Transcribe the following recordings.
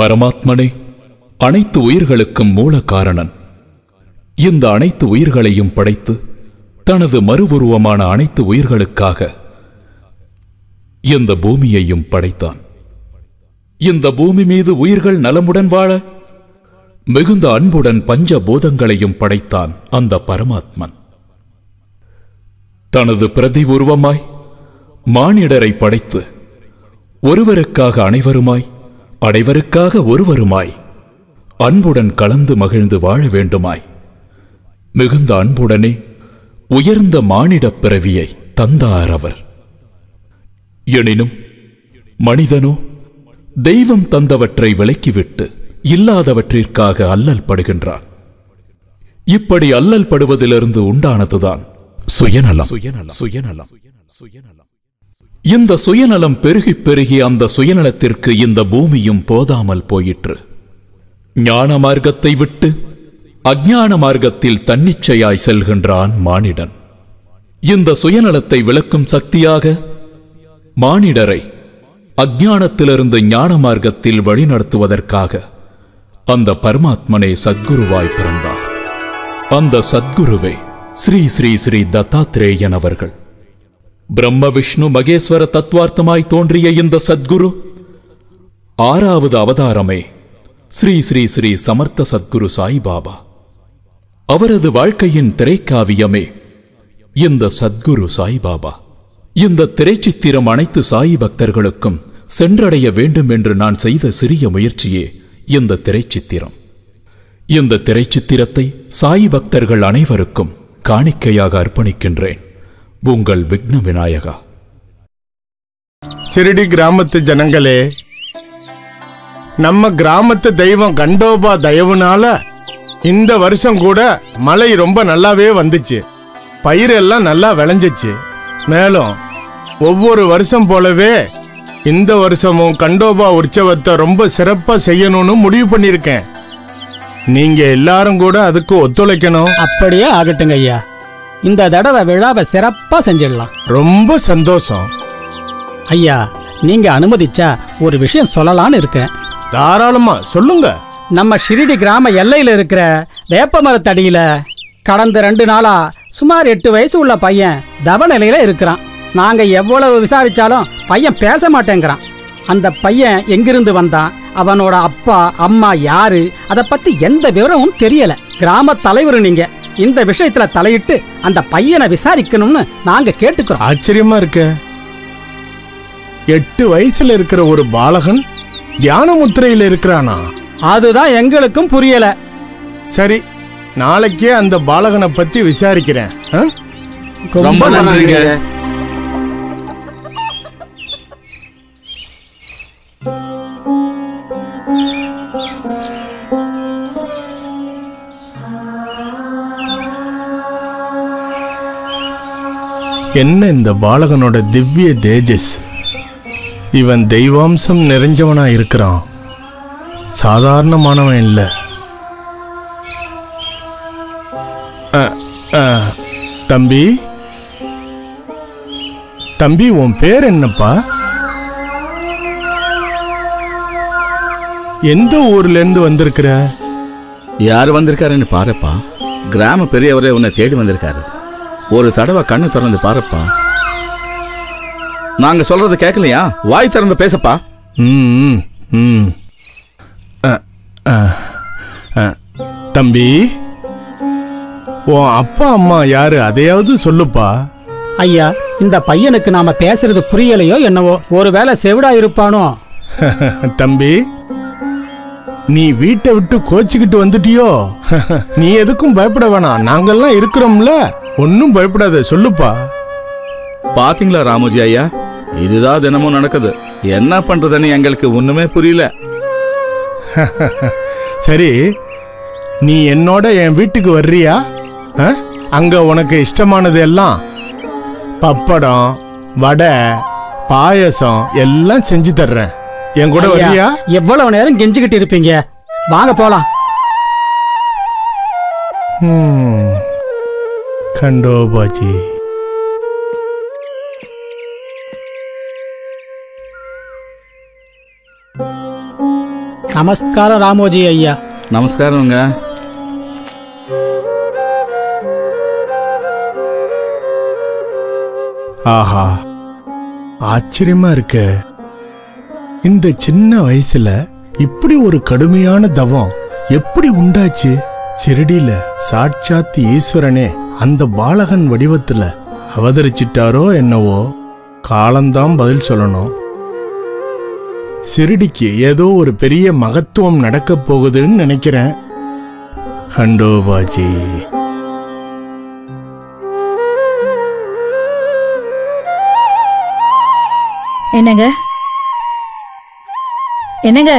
பரமாத்மனே அனைத்து உயிர்களுக்கும் மூல காரணன் இந்த அனைத்து உயிர்களையும் படைத்து தனது மறுவுருவமான அனைத்து உயிர்களுக்காக இந்த பூமியையும் படைத்தான் இந்த பூமி மீது உயிர்கள் நலமுடன் வாழ மிகுந்த அன்புடன் பஞ்ச பூதங்களையும் படைத்தான் அந்த பரமாத்மன் தனது பிரதி உருவமாய் மானிடரை படைத்து ஒருவருக்காக அனைவருமாய் அனைவருக்காக ஒருவருமாய் அன்புடன் கலந்து மகிழ்ந்து வாழ வேண்டுமாய் மிகுந்த அன்புடனே உயர்ந்த மானிடப் பிறவியை தந்தார் அவர் எனினும் மனிதனோ தெய்வம் தந்தவற்றை விலக்கிவிட்டு இல்லாதவற்றிற்காக அல்லல் படுகின்றான் இப்படி அல்லல் படுவதிலிருந்து உண்டானதுதான் சுயநலம் சுயநலம் சுயநலம் சுயநலம் இந்த சுயநலம் பெருகி பெருகி அந்த சுயநலத்திற்கு இந்த பூமியும் போதாமல் போயிற்று ஞான மார்க்கத்தை விட்டு அஞ்ஞான மார்க்கத்தில் தன்னிச்சையாய் செல்கின்றான் மானிடன் இந்த சுயநலத்தை விளக்கும் சக்தியாக மானிடரை அஞ்ஞானத்திலிருந்து ஞான மார்க்கத்தில் வழிநடத்துவதற்காக அந்த பரமாத்மனே சத்குருவாய் பிறந்தார் அந்த சத்குருவே ஸ்ரீ ஸ்ரீ ஸ்ரீ தத்தாத்ரேயன் அவர்கள் பிரம்ம விஷ்ணு மகேஸ்வர தத்துவார்த்தமாய் தோன்றிய இந்த சத்குரு ஆறாவது அவதாரமே ஸ்ரீ ஸ்ரீ ஸ்ரீ சமர்த்த சத்குரு சாய்பாபா அவரது வாழ்க்கையின் திரைக்காவியமே இந்த சத்குரு சாய்பாபா இந்த திரைச்சித்திரம் அனைத்து சாய் பக்தர்களுக்கும் சென்றடைய வேண்டும் என்று நான் செய்த சிறிய முயற்சியே இந்த திரைச்சித்திரம் இந்த திரைச்சித்திரத்தை சாய் பக்தர்கள் அனைவருக்கும் காணிக்கையாக அர்ப்பணிக்கின்றேன் உங்கள் விக்ன விநாயகா சிறுடி கிராமத்து ஜனங்களே நம்ம கிராமத்து தெய்வம் கண்டோபா தயவுனால இந்த வருஷம் கூட மழை ரொம்ப நல்லாவே வந்துச்சு பயிரெல்லாம் நல்லா விளைஞ்சிச்சு மேலும் ஒவ்வொரு வருஷம் போலவே இந்த வருஷமும் கண்டோபா உற்சவத்தை ரொம்ப சிறப்பா செய்யணும்னு முடிவு பண்ணியிருக்கேன் நீங்க எல்லாரும் கூட அதுக்கு ஒத்துழைக்கணும் அப்படியே ஆகட்டுங்க ஐயா இந்த தடவை விழாவை சிறப்பா செஞ்சிடலாம் ரொம்ப சந்தோஷம் ஐயா நீங்க அனுமதிச்சா ஒரு விஷயம் சொல்லலாம்னு இருக்கேன் தாராளமா சொல்லுங்க நம்ம ஷிரிடி கிராம எல்லையில இருக்கிற வேப்ப மரத்தடியில கடந்த ரெண்டு நாளா சுமார் எட்டு வயசு உள்ள பையன் தவநிலையில இருக்கிறான் நாங்க எவ்வளவு விசாரிச்சாலும் பையன் பேச மாட்டேங்கிறான் அந்த பையன் எங்கிருந்து வந்தான் அவனோட அப்பா அம்மா யாரு அதை பத்தி எந்த விவரமும் தெரியல கிராம தலைவர் நீங்க இந்த விஷயத்துல தலையிட்டு அந்த பையனை விசாரிக்கணும்னு நாங்க கேட்டுக்கிறோம் ஆச்சரியமா இருக்க எட்டு வயசுல இருக்கிற ஒரு பாலகன் தியான முத்திரையில இருக்கிறானா அதுதான் எங்களுக்கும் புரியல சரி நாளைக்கே அந்த பாலகனை பத்தி விசாரிக்கிறேன் ஆ? ரொம்ப நன்றிங்க என்ன இந்த பாலகனோட திவ்ய தேஜஸ் இவன் தெய்வாம்சம் நிறைஞ்சவனா இருக்கிறான் சாதாரணமானவன் இல்லை அ, அ, தம்பி தம்பி உன் பேர் என்னப்பா எந்த ஊர்ல இருந்து வந்திருக்கிற யார் வந்திருக்காருன்னு பாருப்பா கிராம பெரியவரே உன்னை தேடி வந்திருக்காரு ஒரு தடவை கண்ணு திறந்து பாருப்பா நாங்க சொல்றது கேட்கலையா வாய் திறந்து பேசப்பா ம், ம். அ, அ, அ. தம்பி உன் அப்பா அம்மா யாரு அதையாவது சொல்லுப்பா ஐயா இந்த பையனுக்கு நாம பேசுறது புரியலையோ என்னவோ ஒருவேளை செவிடா இருப்பானோ தம்பி நீ வீட்டை விட்டு கோச்சிக்கிட்டு வந்துட்டியோ நீ எதுக்கும் பயப்பட வேணாம் நாங்கெல்லாம் இருக்கிறோம்ல ஒன்னும் பயப்படாத சொல்லுப்பா பாத்தீங்களா ராமுஜி ஐயா இதுதான் தினமும் நடக்குது என்ன பண்றதுன்னு எங்களுக்கு ஒண்ணுமே புரியல சரி நீ என்னோட என் வீட்டுக்கு வர்றியா ஆ? அங்க உனக்கு இஷ்டமானது எல்லாம் பப்படம் வடை பாயசம் எல்லாம் செஞ்சு தர்றேன் என் கூட ஐயா, வர்றியா எவ்வளவு நேரம் கெஞ்சிக்கிட்டு இருப்பீங்க வாங்க போலாம் ம். கண்டோபாஜி நமஸ்காரம் ராமோஜி ஐயா நமஸ்காரங்க ஆஹா ஆச்சரியமா இருக்க இந்த சின்ன வயசுல இப்படி ஒரு கடுமையான தவம் எப்படி உண்டாச்சு சிறுடியில சாட்சாத் ஈஸ்வரனே அந்த பாலகன் வடிவத்துல அவதரிச்சிட்டாரோ என்னவோ காலம்தான் பதில் சொல்லணும் சிறுடிக்கு ஏதோ ஒரு பெரிய மகத்துவம் நடக்கப் போகுதுன்னு நினைக்கிறேன் ஹண்டோபாஜி என்னங்க என்னங்க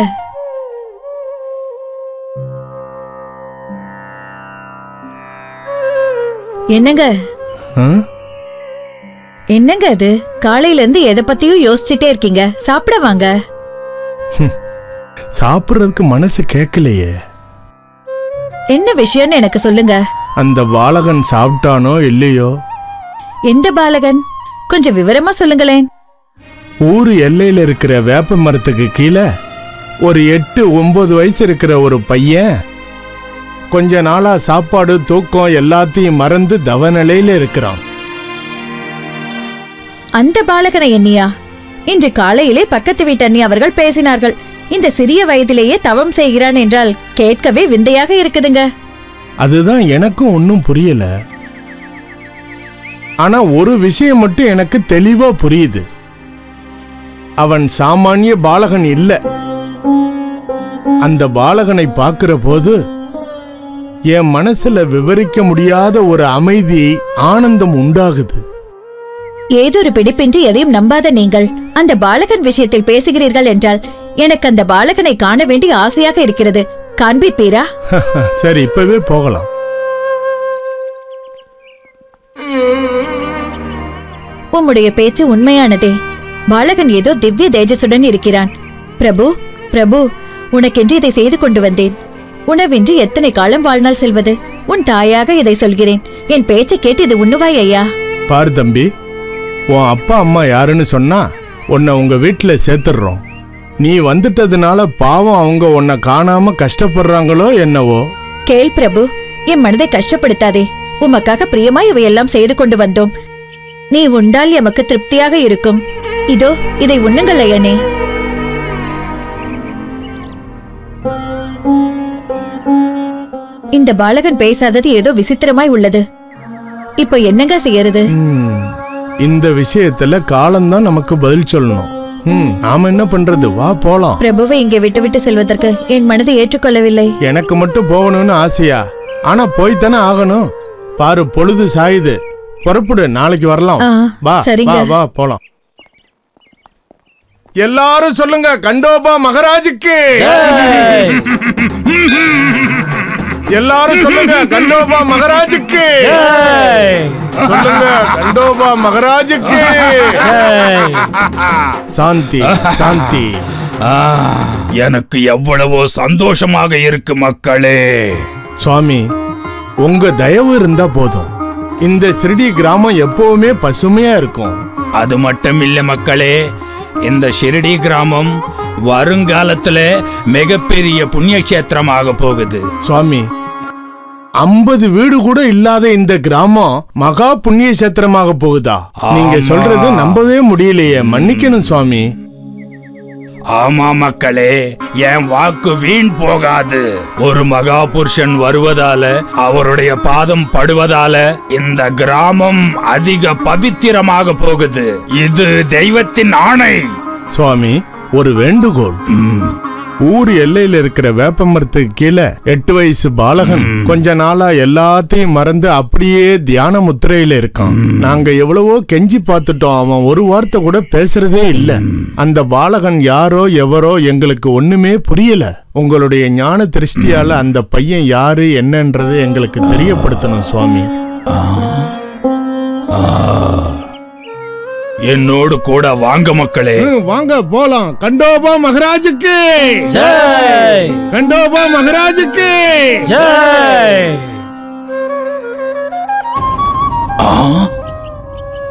என்னங்க ஆ? என்னங்க அது காலையில இருந்து எதை பத்தியும் யோசிச்சுட்டே இருக்கீங்க சாப்பிட வாங்க சாப்பிட்றதுக்கு மனசு கேட்கலையே என்ன விஷயம்னு எனக்கு சொல்லுங்க அந்த பாலகன் சாப்பிட்டானோ இல்லையோ எந்த பாலகன் கொஞ்சம் விவரமா சொல்லுங்களேன் ஊர் எல்லையில இருக்கிற வேப்ப மரத்துக்கு கீழே ஒரு எட்டு ஒன்பது வயசு இருக்கிற ஒரு பையன் கொஞ்ச நாளா சாப்பாடு தூக்கம் எல்லாத்தையும் மறந்து தவநிலையில இருக்கிறான் அந்த பாலகனை எண்ணியா இன்று காலையிலே பக்கத்து வீட்டு அண்ணி அவர்கள் பேசினார்கள் இந்த சிறிய வயதிலேயே தவம் செய்கிறான் என்றால் கேட்கவே விந்தையாக இருக்குதுங்க அதுதான் எனக்கும் ஒன்றும் புரியல ஆனா ஒரு விஷயம் மட்டும் எனக்கு தெளிவா புரியுது அவன் சாமானிய பாலகன் இல்ல அந்த பாலகனை பார்க்கிற போது என் மனசுல விவரிக்க முடியாத ஒரு அமைதி ஆனந்தம் உண்டாகுது ஏதொரு பிடிப்பின்றி எதையும் நம்பாத நீங்கள் அந்த பாலகன் விஷயத்தில் பேசுகிறீர்கள் என்றால் எனக்கு அந்த பாலகனை காண வேண்டிய ஆசையாக இருக்கிறது காண்பிப்பீரா சரி இப்பவே போகலாம் உம்முடைய பேச்சு உண்மையானதே பாலகன் ஏதோ திவ்ய தேஜசுடன் இருக்கிறான் பிரபு பிரபு உனக்கென்று இதை செய்து கொண்டு வந்தேன் உணவின்றி எத்தனை காலம் வாழ்நாள் செல்வது உன் தாயாக இதை சொல்கிறேன் என் பேச்சை கேட்டு இது உண்ணுவாய் ஐயா பாரு தம்பி உன் அப்பா அம்மா யாருன்னு சொன்னா உன்னை உங்க வீட்டுல சேர்த்துடுறோம் நீ வந்துட்டதுனால பாவம் அவங்க உன்னை காணாம கஷ்டப்படுறாங்களோ என்னவோ கேள் பிரபு என் மனதை கஷ்டப்படுத்தாதே உமக்காக பிரியமாய் இவையெல்லாம் செய்து கொண்டு வந்தோம் நீ உண்டால் எமக்கு திருப்தியாக இருக்கும் இதோ இதை உண்ணுங்கள் ஐயனே இந்த பாலகன் பேசாதது ஏதோ விசித்திரமாய் உள்ளது இப்போ என்னங்க செய்யறது ம், இந்த விஷயத்துல காலம்தான் நமக்கு பதில் சொல்லணும் ம், நாம என்ன பண்றது வா போலாம் பிரபுவை இங்கே விட்டுவிட்டு செல்வதற்கு என் மனதை ஏற்றுக்கொள்ளவில்லை எனக்கு மட்டும் போகணும்னு ஆசையா ஆனா போய்த்தானே ஆகணும் பாரு பொழுது சாயுது புறப்படு நாளைக்கு வரலாம் ஆ, வா சரிங்க. வா வா போலாம் எல்லாரும் சொல்லுங்க கண்டோபா மகாராஜுக்கு எல்லாரும் சொல்லுங்க கண்டோபா மகாராஜுக்கு சொல்லுங்க கண்டோபா மகாராஜுக்கு சாந்தி சாந்தி ஆ, எனக்கு எவ்வளவோ சந்தோஷமாக இருக்கு மக்களே சுவாமி உங்க தயவு இருந்தா போதும் இந்த சிறுடி கிராமம் எப்பவுமே பசுமையா இருக்கும் அது மட்டும் இல்ல மக்களே இந்த ஷிரடி கிராமம் வருங்காலத்துல மிகப்பெரிய புண்ணிய கஷேத்திரமாக போகுது சுவாமி ஐம்பது வீடு கூட இல்லாத இந்த கிராமம் மகா புண்ணிய கஷேத்திரமாக போகுதா நீங்க ஆமா. சொல்றது நம்பவே முடியலையே மன்னிக்கணும் சுவாமி ஆமா மக்களே என் வாக்கு வீண் போகாது ஒரு மகா புருஷன் வருவதால அவருடைய பாதம் படுவதால இந்த கிராமம் அதிக பவித்திரமாக போகுது இது தெய்வத்தின் ஆணை சுவாமி ஒரு வேண்டுகோள் ஊர் எல்லையில இருக்கிற வேப்ப மரத்துக்கு கீழே எட்டு வயசு பாலகன் கொஞ்ச நாளா எல்லாத்தையும் மறந்து அப்படியே தியான முத்திரையில இருக்கான் நாங்க எவ்வளவோ கெஞ்சி பார்த்துட்டோம் அவன் ஒரு வார்த்தை கூட பேசுறதே இல்ல அந்த பாலகன் யாரோ எவரோ எங்களுக்கு ஒண்ணுமே புரியல உங்களுடைய ஞான திருஷ்டியால அந்த பையன் யாரு என்னன்றதை எங்களுக்கு தெரியப்படுத்தணும் சுவாமி என்னோடு கூட வாங்க மக்களே வாங்க போலாம் கண்டோபா மகராஜுக்கு ஜெய் கண்டோபா மகராஜுக்கு ஜெய்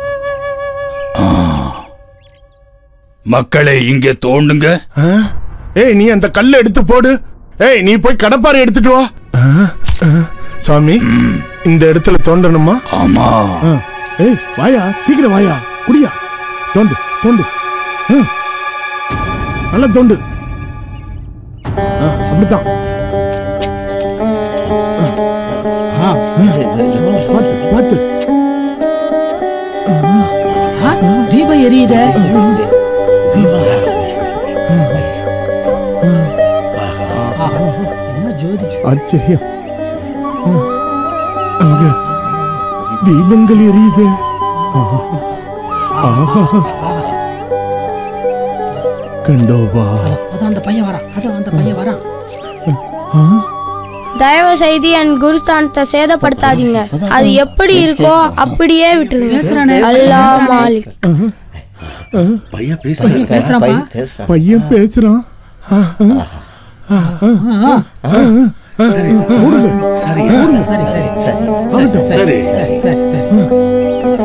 மக்களே இங்கே தோண்டுங்க ஆ? ஏய் நீ அந்த கல்லை எடுத்து போடு ஏய் நீ போய் கடப்பாரை எடுத்துட்டு வா ஆ, ஆ. சாமி இந்த இடத்துல தோண்டணுமா ஆமா ஆ. ஏய் வாயா சீக்கிரம் வாயா குடியா தோண்டு தோண்டு ஆ. நல்லா தோண்டு ஆ, அப்படித்தான் ஆ. ஆ. பார்த்து பார்த்து தீபம் எரியுத என்ன ஜோதி ஆச்சரியம் ஆ. அங்க தீபங்கள் எரியுது ஆஹா. ஆஹா. கண்டோபா அதான் அந்த பையன் வரான் அதான் அந்த பையன் வரான் தயவு செய்து என் குருஸ்தானத்தை சேதப்படுத்தாதீங்க அது எப்படி இருக்கோ அப்படியே விட்டுருங்க அல்லாஹ் மாலிக் பையன் பேசுறான் பேசுறான்ப்பா பையன் பேசுறான் சரி சரி சரி சரி சரி சரி சரி சரி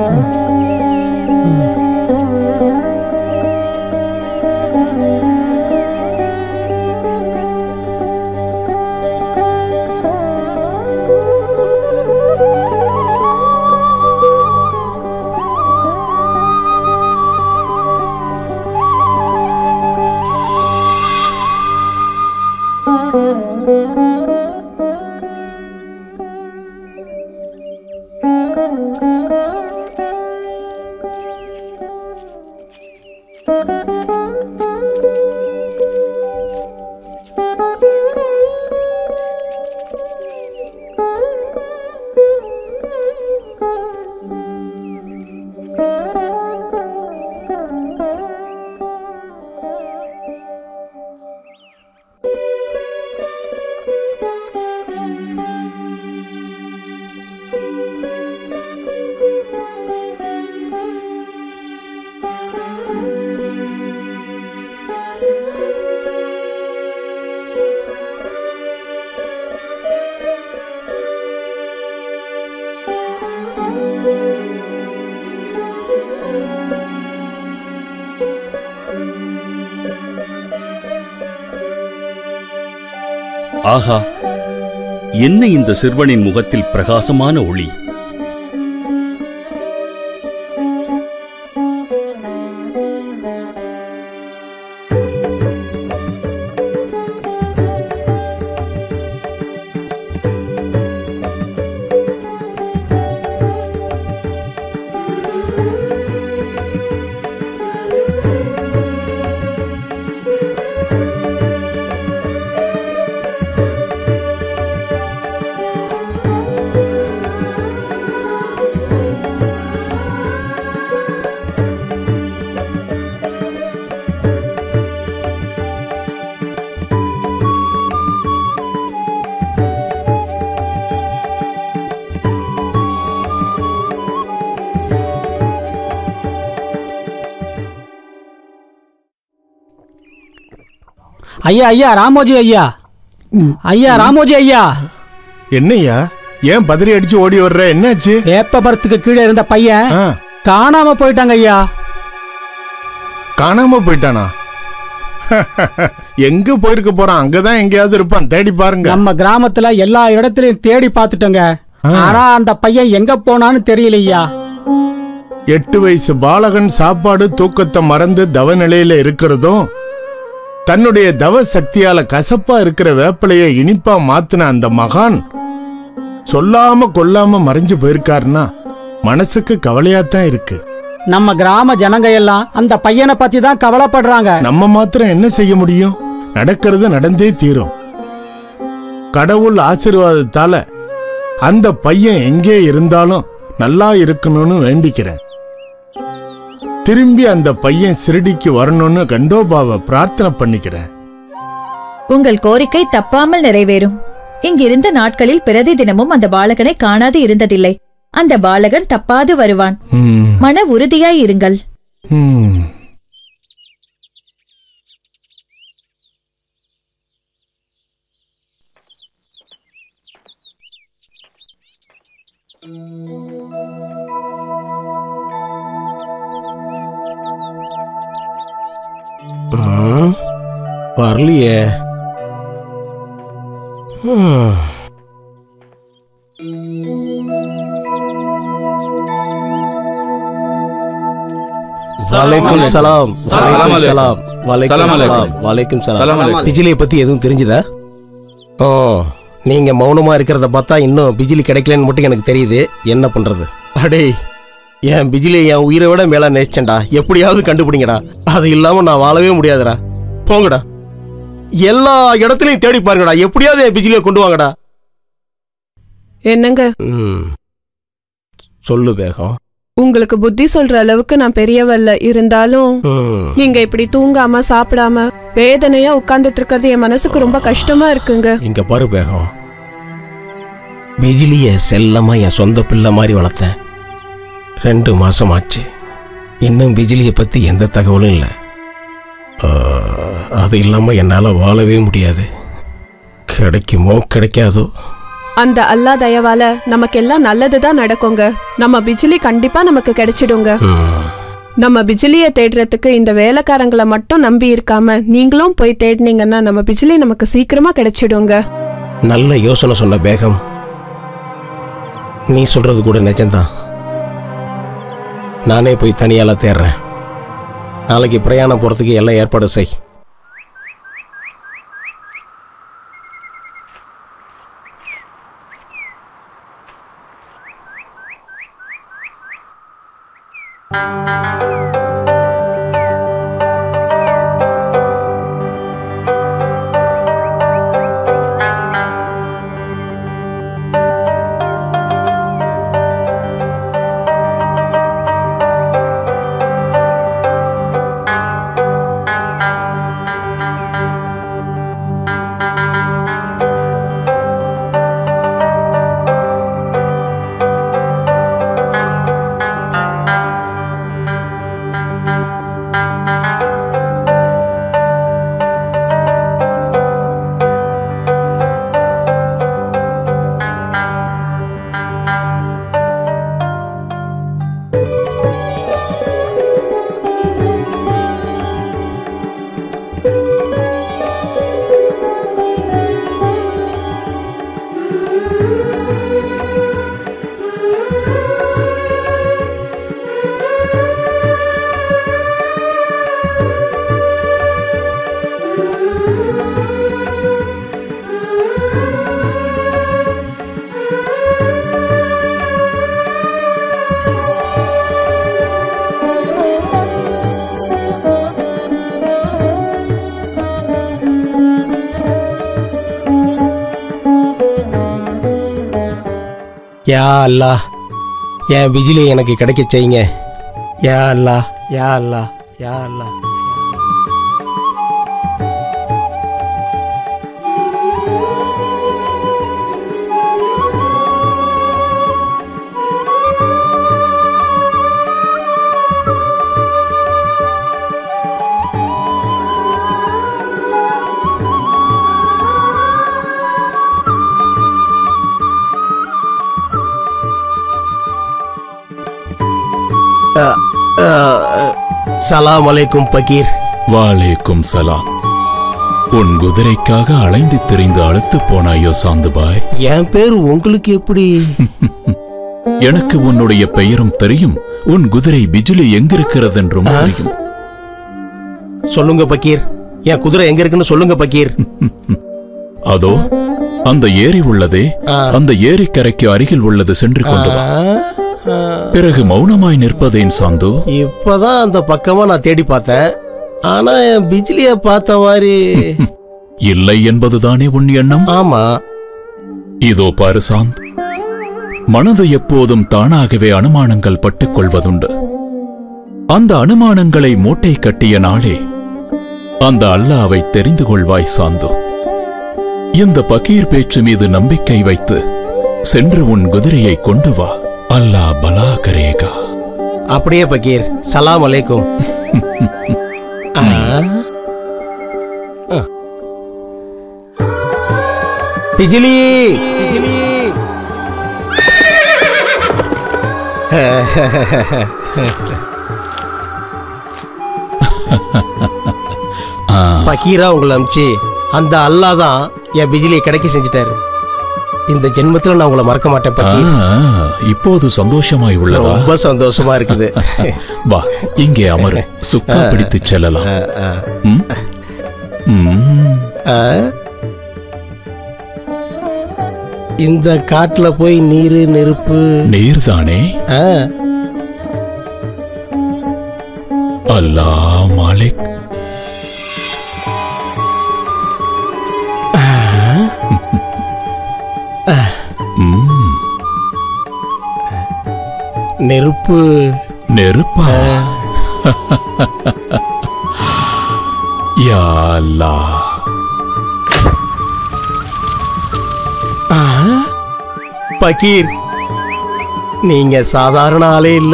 ஆகா என்ன இந்த சிறுவனின் முகத்தில் பிரகாசமான ஒளி ஐயா ஐயா ராமோஜி ஐயா ஐயா ராமோஜி ஐயா என்னய்யா ஏன் பதறி அடிச்சு ஓடி வர்ற என்னாச்சு வேப்ப மரத்துக்கு கீழே இருந்த பையன் ஆ, காணாம போயிட்டாங்க ஐயா காணாம போயிட்டானா எங்க போயிருக்க போறான் அங்கதான் எங்கேயாவது இருப்பான் தேடி பாருங்க நம்ம கிராமத்துல எல்லா இடத்துலயும் தேடி பார்த்துட்டோங்க ஆனா அந்த பையன் எங்க போனான்னு தெரியலையா எட்டு வயசு பாலகன் சாப்பாடு தூக்கத்தை மறந்து தவ நிலையில இருக்கிறதும் தன்னுடைய தவ சக்தியால கசப்பா இருக்கிற வேப்பிலைய இனிப்பா மாத்தின அந்த மகான் சொல்லாம கொல்லாம மறைஞ்சு போயிருக்காருன்னா மனசுக்கு கவலையாத்தான் இருக்கு நம்ம கிராம ஜனங்க எல்லாம் அந்த பையனை பத்தி தான் கவலைப்படுறாங்க நம்ம மாத்திரம் என்ன செய்ய முடியும் நடக்கிறது நடந்தே தீரும் கடவுள் ஆசீர்வாதத்தால அந்த பையன் எங்கே இருந்தாலும் நல்லா இருக்கணும்னு வேண்டிக்கிறேன் திரும்பி அந்த பையன் சிறுடிக்கு வரணும்னு கண்டோபாவை பிரார்த்தனை பண்ணிக்கிறேன் உங்கள் கோரிக்கை தப்பாமல் நிறைவேறும் இங்கிருந்த நாட்களில் பிரதி தினமும் அந்த பாலகனை காணாது இருந்ததில்லை அந்த பாலகன் தப்பாது வருவான் ம், மன உறுதியாய் இருங்கள் ம். வரலையே ஹம். வலைக்கும் சலாம் வலைக்கும் அலைக்கும். சலாம் வலைக்கும் சலாம் சலாம் அலைக்கும். வலைக்கும் சலாம் சலாம் அலைக்கும். பிஜிலியை பத்தி எதுவும் தெரிஞ்சுதா ஓ நீங்க மௌனமா இருக்கிறத பார்த்தா இன்னும் பிஜிலி கிடைக்கலன்னு மட்டும் எனக்கு தெரியுது என்ன பண்றது அடே என் பிஜிலியை என் உயிரை விட மேல நேச்சேன்டா எப்படியாவது கண்டுபிடிங்கடா அது இல்லாம நான் வாழவே முடியாதுடா போங்கடா எல்லா இடத்துலயும் தேடி பாருங்கடா எப்படியாவது என் பிஜிலியை கொண்டு வாங்கடா என்னங்க ம். சொல்லு வேகம் உங்களுக்கு புத்தி சொல்ற அளவுக்கு நான் பெரியவல்ல இருந்தாலும் ம். நீங்க இப்படி தூங்காம சாப்பிடாம வேதனையா உட்கார்ந்துட்டு இருக்கிறது என் மனசுக்கு ரொம்ப கஷ்டமா இருக்குங்க இங்க பாரு வேகம் பிஜிலிய செல்லமா என் சொந்த பிள்ளை மாதிரி வளர்த்தேன் ரெண்டு மாசம் ஆச்சு இன்னும் பிஜிலியை பத்தி எந்த தகவலும் இல்லை அது இல்லாம என்னால வாழவே முடியாது கிடைக்குமோ கிடைக்காதோ அந்த அல்லா தயவால நமக்கு எல்லாம் நல்லதுதான் நடக்குங்க நம்ம பிஜிலி கண்டிப்பா நமக்கு கிடைச்சிடுங்க ம். நம்ம பிஜிலிய தேடுறதுக்கு இந்த வேலைக்காரங்களை மட்டும் நம்பி இருக்காம நீங்களும் போய் தேடினீங்கன்னா நம்ம பிஜிலி நமக்கு சீக்கிரமா கிடைச்சிடுங்க நல்ல யோசனை சொன்ன பேகம் நீ சொல்றது கூட நிஜம்தான் நானே போய் தனியால தேடுறேன் நாளைக்கு பிரயாணம் போறதுக்கு எல்லாம் ஏற்பாடு செய் யா அல்லா என் பிஜிலி எனக்கு கிடைக்க செய்யுங்க யா அல்லா யா அல்லா யா அல்லா சலாம் அலைக்கும் பக்கீர் வாலேக்கும் சலாம் உன் குதிரைக்காக அலைந்து திரிந்து அழுத்துப் போனாயோ சாந்துபாய் என் பேர் உங்களுக்கு எப்படி எனக்கு உன்னுடைய பெயரும் தெரியும் உன் குதிரை பிஜுலி எங்கிருக்கிறதென்றும் தெரியும் சொல்லுங்க பக்கீர் என் குதிரை எங்க இருக்குன்னு சொல்லுங்க பக்கீர் அதோ அந்த ஏரி உள்ளதே அந்த ஏரிக்கரைக்கு அருகில் உள்ளது சென்று கொண்டு வா பிறகு மௌனமாய் நிற்பதேன் சாந்து இப்பதான் அந்த பக்கமா நான் தேடி பார்த்தேன் ஆனா என் பிஜிலிய பார்த்த மாதிரி இல்லை என்பதுதானே உன் எண்ணம் ஆமா இதோ பாரு சாந்த் மனது எப்போதும் தானாகவே அனுமானங்கள் பட்டுக் கொள்வதுண்டு அந்த அனுமானங்களை மூட்டை கட்டிய நாளே அந்த அல்லாவை தெரிந்து கொள்வாய் சாந்து இந்த பகீர் பேச்சு மீது நம்பிக்கை வைத்து சென்று உன் குதிரையை கொண்டு வா அல்லாஹ் பலா கரேகா அப்படியே பக்கீர் சலாம் அலைக்கும் ஆ. ஆ. பிஜிலி பிஜிலி ஆ பக்கீரா உங்களை அமிச்சு அந்த அல்லா தான் என் பிஜிலியை கிடைக்க செஞ்சுட்டாரு இந்த ஜென்மத்துல நான் உங்களை மறக்க மாட்டேன் பக்கீர் ஆ, இப்போது சந்தோஷமாய் உள்ளதா ரொம்ப சந்தோஷமா இருக்குது வா இங்கே அமரு சுக்கா பிடித்து செல்லலாம் ம்? ம். ஆ? இந்த காட்டுல போய் நீரு நெருப்பு நீர்தானே ஆ, அல்லா மாலிக் ம், நெருப்பு நெருப்பா யா அல்லாஹ். ஆ? பக்கீர் நீங்க சாதாரண ஆளே இல்ல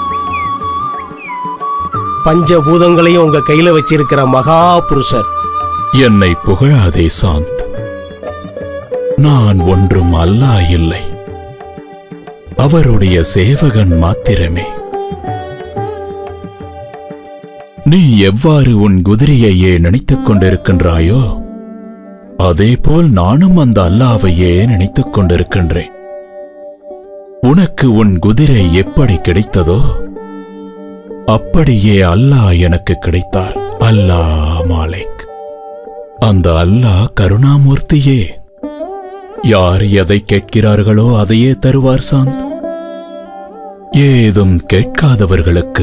பஞ்சபூதங்களையும் உங்க கையில வச்சிருக்கிற மகா புருஷர் என்னை புகழாதே சாந்த் நான் ஒன்றும் அல்லாஹ் இல்லை அவருடைய சேவகன் மாத்திரமே நீ எவ்வாறு உன் குதிரையையே நினைத்துக் கொண்டிருக்கின்றாயோ அதேபோல் நானும் அந்த அல்லாவையே நினைத்துக் கொண்டிருக்கின்றேன் உனக்கு உன் குதிரை எப்படி கிடைத்ததோ அப்படியே அல்லாஹ் எனக்கு கிடைத்தார் அல்லாஹ் மாலிக் அந்த அல்லாஹ் கருணாமூர்த்தியே யார் எதை கேட்கிறார்களோ அதையே தருவார் சாந்த் ஏதும் கேட்காதவர்களுக்கு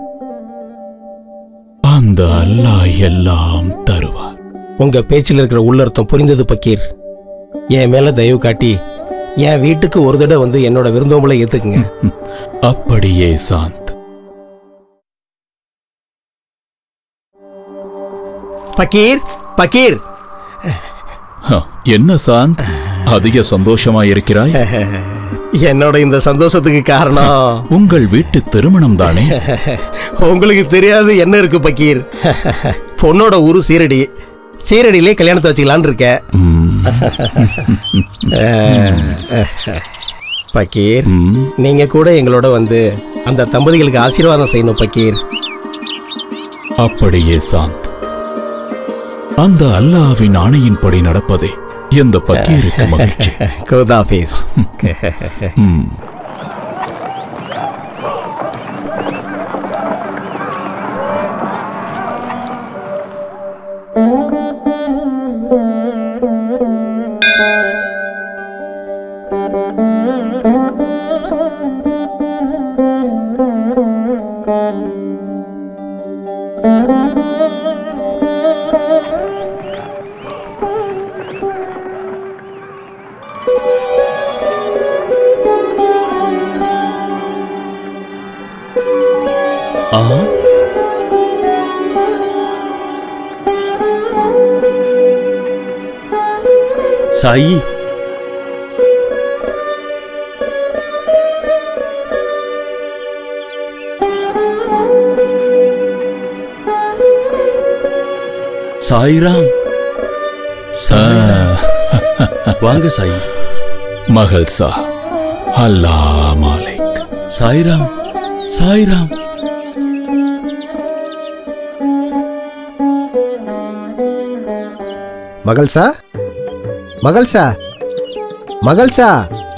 அந்த அல்லாஹ் எல்லாம் தருவார் உங்க பேச்சில் இருக்கிற உள்ளர்த்தம் புரிந்தது பக்கீர் என் மேல தயவு காட்டி என் வீட்டுக்கு ஒரு தடவை வந்து என்னோட விருந்தோம்பலை ஏத்துக்குங்க அப்படியே சாந்த் பக்கீர் பக்கீர் ஹ, என்ன சாந்த் அதிக சந்தோஷமா இருக்கிறாய் என்னோட இந்த சந்தோஷத்துக்கு காரணம் உங்கள் வீட்டு திருமணம் தானே உங்களுக்கு தெரியாது என்ன இருக்கு பக்கீர் பொண்ணோட ஊரு சீரடி சீரடியிலே கல்யாணத்தை வச்சுக்கலான்னு இருக்கேன் பக்கீர் நீங்க கூட எங்களோட வந்து அந்த தம்பதிகளுக்கு ஆசீர்வாதம் செய்யணும் பக்கீர் அப்படியே சாந்த் அந்த அல்லாவின் ஆணையின்படி நடப்பதே எந்த பக்கீருக்கு மகிழ்ச்சி கோதாபீஸ் ம். ஆ சாயி சாய்ராம் சாய்ராம். வாங்க சாயி மகள் சா அல்லா மாலிக் சாய்ராம் சாய்ராம் மகள்சா மகள்சா மகள்சா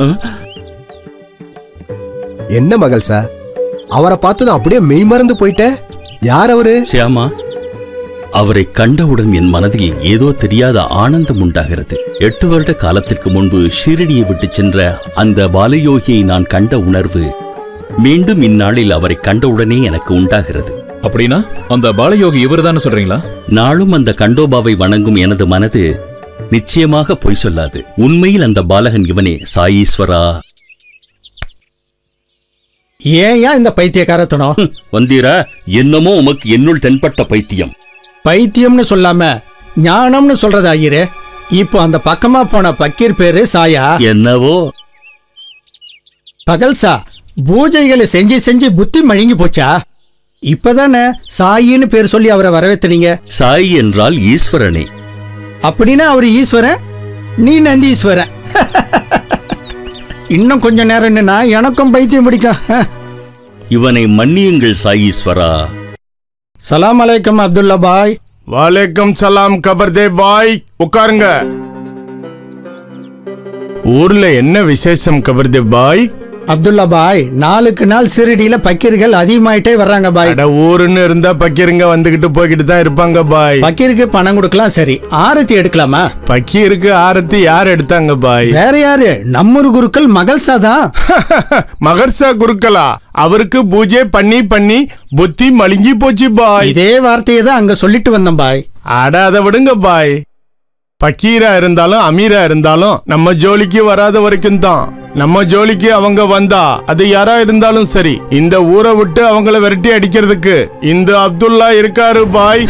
என்ன மகள்சா அவரை பார்த்ததும் அப்படியே மெய் மறந்து போயிட்ட யார் அவரு சியாமா அவரை கண்டவுடன் என் மனதில் ஏதோ தெரியாத ஆனந்தம் உண்டாகிறது எட்டு வருட காலத்திற்கு முன்பு ஷீரடியை விட்டு சென்ற அந்த பாலயோகியை நான் கண்ட உணர்வு மீண்டும் இந்நாளில் அவரை கண்டவுடனே எனக்கு உண்டாகிறது அப்படின்னா அந்த பாலயோகி இவர்தானே சொல்றீங்களா நாளும் அந்த கண்டோபாவை வணங்கும் எனது மனது நிச்சயமாக பொய் சொல்லாது உண்மையில் அந்த பாலகன் இவனே சாயீஸ்வரா ஏன் ஏன் இந்த பைத்தியக்காரத்தனம் வந்தீரா என்னமோ உமக்கு என்னுள் தென்பட்ட பைத்தியம் பைத்தியம்னு சொல்லாம ஞானம்னு சொல்றது ஐயரே இப்போ அந்த பக்கமா போன பக்கீர் பேரு சாயா என்னவோ பகல்சா பூஜைகளை செஞ்சு செஞ்சு புத்தி மழுங்கி போச்சா இப்பதானே சாயின்னு பேர் சொல்லி அவரை வரவேத்துனீங்க சாய் என்றால் ஈஸ்வரனே அப்படின்னா அவர் ஈஸ்வரன் நீ நந்தீஸ்வரன் இன்னும் கொஞ்ச நேரம் நின்னா எனக்கும் பைத்தியம் பிடிக்கும் ஆ. இவனை மன்னியுங்கள் சாயீஸ்வரா சலாம் அலைக்கம் அப்துல்லா பாய் வாலேக்கம் சலாம் கபர்தே பாய் உட்காருங்க ஊர்ல என்ன விசேஷம் கபர்தே பாய் அப்துல்லா பாய் நாளுக்கு நாள் சிறுடியில பக்கீர்கள் அதிகமாயிட்டே வர்றாங்க பாய் அட ஊருன்னு இருந்தா பக்கீருங்க வந்துகிட்டு போய்கிட்டு தான் இருப்பாங்க பாய் பக்கீருக்கு பணம் கொடுக்கலாம் சரி ஆரத்தி எடுக்கலாமா பக்கீருக்கு ஆரத்தி யார் எடுத்தாங்க பாய் வேற யாரு நம்மூர் குருக்கள் மகள்சா தான் மகர்சா குருக்களா அவருக்கு பூஜை பண்ணி பண்ணி புத்தி மழுங்கி போச்சு பாய் இதே வார்த்தையை தான் அங்க சொல்லிட்டு வந்தேன் பாய் அட அதை விடுங்க பாய் பக்கீரா இருந்தாலும் அமீரா இருந்தாலும் நம்ம ஜோலிக்கு வராத வரைக்கும் தான் நம்ம ஜோலிக்கு அவங்க வந்தா அது யாரா இருந்தாலும் சரி இந்த ஊரை விட்டு அவங்கள விரட்டி அடிக்கிறதுக்கு இந்த அப்துல்லா இருக்காரு பாய்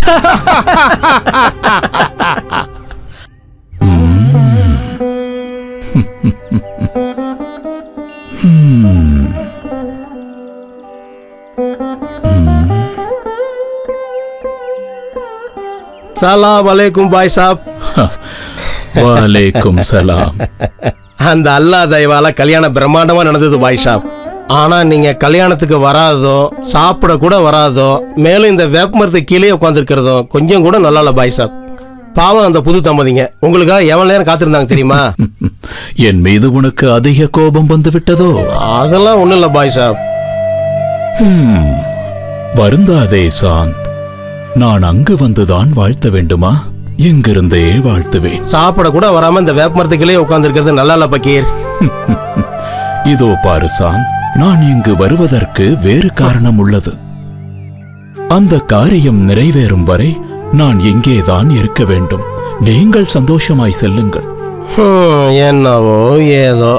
சலாம் அலைக்கும் பாய் சாப் வாலேக்கும் சலாம் அந்த அல்லாஹ் தயவால கல்யாணம் பிரம்மாண்டமா நடந்தது பாய் சாப் ஆனா நீங்க கல்யாணத்துக்கு வராததும் சாப்பிட கூட வராததும் மேலும் இந்த வேப்பமரத்து கீழே உட்காந்துருக்கிறதும் கொஞ்சம் கூட நல்லா இல்ல பாய் சாப் பாவம் அந்த புது தம்பதிங்க உங்களுக்காக எவ்வளவு நேரம் காத்திருந்தாங்க தெரியுமா என் மீது உனக்கு அதிக கோபம் வந்து விட்டதோ அதெல்லாம் ஒண்ணும் இல்ல பாய் சாப் ஹம், வருந்தாதே சாந்த் நான் அங்கு வந்துதான் வாழ்த்த வேண்டுமா இங்கிருந்தே வாழ்த்துவேன் சாப்பிட கூட வராம இந்த வேப்பமரத்து கீழே உட்காந்துருக்கிறது நல்லா இல்ல பக்கீர் இதோ பாரு சாந்த் நான் இங்கு வருவதற்கு வேறு காரணம் உள்ளது அந்த காரியம் நிறைவேறும் வரை நான் இங்கேதான் இருக்க வேண்டும் நீங்கள் சந்தோஷமாய் செல்லுங்கள் ஹம், என்னவோ ஏதோ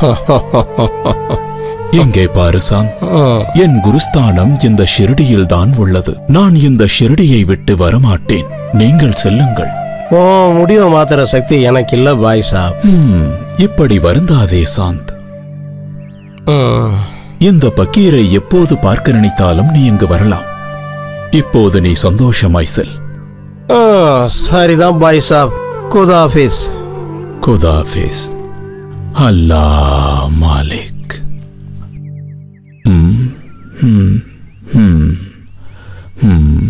இங்கே பாரு சாந்த் என் குருஸ்தானம் இந்த ஷிரடியில் தான் உள்ளது நான் இந்த ஷிரடியை விட்டு வரமாட்டேன் நீங்கள் செல்லுங்கள் ஓ முடிவை மாத்துற சக்தி எனக்கு இல்ல பாய் சாப் ஹம், இப்படி வருந்தாதே சாந்த் ம். இந்த பக்கீரை எப்போது பார்க்க நினைத்தாலும் நீ இங்கு வரலாம் இப்போது நீ சந்தோஷமாய் செல் ஆ, சரிதான் பாய் சாப் குதாஃபிஸ் குதாஃபிஸ் அல்லா மாலிக் ம், ம், ம், ம்.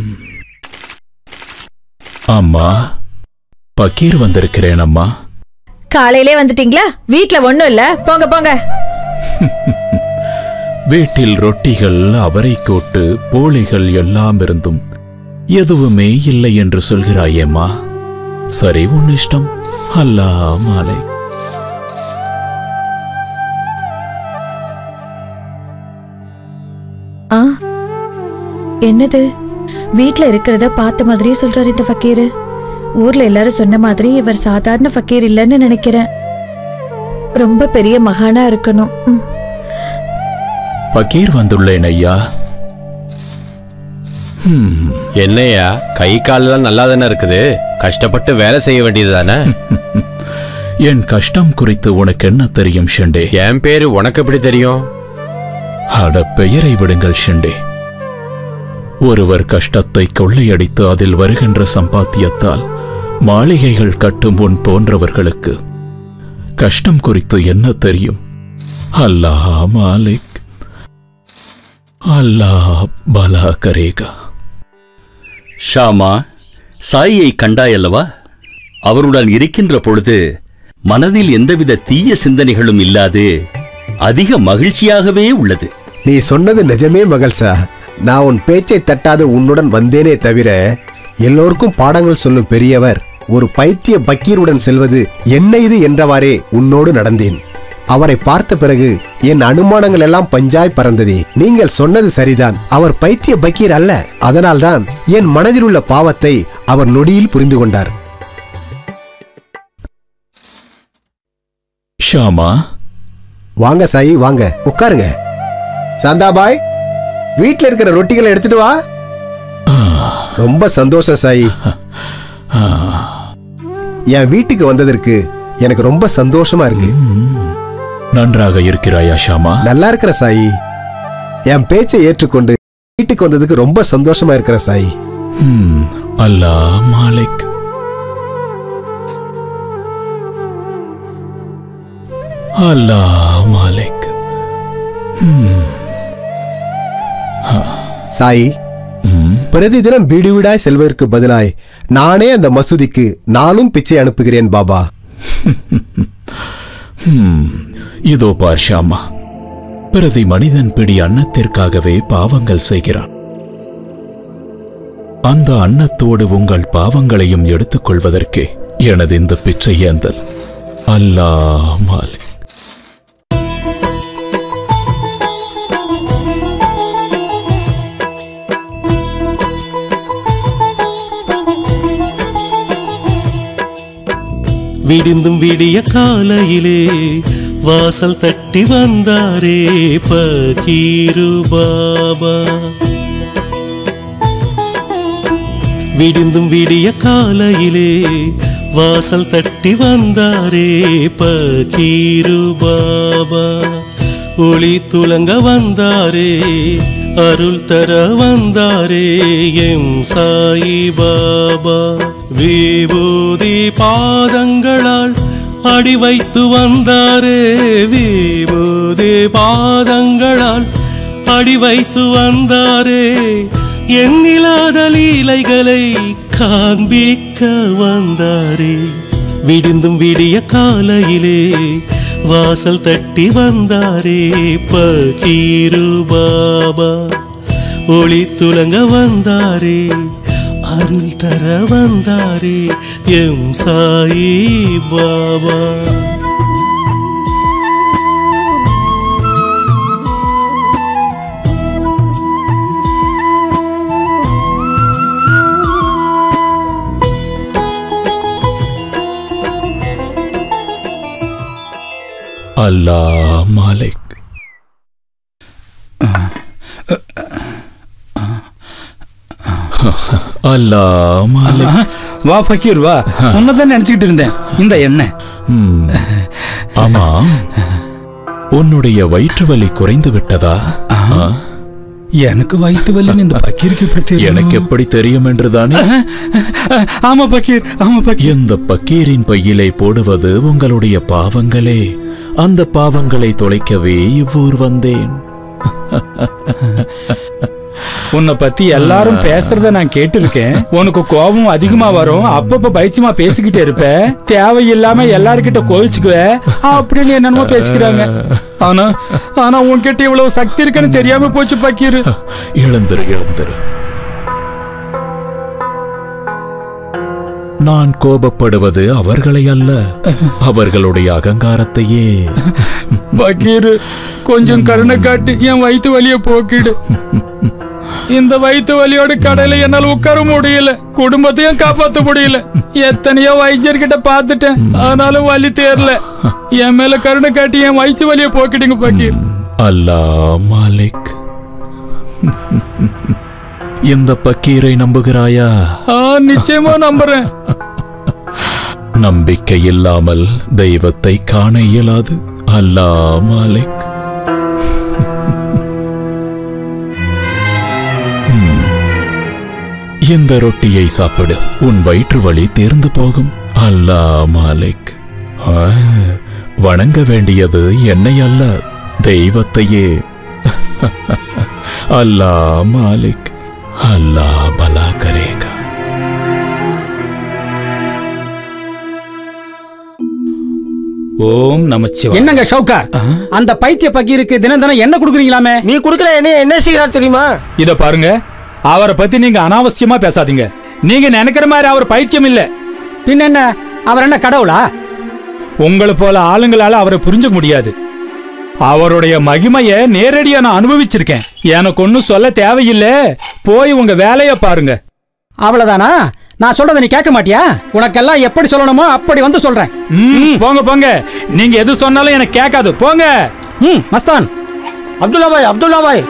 அம்மா பக்கீர் வந்திருக்கிறேன் அம்மா காலையிலே வந்துட்டீங்களா வீட்ல ஒண்ணும் இல்ல போங்க போங்க வீட்டில் ரொட்டிகள் அவரைக்கோட்டு போளிகள் எல்லாம் இருந்தும் எதுவுமே இல்லை என்று சொல்கிறாயேம்மா சரி உன் இஷ்டம் அல்லா மாலை ஆ என்னது வீட்ல இருக்கிறத பார்த்த மாதிரியே சொல்றாரு இந்த ஃபக்கீர் ஊர்ல எல்லாரும் சொன்ன மாதிரி இவர் சாதாரண ஃபக்கீர் இல்லைன்னு நினைக்கிறேன் ரொம்ப பெரிய மகானா இருக்கணும் ம். பக்கீர் வந்துள்ளேன் ஐயா ஹம், என்னையா கை காலெல்லாம் நல்லா தானே இருக்குது கஷ்டப்பட்டு வேலை செய்ய வேண்டியது தானே என் கஷ்டம் குறித்து உனக்கு என்ன தெரியும் ஷெண்டே என் பேரு உனக்கு எப்படி தெரியும் அட பெயரை விடுங்கள் ஷெண்டே ஒருவர் கஷ்டத்தை கொள்ளையடித்து அதில் வருகின்ற சம்பாத்தியத்தால் மாளிகைகள் கட்டும் உன் போன்றவர்களுக்கு கஷ்டம் குறித்து என்ன தெரியும் அல்லாஹ் மாலிக் அல்லாஹ் பலா கரேகா ஷாமா சாயியை கண்டாயல்லவா அவருடன் இருக்கின்ற பொழுது மனதில் எந்தவித தீய சிந்தனைகளும் இல்லாது அதிக மகிழ்ச்சியாகவே உள்ளது நீ சொன்னது நிஜமே மகள்சா நான் உன் பேச்சை தட்டாது உன்னுடன் வந்தேனே தவிர எல்லோருக்கும் பாடங்கள் சொல்லும் பெரியவர் ஒரு பைத்திய பக்கீருடன் செல்வது என்ன இது என்றவாறே உன்னோடு நடந்தேன் அவரை பார்த்த பிறகு என் அனுமானங்கள் எல்லாம் பஞ்சாய் பறந்ததே நீங்கள் சொன்னது சரிதான் அவர் பைத்திய பக்கீர் அல்ல அதனால்தான் என் மனதில் உள்ள பாவத்தை அவர் நொடியில் புரிந்து கொண்டார் ஷாமா வாங்க சாயி வாங்க உட்காருங்க சாந்தாபாய் வீட்ல இருக்கிற ரொட்டிகளை எடுத்துட்டு வா ரொம்ப சந்தோஷம் சாயி என் வீட்டுக்கு வந்ததற்கு எனக்கு ரொம்ப சந்தோஷமா இருக்கு நன்றாக இருக்கிறாயா ஷாமா நல்லா இருக்கிற சாயி என் பேச்சை ஏற்றுக்கொண்டு வீட்டுக்கு வந்ததுக்கு ரொம்ப சந்தோஷமா இருக்கிற சாயி ஹம், அல்லாஹ் மாலிக் அல்லாஹ் மாலிக் ஹம். சாயி பிரதிதினம் வீடு வீடாய் செல்வதற்கு பதிலாய் நானே அந்த மசூதிக்கு நாளும் பிச்சை அனுப்புகிறேன் பாபா ஹம், இதோ பார் ஷாமா பிரதி மனிதன் பிடி அன்னத்திற்காகவே பாவங்கள் செய்கிறான் அந்த அன்னத்தோடு உங்கள் பாவங்களையும் எடுத்துக்கொள்வதற்கே எனது இந்த பிச்சை ஏந்தல் அல்லாஹ் மாலிக் விடிந்தும் விடிய காலையிலே வாசல் தட்டி வந்தாரே பகீரு பாபா விடிந்தும் விடிய காலையிலே வாசல் தட்டி வந்தாரே பகீரு பாபா ஒளி துலங்க வந்தாரே அருள் தர வந்தாரே எம் சாயி பாபா விபூதி பாதங்களால் அடி வைத்து வந்தாரே விபூதி பாதங்களால் அடி வைத்து வந்தாரே எண்ணிலாத லீலைகளை காண்பிக்க வந்தாரே விடிந்தும் விடிய காலையிலே வாசல் தட்டி வந்தாரே பகீரு பாபா ஒளி துலங்க வந்தாரே அருள் தர வந்தாரே எம் சாயி பாபா அல்லாஹ் மாலிக் அல்லாஹ் மாலிக் வா ஃபக்கீர் வா உன்னதான் நினைச்சுக்கிட்டு இருந்தேன் இந்த எண்ணெய் ம், ஆமா உன்னுடைய வயிற்று வலி குறைந்து விட்டதா ஆ? எனக்கு வயிற்று வலின்னு இந்த பக்கீருக்கு எப்படி தெரியும் எனக்கு எப்படி தெரியும் என்றுதானே ஆமா பக்கீர் ஆமா பக்கீர் இந்த பக்கீரின் பையிலே போடுவது உங்களுடைய பாவங்களே அந்த பாவங்களை தொலைக்கவே இவ்வூர் வந்தேன் உன்னை பத்தி எல்லாரும் பேசுறத நான் கேட்டிருக்கேன் உனக்கு கோபம் அதிகமா வரும் அப்பப்ப பயிற்சியமா பேசிக்கிட்டே இருப்ப தேவையில்லாம எல்லார்கிட்ட கோவிச்சுக்குவ அப்படின்னு என்னென்னமோ பேசிக்கிறாங்க ஆனா ஆனா உன்கிட்ட இவ்வளவு சக்தி இருக்குன்னு தெரியாம போச்சு பக்கீர் எழுந்திரு எழுந்திரு நான் கோபப்படுவது அவர்களை அல்ல அவர்களுடைய அகங்காரத்தையே பக்கீர் கொஞ்சம் கருணை காட்டி என் வயிற்று வலிய போக்கிடு இந்த வயிற்று வலியோட கடையில என்னால உட்கார முடியல குடும்பத்தையும் காப்பாத்த முடியல எத்தனையோ வைத்தியர்கிட்ட பார்த்துட்டேன் ஆனாலும் வலி தேரல என் மேல கருணை காட்டி என் வயிற்று வலிய போக்கிடுங்க பக்கீர் அல்லாஹ் மாலிக் இந்த பக்கீரை நம்புகிறாயா ஆ நிச்சயமா நம்புறேன் நம்பிக்கை இல்லாமல் தெய்வத்தை காண இயலாது அல்லாஹ் மாலிக் ம். இந்த ரொட்டியை சாப்பிடு உன் வயிற்று வலி தீர்ந்து போகும் அல்லாஹ் மாலிக் ஆ, வணங்க வேண்டியது என்னை அல்ல தெய்வத்தையே அல்லாஹ் மாலிக் அல்லாஹ் பலா கரேகா ஓம் நமச்சிவாய என்னங்க ஷவுக்கா அந்த பைத்திய பக்கீருக்கு தினம் தினம் என்ன கொடுக்குறீங்களாமே நீ கொடுக்குற என்ன என்ன செய்கிறார் தெரியுமா இத பாருங்க அவரை பத்தி நீங்க அனாவசியமா பேசாதீங்க நீங்க நினைக்கிற மாதிரி அவர் பைத்தியம் இல்ல பின்ன என்ன அவர் என்ன கடவுளா உங்களை போல ஆளுங்களால அவரை புரிஞ்சுக்க முடியாது அவருடைய மகிமைய நேரடியா நான் அனுபவிச்சிருக்கேன் எனக்கு ஒன்னும் சொல்ல தேவையில்லை போய் உங்க வேலைய பாருங்க அவ்வளவுதானா நான் சொல்றதை நீ கேட்க மாட்டியா உனக்கெல்லாம் எப்படி சொல்லணுமோ அப்படி வந்து சொல்றேன் ம், போங்க போங்க நீங்க எது சொன்னாலும் எனக்கு கேட்காது போங்க ம் மஸ்தான் அப்துல்லா பாய் அப்துல்லா பாய்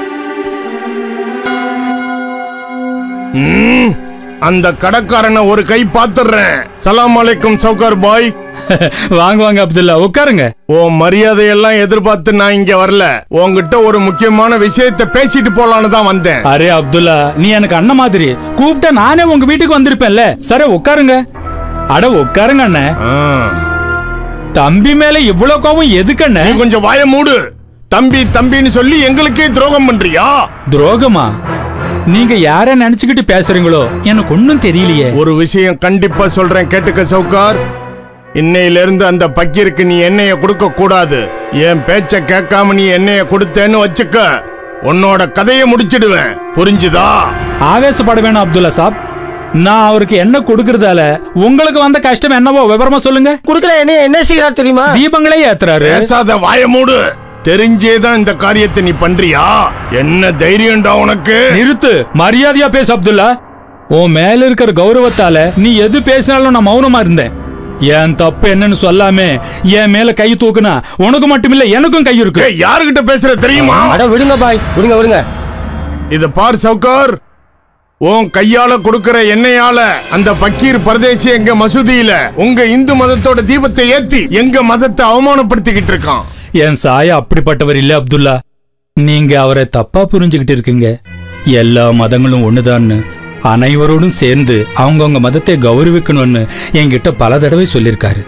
ம், அந்த கடைக்காரனை ஒரு கை பாத்துறேன் சலாம் அலைக்கும் சவுகார் பாய் வாங்க வாங்க அப்துல்லா உட்காருங்க உன் மரியாதையெல்லாம் எதிர்பார்த்து நான் இங்க வரல உன்கிட்ட ஒரு முக்கியமான விஷயத்தை பேசிட்டு போலான்னு தான் வந்தேன் அரே அப்துல்லா நீ எனக்கு அண்ணன் மாதிரி கூப்பிட்டா நானே உங்க வீட்டுக்கு வந்திருப்பேன்ல சரி உட்காருங்க அட உட்காருங்க அண்ணன் தம்பி மேல இவ்வளவு கோபம் எதுக்கு அண்ணன் நீ கொஞ்சம் வாய மூடு தம்பி தம்பின்னு சொல்லி எங்களுக்கே துரோகம் பண்றியா துரோகமா நீங்க யார நினைச்சுக்கிட்டு பேசுறீங்களோ எனக்கு ஒண்ணும் தெரியலையே ஒரு விஷயம் கண்டிப்பா சொல்றேன் கேட்டுக்க சவுக்கார் இன்னையில இருந்து அந்த பக்கீருக்கு நீ எண்ணெய கொடுக்க கூடாது என் பேச்ச கேட்காம நீ எண்ணெய கொடுத்தேன்னு வச்சுக்க உன்னோட கதையை முடிச்சிடுவேன் புரிஞ்சுதா ஆவேசப்பட வேணாம் அப்துல்லா சாப் நான் அவருக்கு என்ன கொடுக்கறதால உங்களுக்கு வந்த கஷ்டம் என்னவோ விவரமா சொல்லுங்க குடுக்கற என்ன என்ன செய்யறாரு தெரியுமா தீபங்களே ஏத்துறாரு பேசாத வாய மூடு தெரிஞ்சேதான் இந்த காரியத்தை நீ பண்றியா என்ன தைரியம்டா உனக்கு நிறுத்து மரியாதையா பேசு அப்துல்லா உன் மேல இருக்கிற கௌரவத்தால நீ எது பேசினாலும் நான் மௌனமா இருந்தேன் என் தப்பு என்னன்னு சொல்லாம என் மேல கை தூக்குனா உனக்கு மட்டும் இல்ல எனக்கும் கை இருக்கு ஏய், யாருகிட்ட பேசுற தெரியுமா அட விடுங்க பாய் விடுங்க விடுங்க இத பார் சவுக்கார் உன் கையால கொடுக்கிற எண்ணெயால அந்த பக்கீர் பரதேசி எங்க மசூதியில உங்க இந்து மதத்தோட தீபத்தை ஏத்தி எங்க மதத்தை அவமானப்படுத்திக்கிட்டு இருக்கான் என் சாய அப்படிப்பட்டவர் இல்ல அப்துல்லா நீங்க அவரை தப்பா புரிஞ்சுகிட்டு இருக்கீங்க எல்லா மதங்களும் ஒண்ணுதான்னு அனைவரோடும் சேர்ந்து அவங்கவங்க மதத்தை கௌரவிக்கணும்னு என்கிட்ட பல தடவை சொல்லியிருக்காரு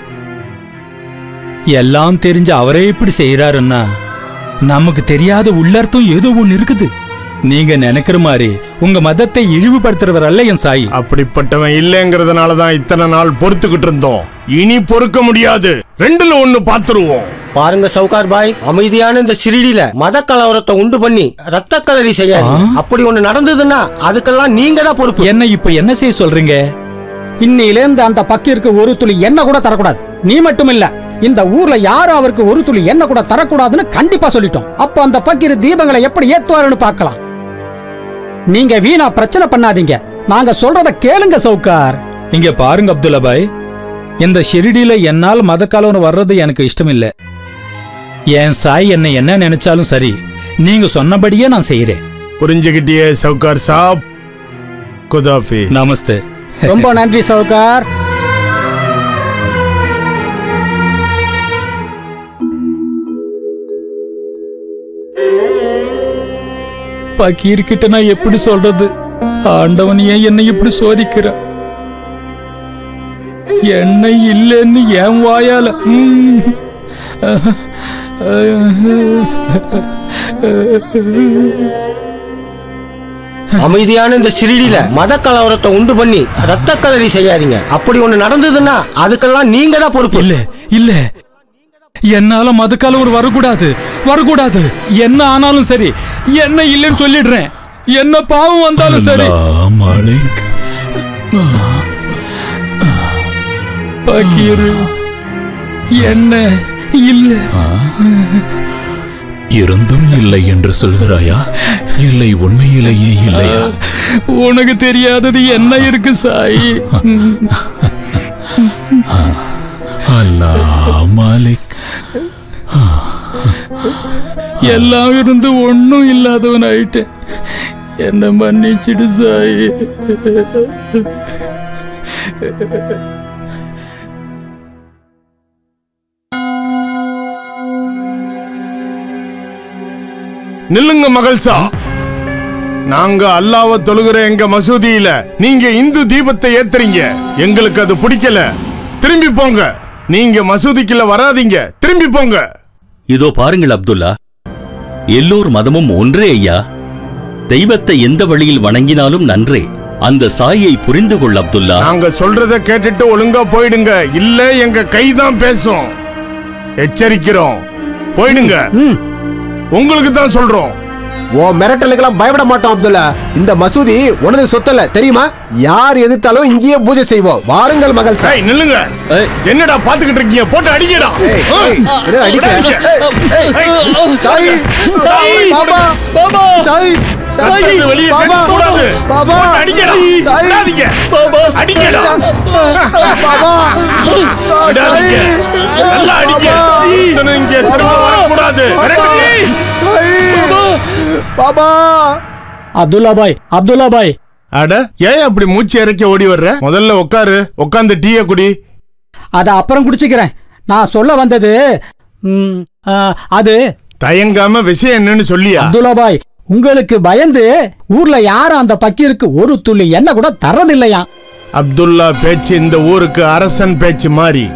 எல்லாம் தெரிஞ்ச அவரே இப்படி செய்யறாருன்னா நமக்கு தெரியாத உள்ளர்த்தம் ஏதோ ஒண்ணு இருக்குது நீங்க நினைக்கிற மாதிரி உங்க மதத்தை இழிவுபடுத்துறவர் அல்ல என் சாயி அப்படிப்பட்டவன் இல்லைங்கிறதுனால தான் இத்தனை நாள் பொறுத்துக்கிட்டு இருந்தோம் இனி பொறுக்க முடியாது ரெண்டுல ஒண்ணு பாத்துருவோம் பாருங்க சவுகார் பாய் அமைதியான இந்த சிறிடில மத கலவரத்தை உண்டு பண்ணி ரத்த கலரி செய்யாது அப்படி ஒண்ணு நடந்ததுன்னா அதுக்கெல்லாம் நீங்க தான் பொறுப்பு என்ன இப்ப என்ன செய்ய சொல்றீங்க இன்னையிலேருந்து அந்த பக்கீருக்கு ஒரு துளி எண்ணெய் கூட தரக்கூடாது நீ மட்டும் இல்ல இந்த ஊர்ல யாரும் அவருக்கு ஒரு துளி எண்ணெய் கூட தரக்கூடாதுன்னு கண்டிப்பா சொல்லிட்டோம் அப்ப அந்த பக்கீர் தீபங்களை எப்படி ஏத்துவாருன்னு பார்க்கலாம் நீங்க வீணா பிரச்சனை பண்ணாதீங்க நாங்க சொல்றத கேளுங்க சவுக்கார் இங்க பாருங்க அப்துல்லா பாய் இந்த ஷிரிடியில என்னால் மத கலவரம் வர்றது எனக்கு இஷ்டம் இல்ல என் சாய் என்னை என்ன நினைச்சாலும் சரி நீங்க சொன்னபடியே நான் செய்யறேன் புரிஞ்சுக்கிட்டியே சவுக்கார் சாப் குதாஃபி நமஸ்தே ரொம்ப நன்றி சவுக்கார் பக்கீர் கிட்ட நான் எப்படி சொல்றது ஆண்டவன் ஏன் என்னை இப்படி சோதிக்கிறான் எண்ணெய் இல்லைன்னு என் வாயால ம். அமைதியான இந்த சிறிடில மத கலவரத்தை உண்டு பண்ணி ரத்த கலரி செய்யாதீங்க அப்படி ஒண்ணு நடந்ததுன்னா அதுக்கெல்லாம் நீங்க தான் பொறுப்பு இல்ல இல்ல என்னால மது கலவரம் வரக்கூடாது வரக்கூடாது என்ன ஆனாலும் சரி என்ன இல்லைன்னு சொல்லிடுறேன் என்ன பாவம் வந்தாலும் சரி மாலிக் பக்கீரு என்ன இல்ல இருந்தும் இல்லை என்று சொல்கிறாயா இல்லை உண்மையிலேயே இல்லையா உனக்கு தெரியாதது என்ன இருக்கு சாய் அல்லா மாலிக் எல்லாம் இருந்து ஒண்ணும் இல்லாதவன் ஆயிட்டேன் என்ன மன்னிச்சிடு சாய் நில்லுங்க மகள்சா நாங்க அல்லாஹ்வ தொழுகிற எங்க மசூதியில நீங்க இந்து தீபத்தை ஏத்துறீங்க எங்களுக்கு அது பிடிக்கல திரும்பி போங்க நீங்க மசூதிக்குள்ள வராதீங்க திரும்பி போங்க இதோ பாருங்கள் அப்துல்லா எல்லோர் மதமும் ஒன்றே ஐயா தெய்வத்தை எந்த வழியில் வணங்கினாலும் நன்றே அந்த சாயை புரிந்து கொள் அப்துல்லா நாங்க சொல்றத கேட்டுட்டு ஒழுங்கா போயிடுங்க இல்ல எங்க கைதான் பேசும் எச்சரிக்கிறோம் போயிடுங்க உங்களுக்கு தான் சொல்றோம் ஓ மிரட்டலுக்கெல்லாம் பயப்பட மாட்டோம் அப்துல்லா இந்த மசூதி உனது சொத்தல்ல தெரியுமா யார் எதிர்த்தாலும் இங்கேயே பூஜை செய்வோம் வாருங்கள் மகள் சார் ஏய் நில்லுங்க என்னடா பாத்துக்கிட்டு இருக்கீங்க போட்டு அடிக்கடா ஏய், ஏய், என்ன அடிக்கிற? ஏய், ஏய், சாய், சாய், பாபா, சாய், சத்தத்தை வெளியே பாபா, கேட்கக்கூடாது. பாபா, போட்டு அடிக்கடா. சாய், விடாதீங்க. அடிக்கடா. பாபா, விடாதீங்க. நல்லா அடிங்க. ஒருத்தனும் இங்கே திரும்ப வரக்கூடாது. விரட்டுங்க. பாபா அப்துல்லா பாய் அப்துல்லா பாய் அட ஏன் அப்படி மூச்சு இறக்கி ஓடி வர்ற முதல்ல உட்காரு உட்காந்து டீய குடி அத அப்புறம் குடிச்சுக்கிறேன் நான் சொல்ல வந்தது ம், ஆ, அது தயங்காம விஷயம் என்னன்னு சொல்லியா அப்துல்லா பாய் உங்களுக்கு பயந்து ஊர்ல யாரும் அந்த பக்கீருக்கு ஒரு துளி எண்ணெய் கூட தர்றதில்லையா அப்துல்லா பேச்சு இந்த ஊருக்கு அரசன் பேச்சு மாதிரி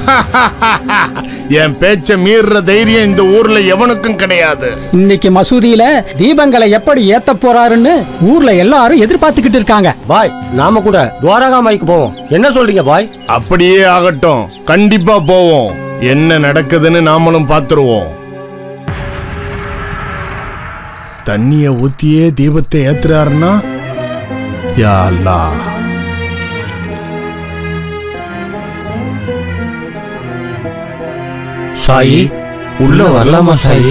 என் பேச்ச மீறுற தைரியம் இந்த ஊர்ல எவனுக்கும் கிடையாது இன்னைக்கு மசூதியில தீபங்களை எப்படி ஏத்த போறாருன்னு ஊர்ல எல்லாரும் எதிர்பார்த்துக்கிட்டு இருக்காங்க பாய் நாம கூட துவாரகா மாய்க்கு போவோம் என்ன சொல்றீங்க பாய் அப்படியே ஆகட்டும் கண்டிப்பா போவோம் என்ன நடக்குதுன்னு நாமளும் பார்த்துருவோம் தண்ணிய ஊத்தியே தீபத்தை ஏத்துறாருன்னா யா அல்லாஹ் சாயி உள்ள வரலாமா சாயி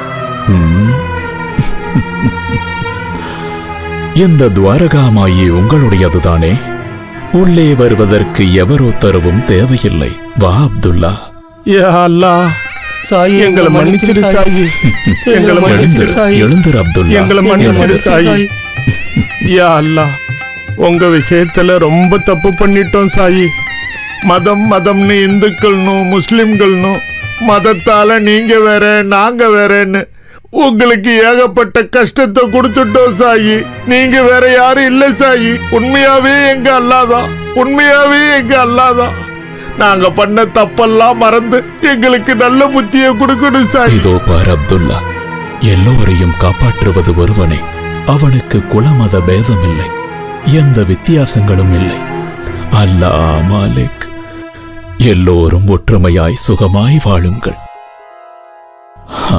இந்த துவாரகாமாயி உங்களுடையதுதானே உள்ளே வருவதற்கு எவர் உத்தரவும் தேவையில்லை வா அப்துல்லா யா அல்லாஹ் சாயி எங்களை மன்னிச்சிடு சாயி எங்களை மன்னிச்சிடு எழுந்திரு சாயி எழுந்திரு அப்துல்லா எங்களை மன்னிச்சிடு சாயி யா அல்லாஹ் உங்க விஷயத்துல ரொம்ப தப்பு பண்ணிட்டோம் சாயி மதம் மதம்னு இந்துக்கள்னும் முஸ்லிம்கள்னும் மதத்தால நீங்க வேற நாங்க வேறன்னு உங்களுக்கு ஏகப்பட்ட கஷ்டத்தை கொடுத்துட்டோம் சாயி நீங்க வேற யாரும் இல்ல சாயி உண்மையாவே எங்க அல்லாதான் உண்மையாவே எங்க அல்லாதான் நாங்க பண்ண தப்பெல்லாம் மறந்து எங்களுக்கு நல்ல புத்தியை கொடுக்கணும் சாயி இதோ பார் அப்துல்லா எல்லோரையும் காப்பாற்றுவது ஒருவனே அவனுக்கு குலமத பேதமில்லை எந்த வித்தியாசங்களும் இல்லை அல்லாஹ் மாலிக் எல்லோரும் ஒற்றுமையாய் சுகமாய் வாழுங்கள் ஹ.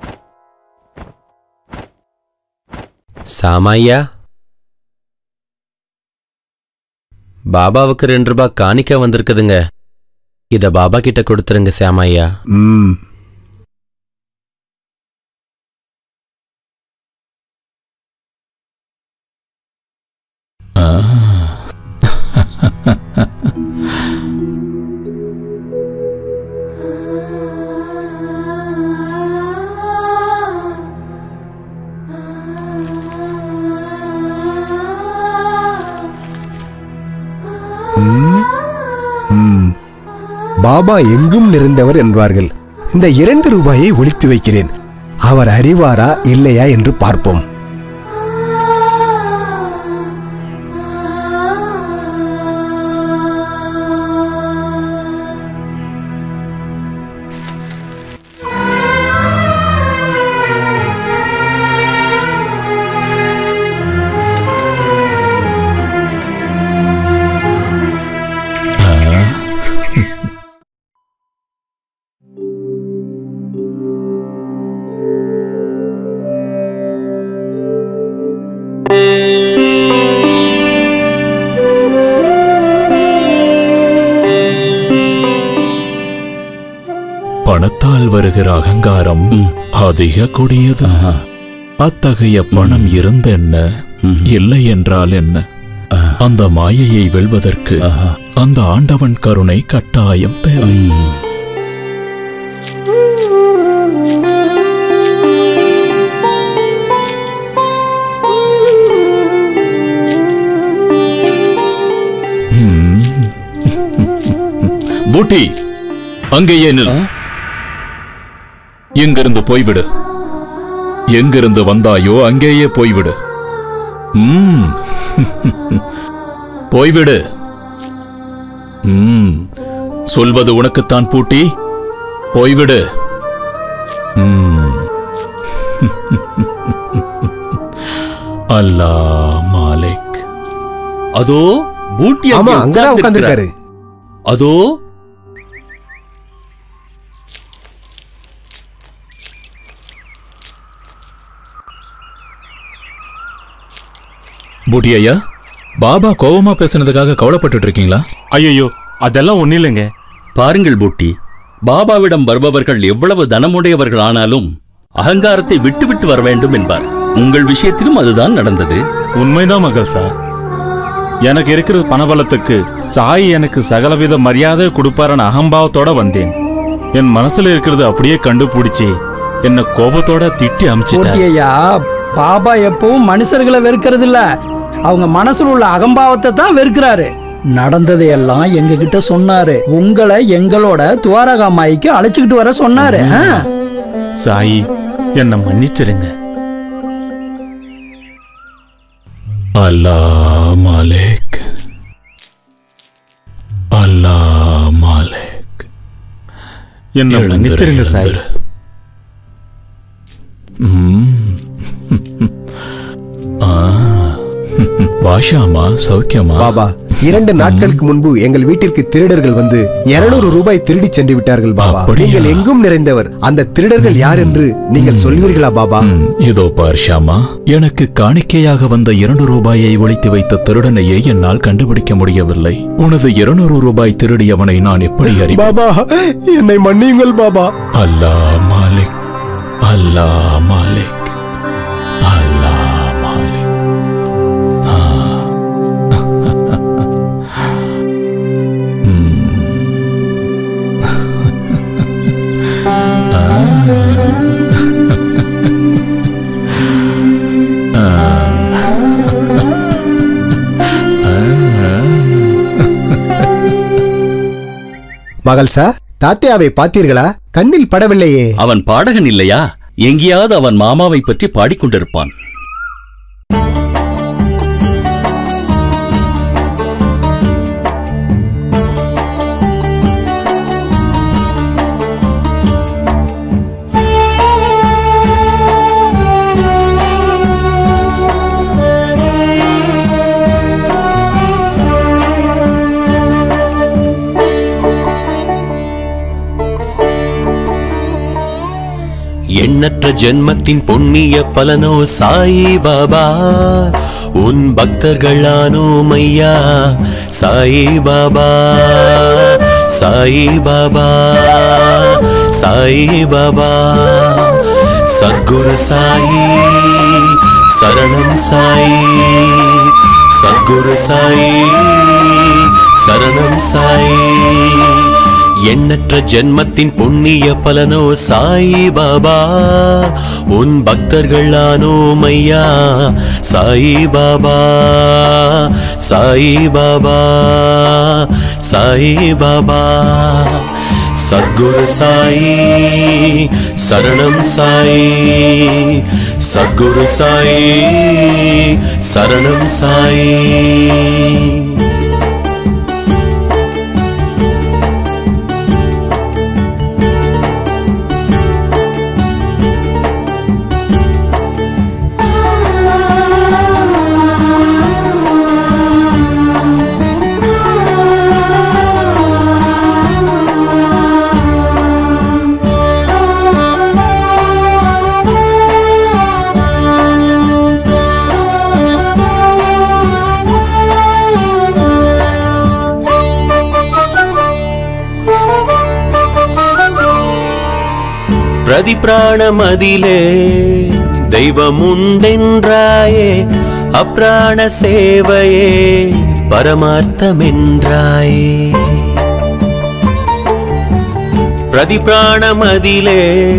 சாமாய்யா பாபாவுக்கு ரெண்டு ரூபாய் காணிக்க வந்திருக்குதுங்க இத பாபா கிட்ட கொடுத்துருங்க சாமாய்யா ம் ஆ. ம், ம். பாபா எங்கும் நிறைந்தவர் என்பார்கள் இந்த இரண்டு ரூபாயை ஒளித்து வைக்கிறேன் அவர் அறிவாரா இல்லையா என்று பார்ப்போம் பணத்தால் வருகிற அகங்காரம் அதிக கொடியது அத்தகைய பணம் இருந்தென்ன இல்லை என்றால் என்ன அந்த மாயையை வெல்வதற்கு அந்த ஆண்டவன் கருணை கட்டாயம் தேவை ம். பூட்டி அங்கேயே நில் எங்கிருந்து போய்விடு எங்கிருந்து வந்தாயோ அங்கேயே போய்விடு ம். போய்விடு ம். சொல்வது உனக்குத்தான் பூட்டி போய்விடு ம். அல்லாஹ் மாலிக் அதோ பூட்டி ஆமா, அங்கே அங்கதான் உட்கார்ந்திருக்கிறார். அதோ பூட்டி ஐயா பாபா கோவமா பேசுனதுக்காக கவலைப்பட்டுட்டு இருக்கீங்களா ஐயோ அதெல்லாம் ஒன்றும் இல்லைங்க பாருங்கள் பூட்டி பாபாவிடம் வருபவர்கள் எவ்வளவு தனமுடையவர்கள் ஆனாலும் அகங்காரத்தை விட்டு விட்டு வர வேண்டும் என்பார் உங்கள் விஷயத்திலும் அதுதான் நடந்தது உண்மைதான் மகள் சார் எனக்கு இருக்கிற பணபலத்துக்கு சாய் எனக்கு சகலவித மரியாதை கொடுப்பாரன்னு அகம்பாவத்தோட வந்தேன் என் மனசுல இருக்கிறது அப்படியே கண்டுபிடிச்சி என்ன கோபத்தோட திட்டி அமிச்சிட்டார் போட்டியா பாபா எப்பவும் மனுஷர்களை வெறுக்கிறது இல்ல அவங்க மனசுல உள்ள அகம்பாவத்தை தான் வெறுக்கிறாரு நடந்ததை எல்லாம் எங்க கிட்ட சொன்னாரு உங்களை எங்களோட துவாரகா மாய்க்கு அழைச்சுக்கிட்டு வர சொன்னாரு ஆ? சாயி என்னை மன்னிச்சிருங்க அல்லாஹ் மாலிக் அல்லா மாலிக் என்ன எழுந்திரு, மன்னிச்சிருங்க சாய் எழுந்திரு. ம். ஆ. வாஷாமா சௌக்கியமா பாபா இரண்டு நாட்களுக்கு முன்பு எங்கள் வீட்டிற்கு திருடர்கள் வந்து 200 ரூபாய் திருடி சென்று விட்டார்கள் பாபா அப்படியா? நீங்கள் எங்கும் நிறைந்தவர் அந்த திருடர்கள் யார் என்று நீங்கள் சொல்வீர்களா பாபா ம், இதோ பார் ஷாமா எனக்கு காணிக்கையாக வந்த இரண்டு ரூபாயை ஒளித்து வைத்த திருடனையே என்னால் கண்டுபிடிக்க முடியவில்லை உனது இருநூறு ரூபாய் திருடியவனை நான் எப்படி அறிவேன் பாபா என்னை மன்னியுங்கள் பாபா அல்லா மாலிக் அல்லா மாலிக் அல்லா மாலிக் ஆ. ம். ஆ. மகள் சார் தாத்தியாவை பார்த்தீர்களா கண்ணில் படவில்லையே அவன் பாடகன் இல்லையா எங்கேயாவது அவன் மாமாவை பற்றி பாடிக்கொண்டிருப்பான் எண்ணற்ற ஜென்மத்தின் புண்ணிய பலனோ சாயி பாபா உன் பக்தர்களானோ மையா சாயி பாபா சாயி பாபா சாயி பாபா சத்குரு சாயி சரணம் சாயி சத்குரு சாயி சரணம் சாயி எண்ணற்ற ஜென்மத்தின் புண்ணிய பலனோ சாயி பாபா உன் பக்தர்களானோ மையா சாயி பாபா சாயி பாபா சாயி பாபா சத்குரு சாயி சரணம் சாயி சத்குரு சாயி சரணம் சாயி பிரதி பிராணமதிலே தெய்வமுண்டென்றாயே அப்பிராண சேவையே பரமார்த்தமென்றாயே பிரதி பிராணமதிலே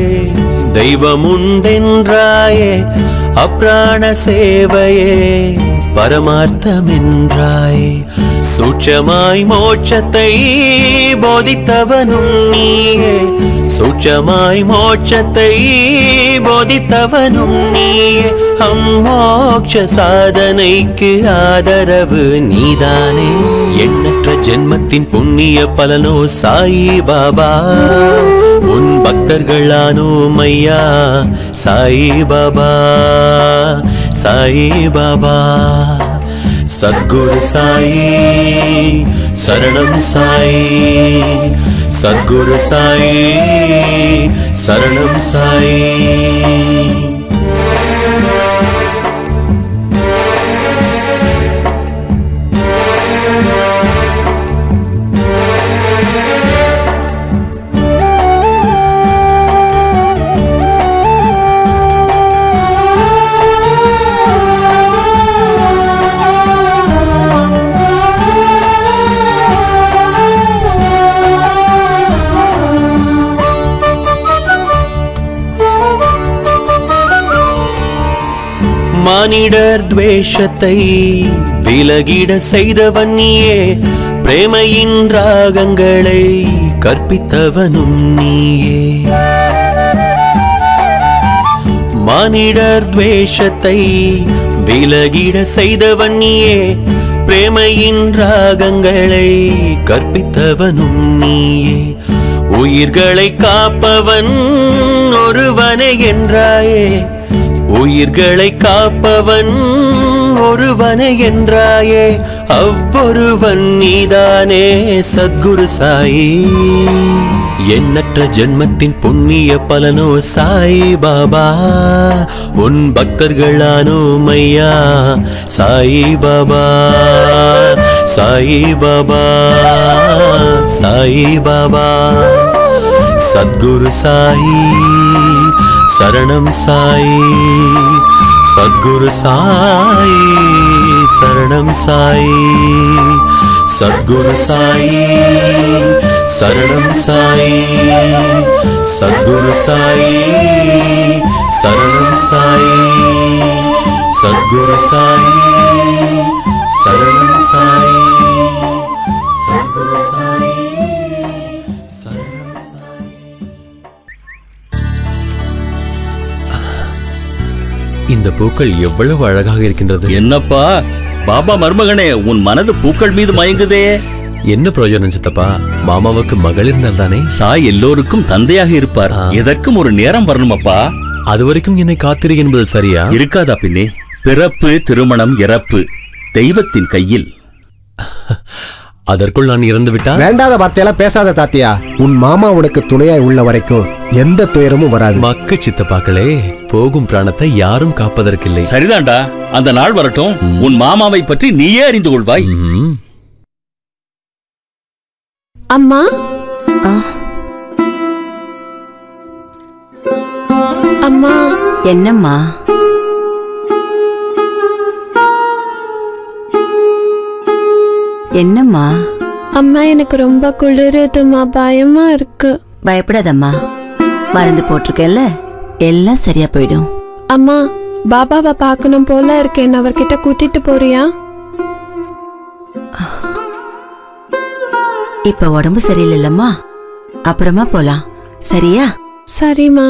தெய்வமுண்டென்றாயே அப்பிராண சேவையே பரமார்த்தமென்றாயே சூட்சமாய் மோட்சத்தை போதித்தவனும் நீயே சூட்சமாய் மோட்சத்தை போதித்தவனும் நீயே அம்மோட்ச சாதனைக்கு ஆதரவு நீதானே எண்ணற்ற ஜென்மத்தின் புண்ணிய பலனோ சாயி பாபா உன் பக்தர்களானோ மையா சாயி பாபா சாயி பாபா சத்குரு சாயி சரணம் சாயி சத்குரு சாயி சரணம் சாயி மானிடர் துவேஷத்தை விலகிட செய்தவன் நீயே பிரேமையின் ராகங்களை கற்பித்தவனும் நீயே மானிடர் துவேஷத்தை விலகிட செய்தவன் நீயே பிரேமையின் ராகங்களை கற்பித்தவனும் நீயே உயிர்களை காப்பவன் ஒருவனே என்றாயே உயிர்களை காப்பவன் ஒருவனே என்றாயே அவ்வொருவன் நீதானே சத்குரு சாயி எண்ணற்ற ஜென்மத்தின் புண்ணிய பலனோ சாய் பாபா உன் பக்தர்களானோ மையா சாய் பாபா சாய் பாபா சாய் பாபா சத்குரு சாயி சரணம் சாயி சத்குரு சாயி சரணம் சாயி சத்குரு சாயி சரணம் சாயி சத்குரு சாயி சரணம் சாயி சத்குரு சாயி சரணம் சாயி சத்குரு சாயி சரணம் சாயி இந்த பூக்கள் எவ்வளவு அழகாக இருக்கின்றது என்னப்பா பாபா மருமகனே உன் மனது பூக்கள் மீது மயங்குதே என்ன பிரயோஜனம் சித்தப்பா மாமாவுக்கு மகள் இருந்தால் தானே சாய் எல்லோருக்கும் தந்தையாக இருப்பார் எதற்கும் ஒரு நேரம் வரணுமப்பா அது வரைக்கும் என்னை காத்திரு என்பது சரியா இருக்காதா பின்னே பிறப்பு திருமணம் இறப்பு தெய்வத்தின் கையில் அதற்குள் நான் இறந்து விட்டால் வேண்டாத வார்த்தையெல்லாம் பேசாத தாத்தியா உன் மாமா உனக்கு துணையாய் உள்ள வரைக்கும் எந்த துயரமும் வராது மக்கு சித்தப்பாக்களே போகும் பிராணத்தை யாரும் காப்பதற்கில்லை சரிதான்டா அந்த நாள் வரட்டும் உன் மாமாவை பற்றி நீயே அறிந்து கொள்வாய் அம்மா அம்மா என்னம்மா என்னம்மா அம்மா எனக்கு ரொம்ப குளிருதுமா பயமா இருக்கு பயப்படாதம்மா மருந்து போட்டிருக்கேன்ல எல்லாம் சரியா போயிடும் அம்மா பாபாவை பார்க்கணும் போல இருக்கேன் அவர்கிட்ட கூட்டிட்டு போறியா இப்ப உடம்பு சரியில்லைல்லம்மா அப்புறமா போலாம் சரியா சரிம்மா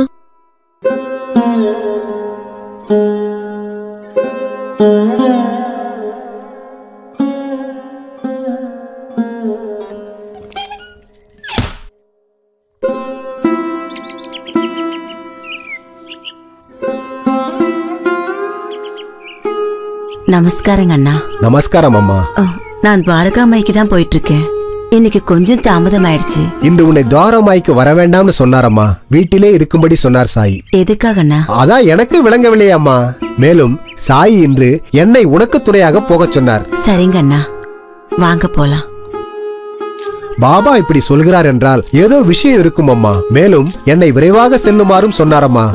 நமஸ்காரங்க அண்ணா நமஸ்காரம் அம்மா நான் துவாரகாமாய்க்கு தான் போயிட்டு இருக்கேன் இன்னைக்கு கொஞ்சம் தாமதம் ஆயிடுச்சு இன்று உன்னை துவாரமாய்க்கு வர வேண்டாம்னு சொன்னாரம்மா வீட்டிலே இருக்கும்படி சொன்னார் சாய் எதுக்காக அண்ணா அதான் எனக்கு விளங்கவில்லையே அம்மா மேலும் சாய் இன்று என்னை உனக்கு துணையாக போகச் சொன்னார் சரிங்க அண்ணா வாங்க போலாம் பாபா இப்படி சொல்கிறார் என்றால் ஏதோ விஷயம் இருக்கும் அம்மா மேலும் என்னை விரைவாக செல்லுமாறும் சொன்னாரம்மா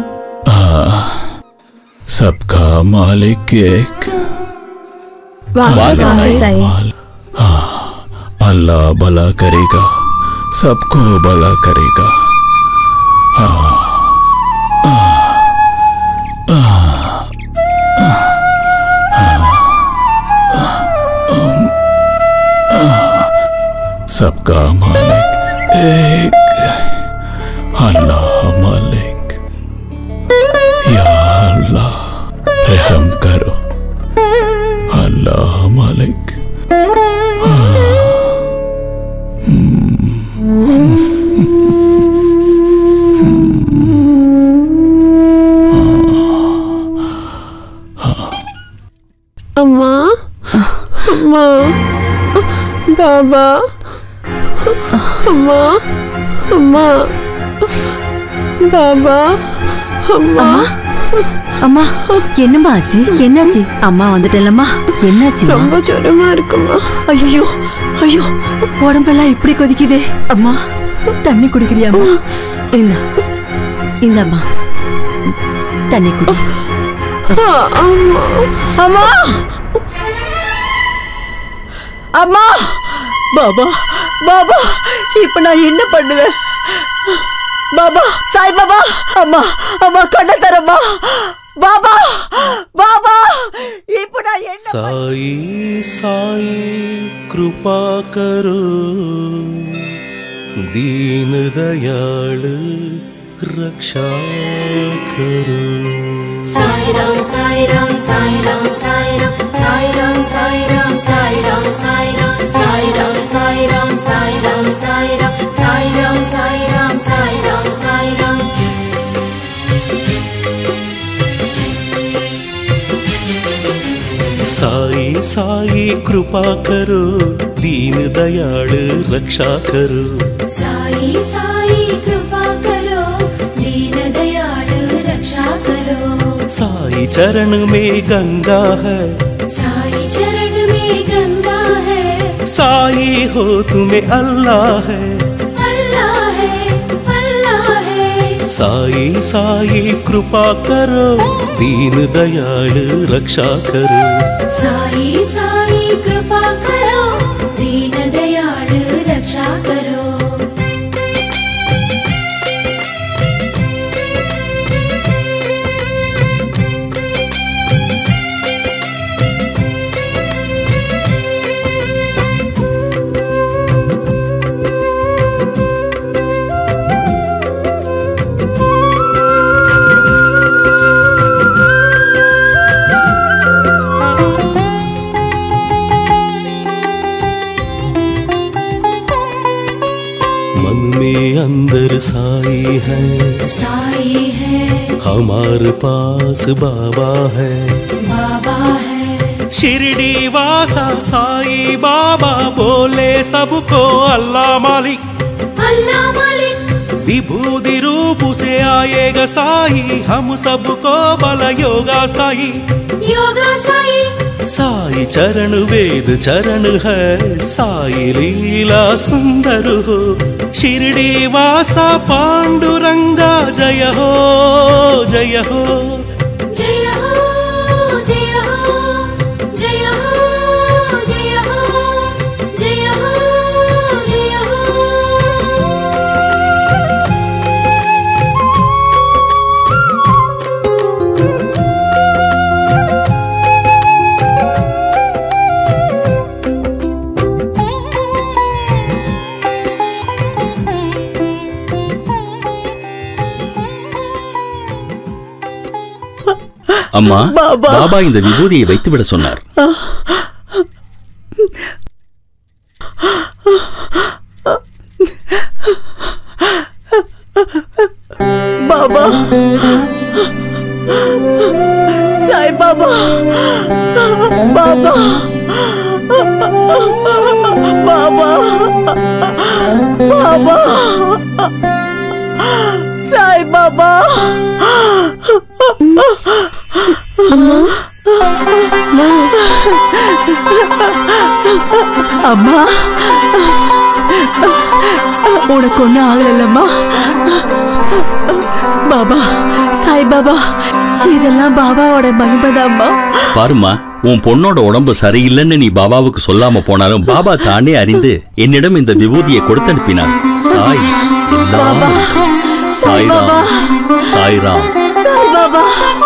सबका मालिक एक வாங்க साईं। சாய் हाँ, अल्लाह भला करेगा सबको भला करेगा हाँ, हाँ, हाँ, हाँ, सबका मालिक एक अल्लाह मालिक या अल्लाह रहम करो अल्लाह मालिक அம்மா அம்மா பாபா அம்மா அம்மா பாபா அம்மா அம்மா என்னம்மா ஆச்சு என்னாச்சு அம்மா வந்துட்டலம்மா என்னாச்சு ரொம்ப ஜுரமா இருக்குமா ஐயோ ஐயோ உடம்பெல்லாம் இப்படி கொதிக்குதே அம்மா தண்ணி குடிக்கிறியாம்மா இந்த இந்தம்மா தண்ணி குடி அம்மா அம்மா அம்மா பாபா பாபா இப்ப நான் என்ன பண்ணுவேன் பாபா சாய் பாபா அம்மா அம்மா கண்ண தரம்மா பாபா பாபா இப்ப நான் என்ன साई साई कृपा करो दीन दयाल रक्षा करो Sairam, Sairam, Sairam, Sairam, Sairam, Sairam, Sairam, Sairam, Sairam, Sairam, Sairam, Sairam, Sairam, Sairam, Sairam, Sairam. Sai Sai कृपा करो दीन दयाल रक्षा करो साई साई कृपा करो दीन दयाल रक्षा करो साई चरण में गंगा है साई चरण में गंगा है साई हो तुम्हें अल्लाह है अल्लाह है अल्लाह है साई साई कृपा करो दीन दयाल रक्षा करो साई साई कृपा करो दीन दयाल रक्षा करो मन में अंदर साई है साई है हमारे पास बाबा है बाबा है शिरडी वासा साई बाबा बोले सबको अल्लाह मालिक अल्लाह मालिक विभूति रूप से आएगा साई हम सबको बल योगा साई योगा साई साई चरण वेद चरण है साई लीला सुंदर हो शिरडी वासा पांडुरंगा जय हो जय हो जय हो जय हो जय हो जय हो जय हो जय हो அம்மா பாபா. பாபா இந்த விபூதியை வைத்துவிட சொன்னார் பாபா சாய் பாபா பாபா பாபா பாபா சாய் பாபா அம்மா உனக்கு ஒன்றும் ஆகலல்லம்மா பாபா சாய் பாபா இதெல்லாம் பாபாவோட மகிமைதாம்மா பாரும்மா உன் பொண்ணோட உடம்பு சரியில்லைன்னு நீ பாபாவுக்கு சொல்லாம போனாலும் பாபா தானே அறிந்து என்னிடம் இந்த விபூதியை கொடுத்து அனுப்பினார் சாய் எல்லாம் பாபா சாய் பாபா சாய்ராம் சாய் பாபா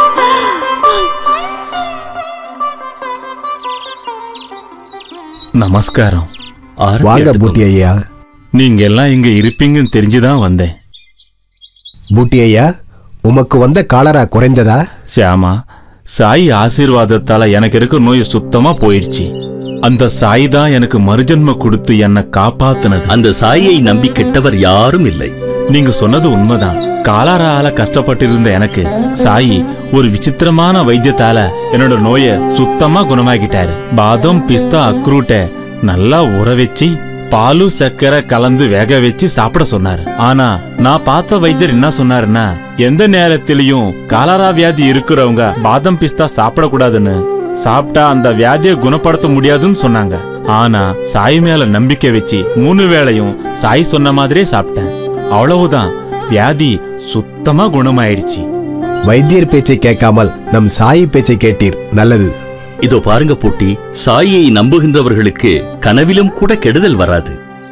நமஸ்காரம் வாங்க பூட்டி ஐயா நீங்க எல்லாம் இங்க இருப்பீங்கன்னு தெரிஞ்சுதான் வந்தேன் பூட்டி ஐயா உமக்கு வந்த காலரா குறைந்ததா சியாமா சாய் ஆசீர்வாதத்தால எனக்கு இருக்க நோய் சுத்தமா போயிடுச்சு அந்த சாய் தான் எனக்கு மறுஜன்ம கொடுத்து என்னை காப்பாத்துனது அந்த சாயை நம்பி கெட்டவர் யாரும் இல்லை நீங்க சொன்னது உண்மைதான் காலாரால கஷ்டப்பட்டிருந்த எனக்கு சாயி ஒரு விசித்திரமான வைத்தியத்தால என்னோட நோய சுத்தமா குணமாக்கிட்டாரு பாதம் பிஸ்தா அக்ரூட்டை நல்லா ஊற வச்சு பாலு சர்க்கரை கலந்து வேக வச்சு சாப்பிட சொன்னாரு ஆனா நான் பார்த்த வைத்தியர் என்ன சொன்னாருன்னா எந்த நேரத்திலையும் காலரா வியாதி இருக்கிறவங்க பாதம் பிஸ்தா சாப்பிடக்கூடாதுன்னு சாப்பிட்டா அந்த வியாதியை குணப்படுத்த முடியாதுன்னு சொன்னாங்க ஆனா சாய் மேல நம்பிக்கை வச்சு மூணு வேளையும் சாய் சொன்ன மாதிரியே சாப்பிட்டேன் அவ்வளவுதான் வியாதி சுத்தமா குணமாயிடுச்சு வைத்தியர் பேச்சை கேட்காமல் நம் சாயி பேச்சை கேட்டீர் நல்லது இதோ பாருங்க பூட்டி சாயை நம்புகின்றவர்களுக்கு கனவிலும் கூட கெடுதல் வராது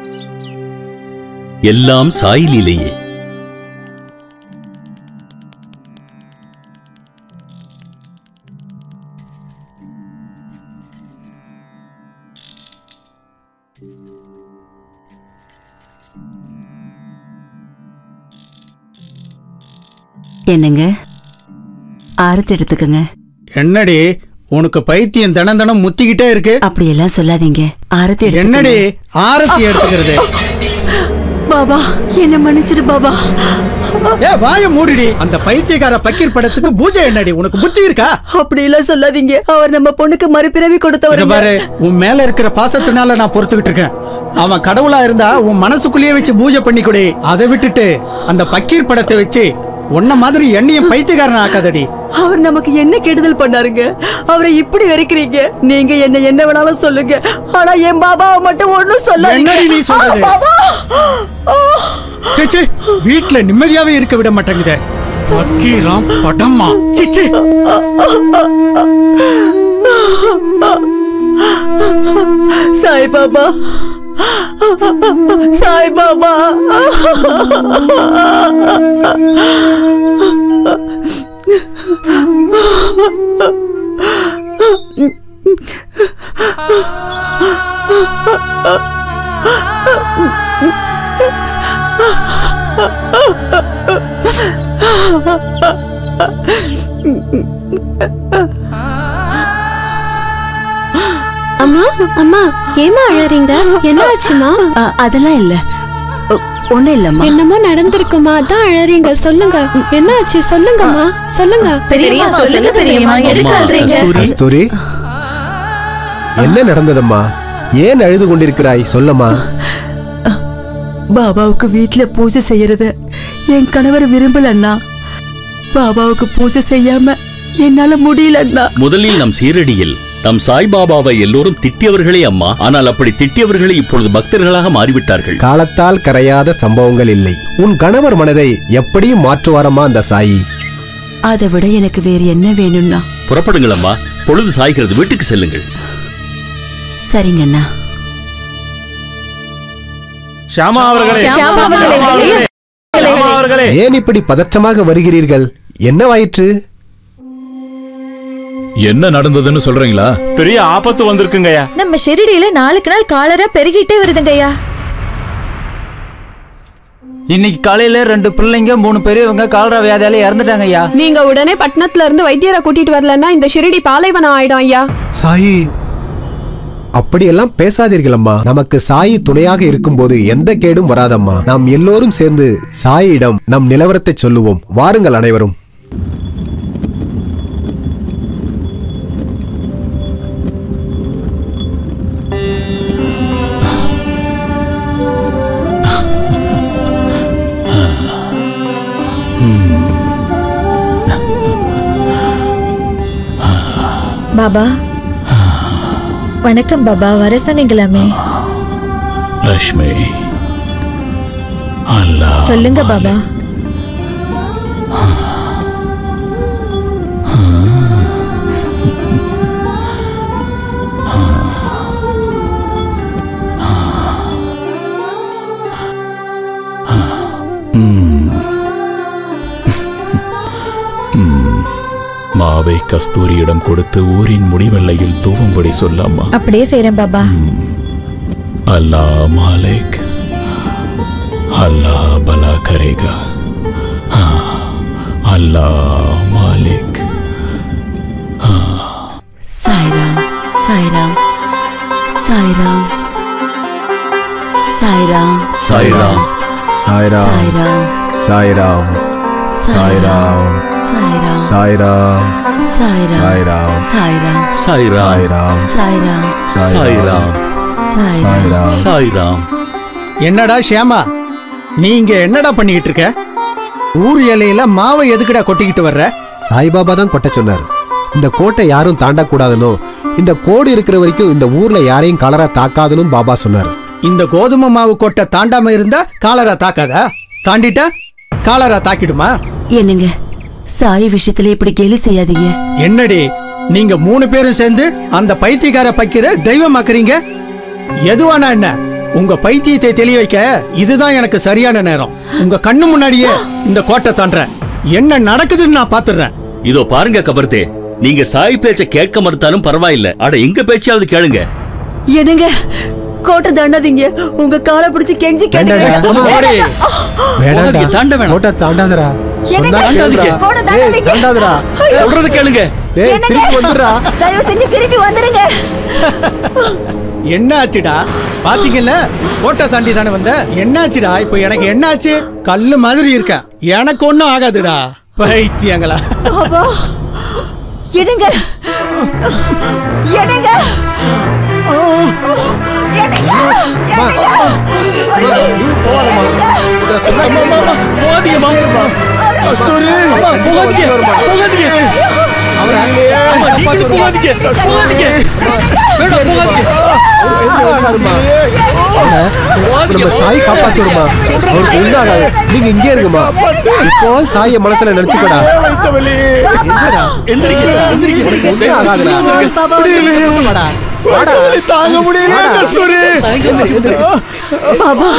எல்லாம் சாய் லீலையே என்னங்க ஆரத்தி எடுத்துக்கங்க என்னடி உனக்கு பைத்தியம் தினம் தினம் முத்திக்கிட்டே இருக்கு அப்படியெல்லாம் சொல்லாதீங்க ஆரத்தி எடுத்துக்கங்க. என்னடி ஆரத்தி எடுத்துக்கிறது பாபா என்ன மன்னிச்சிடு பாபா ஏ வாய மூடிடி அந்த பைத்தியக்கார பக்கீர் படத்துக்கு பூஜை என்னடி உனக்கு புத்தி இருக்கா அப்படி எல்லாம் சொல்லாதீங்க அவர் நம்ம பொண்ணுக்கு மறுபிறவி இங்க கொடுத்தவர் பாரு உன் மேல இருக்கிற பாசத்தினால நான் பொறுத்துக்கிட்டு இருக்கேன் அவன் கடவுளா இருந்தா உன் மனசுக்குள்ளேயே வச்சு பூஜை பண்ணி கொடு அதை விட்டுட்டு அந்த பக்கீர் படத்தை வச்சு உன்ன மாதிரி என்னையும் பைத்தியக்காரன் ஆக்காதடி அவர் நமக்கு என்ன கெடுதல் பண்ணாருங்க அவரை இப்படி வெறுக்கிறீங்க நீங்க என்ன என்ன வேணாலும் சொல்லுங்க ஆனா என் பாபாவை மட்டும் ஒண்ணும் சொல்லாதீங்க என்னடி நீ சொல்றது? ஆ, பாபா ஆ. சே, சே, வீட்ல நிம்மதியாவே இருக்க விட மாட்டேங்குதே பக்கீராம் படமா சே, சே. சாய் பாபா சாய் பாபா அம்மா அம்மா ஏமா அழறீங்க என்ன ஆச்சுமா அதெல்லாம் இல்ல ஒண்ணும் இல்லம்மா என்னமோ நடந்திருக்குமா அதான் அழறீங்க சொல்லுங்க என்ன ஆச்சு சொல்லுங்கம்மா சொல்லுங்க பெரியம்மா, சொல்லுங்க பெரியம்மா, எதுக்கு அழறீங்க? கஸ்தூரி என்ன நடந்ததம்மா ஏன் அழுது கொண்டிருக்கிறாய் சொல்லம்மா பாபாவுக்கு வீட்ல பூஜை செய்யறத என் கணவர் விரும்பல அண்ணா பாபாவுக்கு பூஜை செய்யாம என்னால முடியல அண்ணா முதலில் நம் சீரடியில் நம் சாய்பாபாவை எல்லோரும் திட்டியவர்களே அம்மா ஆனால் அப்படி திட்டியவர்களே இப்பொழுது பக்தர்களாக மாறிவிட்டார்கள் காலத்தால் கரையாத சம்பவங்கள் இல்லை உன் கணவர் மனதை எப்படியும் மாற்றுவாரம்மா அந்த சாயி அதை விட எனக்கு வேறு என்ன வேணும்னா புறப்படுங்கள் அம்மா பொழுது சாய்கிறது வீட்டுக்கு செல்லுங்கள் சரிங்கண்ணா ஷாமா அவர்களே ஷியாமா அவர்களே. ஷாமா அவர்களே ஏன் இப்படி பதற்றமாக வருகிறீர்கள் என்னவாயிற்று என்ன நடந்ததுன்னு சொல்றீங்களா பெரிய ஆபத்து வந்திருக்குங்கய்யா நம்ம ஷெரடியில நாளுக்கு நாள் காலரா பெருகிட்டே வருதுங்கய்யா இன்னைக்கு காலையில ரெண்டு பிள்ளைங்க மூணு பெரியவங்க காலரா வியாதியால இறந்துட்டாங்க ஐயா நீங்க உடனே பட்டணத்துல இருந்து வைத்தியரை கூட்டிட்டு வரலன்னா இந்த ஷிரடி பாலைவனம் ஆயிடும் ஐயா சாயி அப்படியெல்லாம் பேசாதீர்கள் அம்மா நமக்கு சாயி துணையாக இருக்கும்போது எந்த கேடும் வராதம்மா நாம் எல்லோரும் சேர்ந்து சாயியிடம் நம் நிலவரத்தை சொல்லுவோம் வாருங்கள் அனைவரும் பாபா வணக்கம் பாபா வர சொன்னீங்களாமே லக்ஷ்மி அல்லா சொல்லுங்க பாபா ம். மாவை கஸ்தூரியிடம் கொடுத்து ஊரின் முடிவெல்லையில் தூவும்படி சொல்லம்மா அப்படியே செய்றேன் பாபா அல்லா மாலிக் அல்லா பலா கரேகா हाँ, அல்லா மாலிக் சாய்ராம் சாய்ராம் சாய்ராம் சாய்ராம் சாய்ராம் சாய்ராம் சாய்ராம் சாய்ராம் சாய்ராம் சாய்ராம் சாய்ராம் சாய்ராம் சாய்ராம் சாய்ராம் சாய்ராம் சாய்ராம் சாய்ராம் சாய்ராம் என்னடா ஷியாமா நீங்க என்னடா பண்ணிக்கிட்டு இருக்க ஊர் எல்லையில மாவை எதுக்குடா கொட்டிக்கிட்டு வர்ற சாய்பாபா தான் கொட்ட சொன்னார் இந்த கோட்டை யாரும் தாண்டக்கூடாதுன்னு இந்த கோடு இருக்கிற வரைக்கும் இந்த ஊர்ல யாரையும் கலரா தாக்காதுன்னு பாபா சொன்னார் இந்த கோதுமை மாவு கொட்டை தாண்டாம இருந்தா காலரா தாக்காதா தாண்டிட்டா காலரா தாக்கிடுமா என்னங்க சாய் விஷயத்துல இப்படி கேலி செய்யாதீங்க என்னடி நீங்க மூணு பேரும் சேர்ந்து அந்த பைத்தியக்கார பக்கிர தெய்வமாக்குறீங்க எதுவானா என்ன உங்க பைத்தியத்தை தெளிய வைக்க இதுதான் எனக்கு சரியான நேரம் உங்க கண்ணு முன்னாடியே இந்த கோட்டை தாண்டறேன் என்ன நடக்குதுன்னு நான் பாத்துறேன் இதோ பாருங்க கபர்தே நீங்க சாய் பேச்ச கேட்க மறுத்தாலும் பரவாயில்ல அட எங்க பேச்சாவது கேளுங்க என்னங்க கோட்டை தாண்டாதீங்க உங்க காலை பிடிச்சு கெஞ்சி கேட்டுக்கிறேன் வேண்டாம். தாண்ட வேணாம். கோட்டை தாண்டாதரா என்னங்க? கேளுடா. கூட டேய், தாண்டாதீங்க. தாண்டாதடா. ஐயோ. சொல்றது கேளுங்க டேய், என்னங்க? திருப்பி வந்துடுறா. தயவு செஞ்சு திருப்பி வந்துருங்க என்ன ஆச்சுடா பாத்தீங்கல்ல கோட்டை தாண்டி தானே வந்த என்னாச்சுடா இப்போ எனக்கு என்னாச்சு கல்லு மாதிரி இருக்க எனக்கு ஒண்ணும் ஆகாதுடா பைத்தியங்களா பாபா எடுங்க எடுங்க எடுங்க நம்ம சாய் காப்பாத்திடுமா அவருக்கு ஒண்ணும் ஆகாது நீங்க இங்கே இருங்கம்மா இப்போ சாய மனசுல நினைச்சுக்கடா ஒண்ணும் ஆகாதுடா. தாங்க முடியல கஸ்தூரி பாபா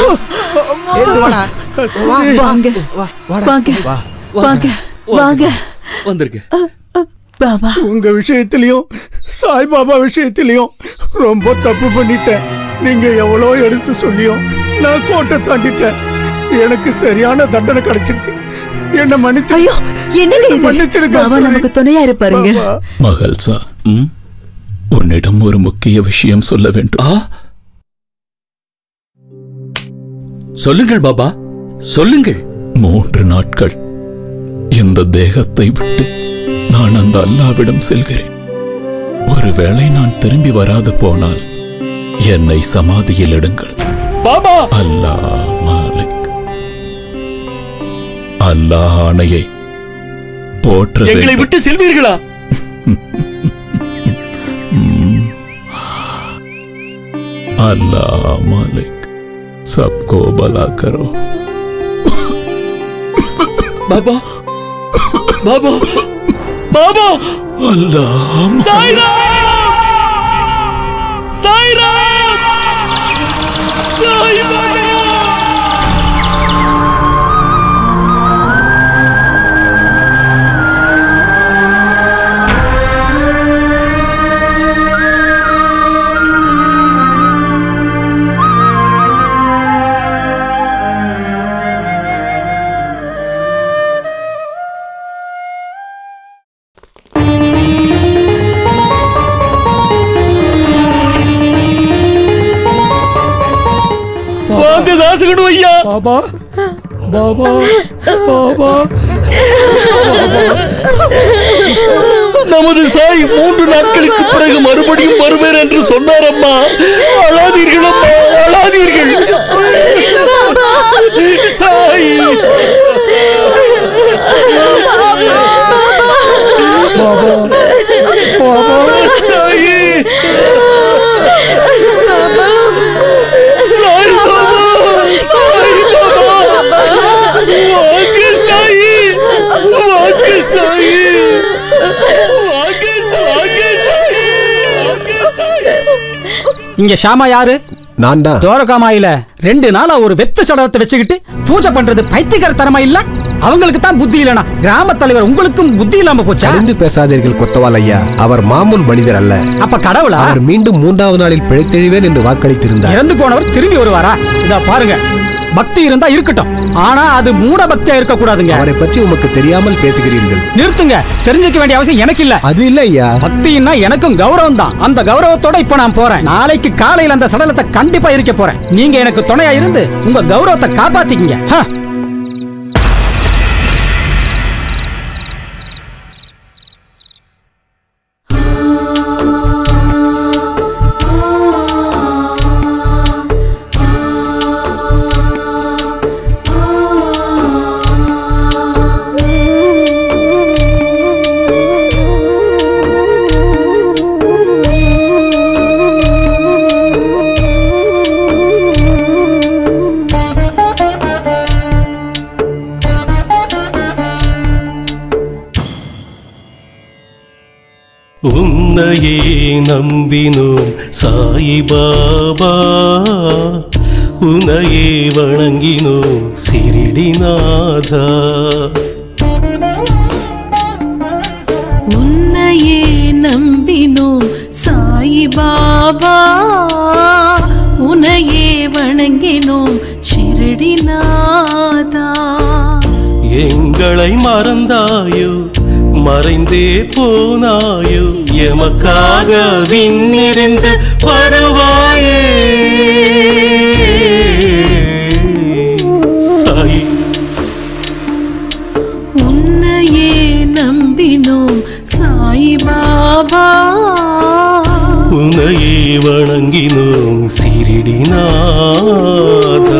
வாங்க வாங்க வாங்க வாங்க வந்திருக்கு பாபா உங்க விஷயத்திலையும் சாய்பாபா விஷயத்திலையும் ரொம்ப தப்பு பண்ணிட்டேன் நீங்க எவ்வளோ எடுத்து சொல்லியும் நான் கோட்டை தாண்டிட்டேன் எனக்கு சரியான தண்டனை கிடைச்சிடுச்சு என்ன மன்னிச்சு ஐயோ என்னங்க இது மன்னிச்சிடுங்க பாபா நமக்கு துணையா இருப்பாருங்க மகள்சா உன்னிடம் ஒரு முக்கிய விஷயம் சொல்ல வேண்டும் சொல்லுங்கள் பாபா சொல்லுங்கள் மூன்று நாட்கள் இந்த தேகத்தை விட்டு நான் அந்த அல்லாவிடம் செல்கிறேன் ஒருவேளை நான் திரும்பி வராது போனால் என்னை சமாதியில் இடுங்கள் பாபா அல்லாஹ் மாலிக் அல்லாஹ் ஆணையை போற்ற எங்களை வேண்டும். விட்டு செல்வீர்களா अल्लाह मालिक सबको भला करो பாபா பாபா பாபா அல்லாஹ் சாய்ராம் சாய்ராம் சாய்ராம் வாங்க தாசகனு ஐயா பாபா பாபா பாபா நமது சாய் மூன்று நாட்களுக்கு பிறகு மறுபடியும் வருவேன் என்று சொன்னார் அம்மா அழாதீர்கள் அம்மா அழாதீர்கள் சாய் பாபா பாபா சாய் சாய் பாபா சாய் பாபா வாங்க சாய் வாங்க சாய் வாங்க சாய் வாங்க சாய் இங்க ஷாமா யாரு நான் தான் தோரகாமாயில ரெண்டு நாளா ஒரு வெத்து சடலத்தை வச்சுக்கிட்டு பூஜை பண்றது பைத்தியக்காரத்தனமா இல்ல அவங்களுக்கு தான் புத்தி இல்லனா கிராம தலைவர் உங்களுக்கும் புத்தி இல்லாம போச்சா கலந்து பேசாதீர்கள் கொத்தவால் ஐயா அவர் மாமூல் மனிதர் அல்ல அப்ப கடவுளா அவர் மீண்டும் மூன்றாவது நாளில் பிழைத்தெழுவேன் என்று வாக்களித்திருந்தார் இறந்து போனவர் திரும்பி வருவாரா இதா பாருங்க பக்தி இருந்தா இருக்கட்டும் ஆனா அது மூட பக்தியா இருக்க கூடாதுங்க அவரை பற்றி உமக்கு தெரியாமல் பேசுகிறீர்கள் நிறுத்துங்க தெரிஞ்சுக்க வேண்டிய அவசியம் எனக்கு இல்ல அது இல்ல ஐயா பக்தின்னா எனக்கும் கௌரவம் தான் அந்த கௌரவத்தோட இப்ப நான் போறேன் நாளைக்கு காலையில அந்த சடலத்தை கண்டிப்பா இருக்க போறேன் நீங்க எனக்கு துணையா இருந்து உங்க கௌரவத்தை காப்பாத்திக்கங்க ஹ. உன்னையே நம்பினோம் சாயிபாபா உன்னையே வணங்கினோம் சிறிடிநாதா உன்னையே நம்பினோம் சாயிபாபா உன்னையே வணங்கினோம் ஷிரடிநாதா எங்கள் எங்களை மறந்தாயோ மறைந்தே போனாயோ எமக்காக விண்ணிருந்து வருவாயே சாயி உன்னையே நம்பினோம் சாயிபாபா உனையே வணங்கினோம் சிறிடினாதா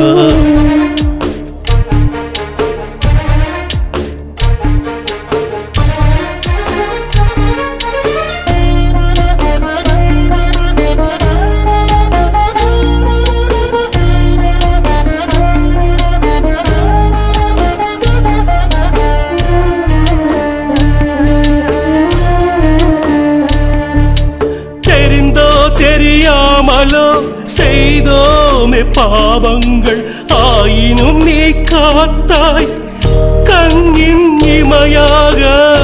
தெரிந்தோ தெரியாமலோ செய்தோமே பாவங்கள் ஆயினும் நீ காத்தாய் கண்ணின் இமையாக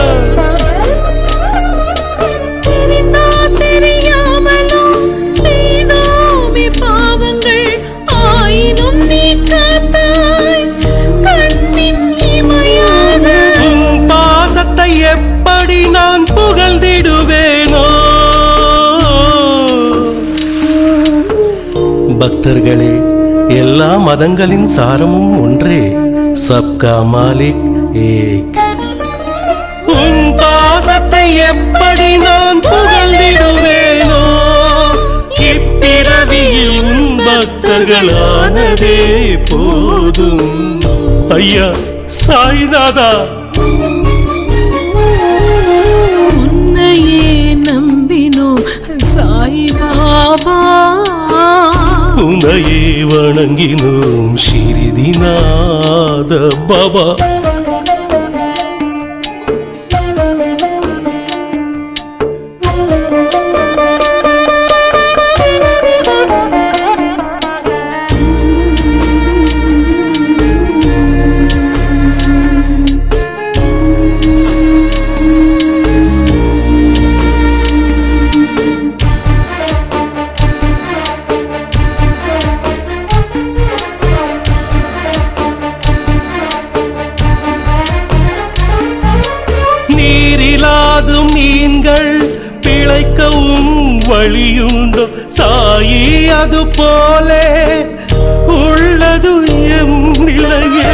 தெரிந்தோ தெரியாமலோ செய்தோமே பாவங்கள் ஆயினும் நீ காத்தாய் கண்ணின் இமையாக உன் பாசத்தை எப்படி நான் புகழ்ந்திடுவேனோ பக்தர்களே எல்லா மதங்களின் சாரமும் ஒன்றே சப்கா மாலிக் ஏக் உன் பாசத்தை எப்படி நான் புகழ்ந்திடுவேனோ இப்பிறவியில் உன் பக்தர்களானதே போதும் ஐயா சாய்நாதா உன்னையே நம்பினோம் சாயிபாபா உனையே வணங்கினோம் ஸ்ரீதிநாத பாபா நீரிலாதும் மீன்கள் பிழைக்கவும் வழியுண்டோ சாயி அது போலே உள்ளது எம் நிலையே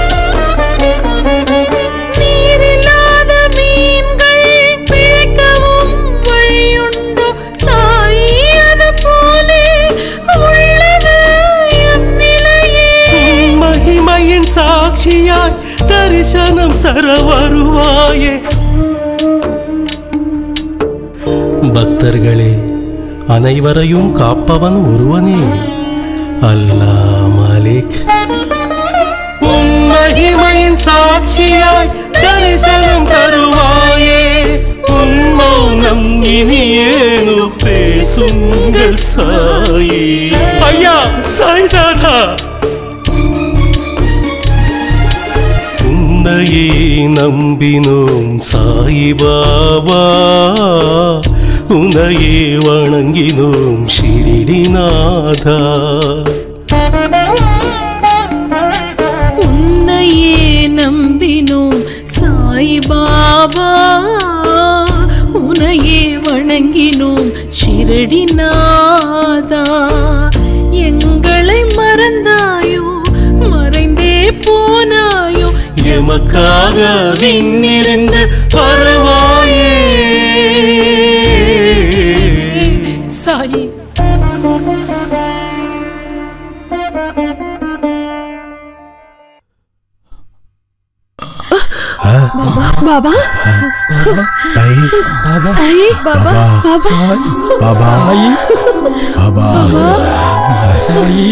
நீரில்லாத மீன்கள் பிழைக்கவும் வழியுண்டோ சாயி அது போலே உள்ளது எம் நிலையே மகிமையின் சாட்சியாய் தரிசனம் தர வருவாயே பக்தர்களே அனைவரையும் காப்பவன் ஒருவனே அல்லா மாலிக் உன் மகிமையின் சாட்சியாய் தரிசனம் தருவாயே உன் மௌனம் இனியேனோ பேசுங்கள் சாயி ஐயா சாய்தாதா உன்னையே நம்பினோம் சாயிபாபா உன்னையே வணங்கினோம் ஷிரிடிநாதா உன்னையே நம்பினோம் சாயிபாபா உன்னையே வணங்கினோம் ஷிரடிநாதா எங்களை மறந்தாயோ மறைந்தே போனாயோ எமக்காக விண்ணிருந்து வருவாயே சாயி பாபா சாய் சாயி பாபா பாபா பாபா பாபா சாயி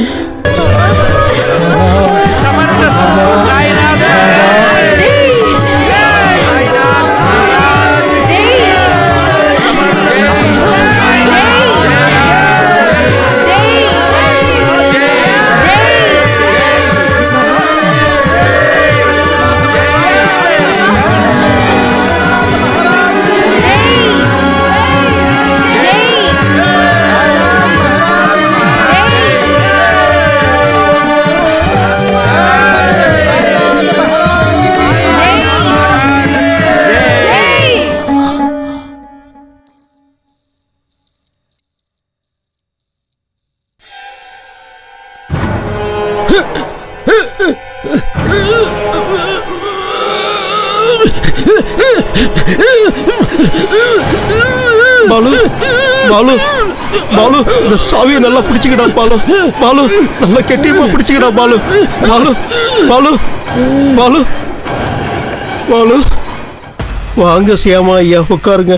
ஜெய் பாலு பாலு பாலு இந்த சாவியை நல்லா பிடிச்சுக்கிடா பாலு பாலு நல்லா கெட்டியமா பிடிச்சுக்கிடா பாலு பாலு பாலு பாலு பாலு வாங்க சியாமா ஐயா உட்காருங்க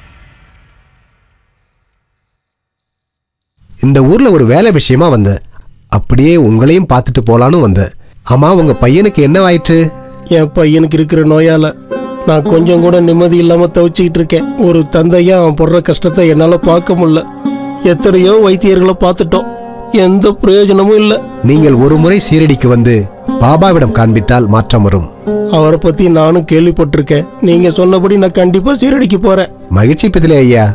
இந்த ஊர்ல ஒரு வேலை விஷயமா வந்தேன் அப்படியே உங்களையும் பார்த்துட்டு போலான்னு வந்தேன் ஆமா உங்க பையனுக்கு என்னவாயிற்று என் பையனுக்கு இருக்கிற நோயால நான் கொஞ்சம் கூட நிம்மதி இல்லாம தவிச்சுக்கிட்டு இருக்கேன் ஒரு தந்தையா அவன் படுற கஷ்டத்தை என்னால பார்க்க முடியல எத்தனையோ வைத்தியர்களை பார்த்துட்டோம் எந்த பிரயோஜனமும் இல்லை நீங்கள் ஒரு முறை சீரடிக்கு வந்து பாபாவிடம் காண்பித்தால் மாற்றம் வரும் அவரை பத்தி நானும் கேள்விப்பட்டிருக்கேன் நீங்க சொன்னபடி நான் கண்டிப்பா சீரடிக்கு போறேன் மகிழ்ச்சி பிதிலே ஐயா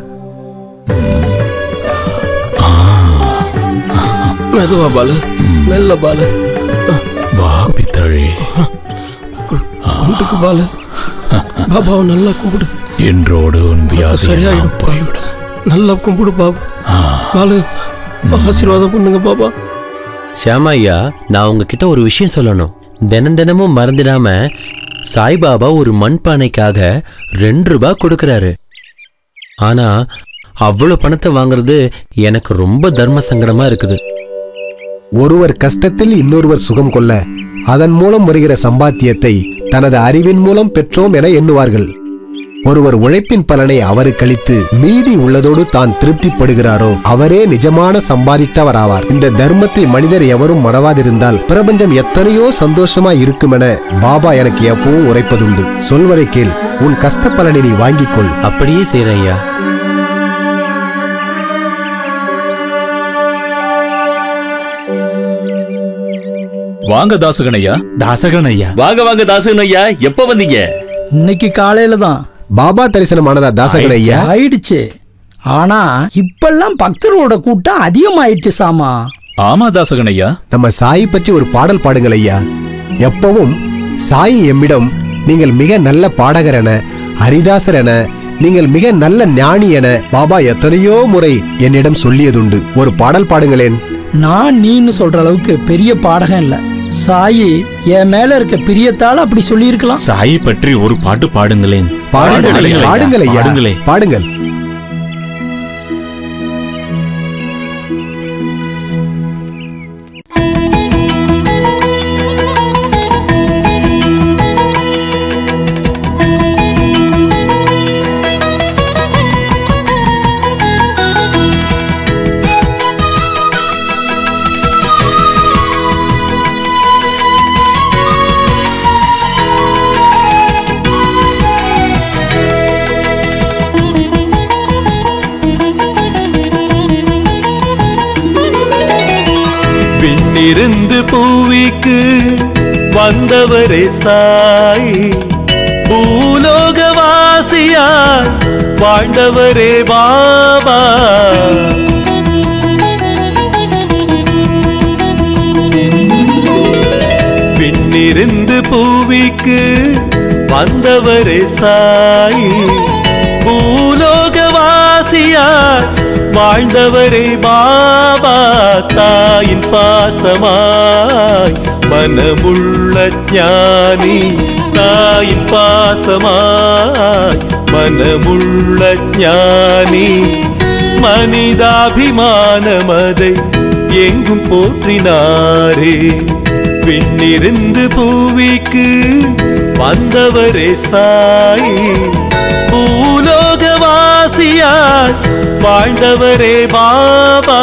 மெதுவா பாலு மெல்ல பாலு வா பித்தழி கும்பிட்டுக்கு பாலு பாபாவை நல்லா கும்பிடு என்றோடு உன் வியாதி சரியாயிடும் எல்லாம் போய்விடும் நல்லா கும்பிடு பாபு பாலு ஆசீர்வாதம் பண்ணுங்க பாபா சியாமா ஐயா நான் உங்ககிட்ட ஒரு விஷயம் சொல்லணும் தினம் தினமும் மறந்துடாம சாய்பாபா ஒரு மண்பானைக்காக ரெண்டு ரூபாய் கொடுக்கறாரு ஆனா அவ்வளவு பணத்தை வாங்குறது எனக்கு ரொம்ப தர்ம சங்கடமா இருக்குது ஒருவர் கஷ்டத்தில் இன்னொருவர் சுகம் கொள்ள அதன் மூலம் வருகிற சம்பாத்தியத்தை தனது அறிவின் மூலம் பெற்றோம் என எண்ணுவார்கள் ஒருவர் உழைப்பின் பலனை அவருக்கு அளித்து மீதி உள்ளதோடு தான் திருப்திப்படுகிறாரோ அவரே நிஜமான சம்பாதித்தவர் ஆவார் இந்த தர்மத்தை மனிதர் எவரும் மறவாதிருந்தால் பிரபஞ்சம் எத்தனையோ சந்தோஷமா இருக்குமென பாபா எனக்கு எப்பவும் உரைப்பதுண்டு சொல்வதை கேள் உன் கஷ்ட பலனை நீ வாங்கிக் கொள் அப்படியே செய்றேன் ஐயா வாங்க தாசகனையா தாசகனையா வாங்க வாங்க தாசகன் ஐயா எப்ப வந்தீங்க இன்னைக்கு காலையில தான் பாபா தரிசனமானதா தாசகன் ஐயா ஆயிடுச்சு ஆனா இப்பெல்லாம் பக்தர்களோட கூட்டம் அதிகமாயிடுச்சு சாமா ஆமா தாசகனையா நம்ம சாய் பற்றி ஒரு பாடல் பாடுங்கள் ஐயா எப்பவும் சாய் எம்மிடம் நீங்கள் மிக நல்ல பாடகர் என ஹரிதாசர் என நீங்கள் மிக நல்ல ஞானி என பாபா எத்தனையோ முறை என்னிடம் சொல்லியதுண்டு ஒரு பாடல் பாடுங்களேன் நான் நீன்னு சொல்ற அளவுக்கு பெரிய பாடகம் இல்ல சாயி என் மேல இருக்க பிரியத்தால அப்படி சொல்லியிருக்கலாம் சாயை பற்றி ஒரு பாட்டு பாடுங்களேன் பாடுங்கள் பாடுங்கள் ஐயா, பாடுங்கள் ஐயா பாடுங்களே. பாடுங்கள் விண்ணிருந்து பூவிக்கு வந்தவரே சாய் பூலோகவாசியாய் வாழ்ந்தவரே பாபா விண்ணிருந்து பூவிக்கு வந்தவரே சாய் பூலோகவாசியாய் வாழ்ந்தவரே பாபா தாயின் பாசமாய் மனமுள்ள ஞானி தாயின் பாசமாய் மனமுள்ள ஞானி மனிதாபிமானமதை எங்கும் போற்றினாரே விண்ணிருந்து பூவிக்கு வந்தவரே சாய் பூலோகவாசியாய் வாழ்ந்தவரே பாபா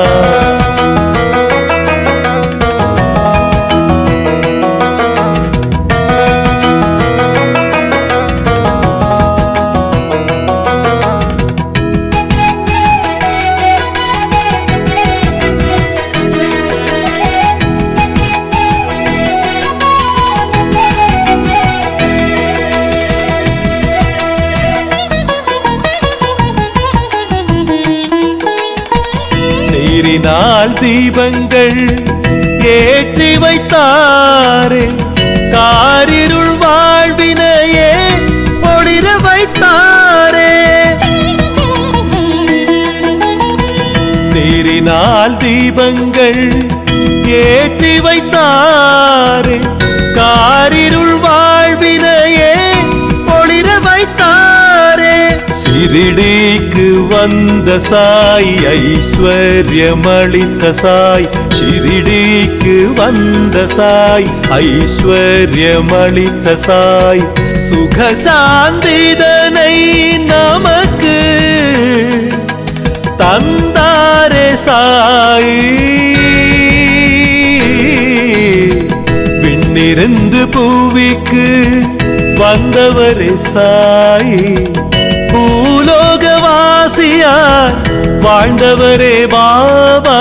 நீரினால் தீபங்கள் ஏற்றி வைத்தாரே காரிருள் வாழ்வினையே ஒளிர வைத்தாரே நீரினால் தீபங்கள் ஏற்றி வைத்தாரே காரிருள் வாழ்வினையே ஒளிர வைத்தாரே வந்த சாய் ஐஸ்வர்யமளித்த சாய் ஷிரிடிக்கு வந்த சாய் ஐஸ்வர்யமளித்த சாய் சுகசாந்திதனை நமக்கு தந்தாரே சாய் விண்ணிருந்து பூவிக்கு வந்தவரே சாய் பூலோகவாசியார் வாழ்ந்தவரே பாபா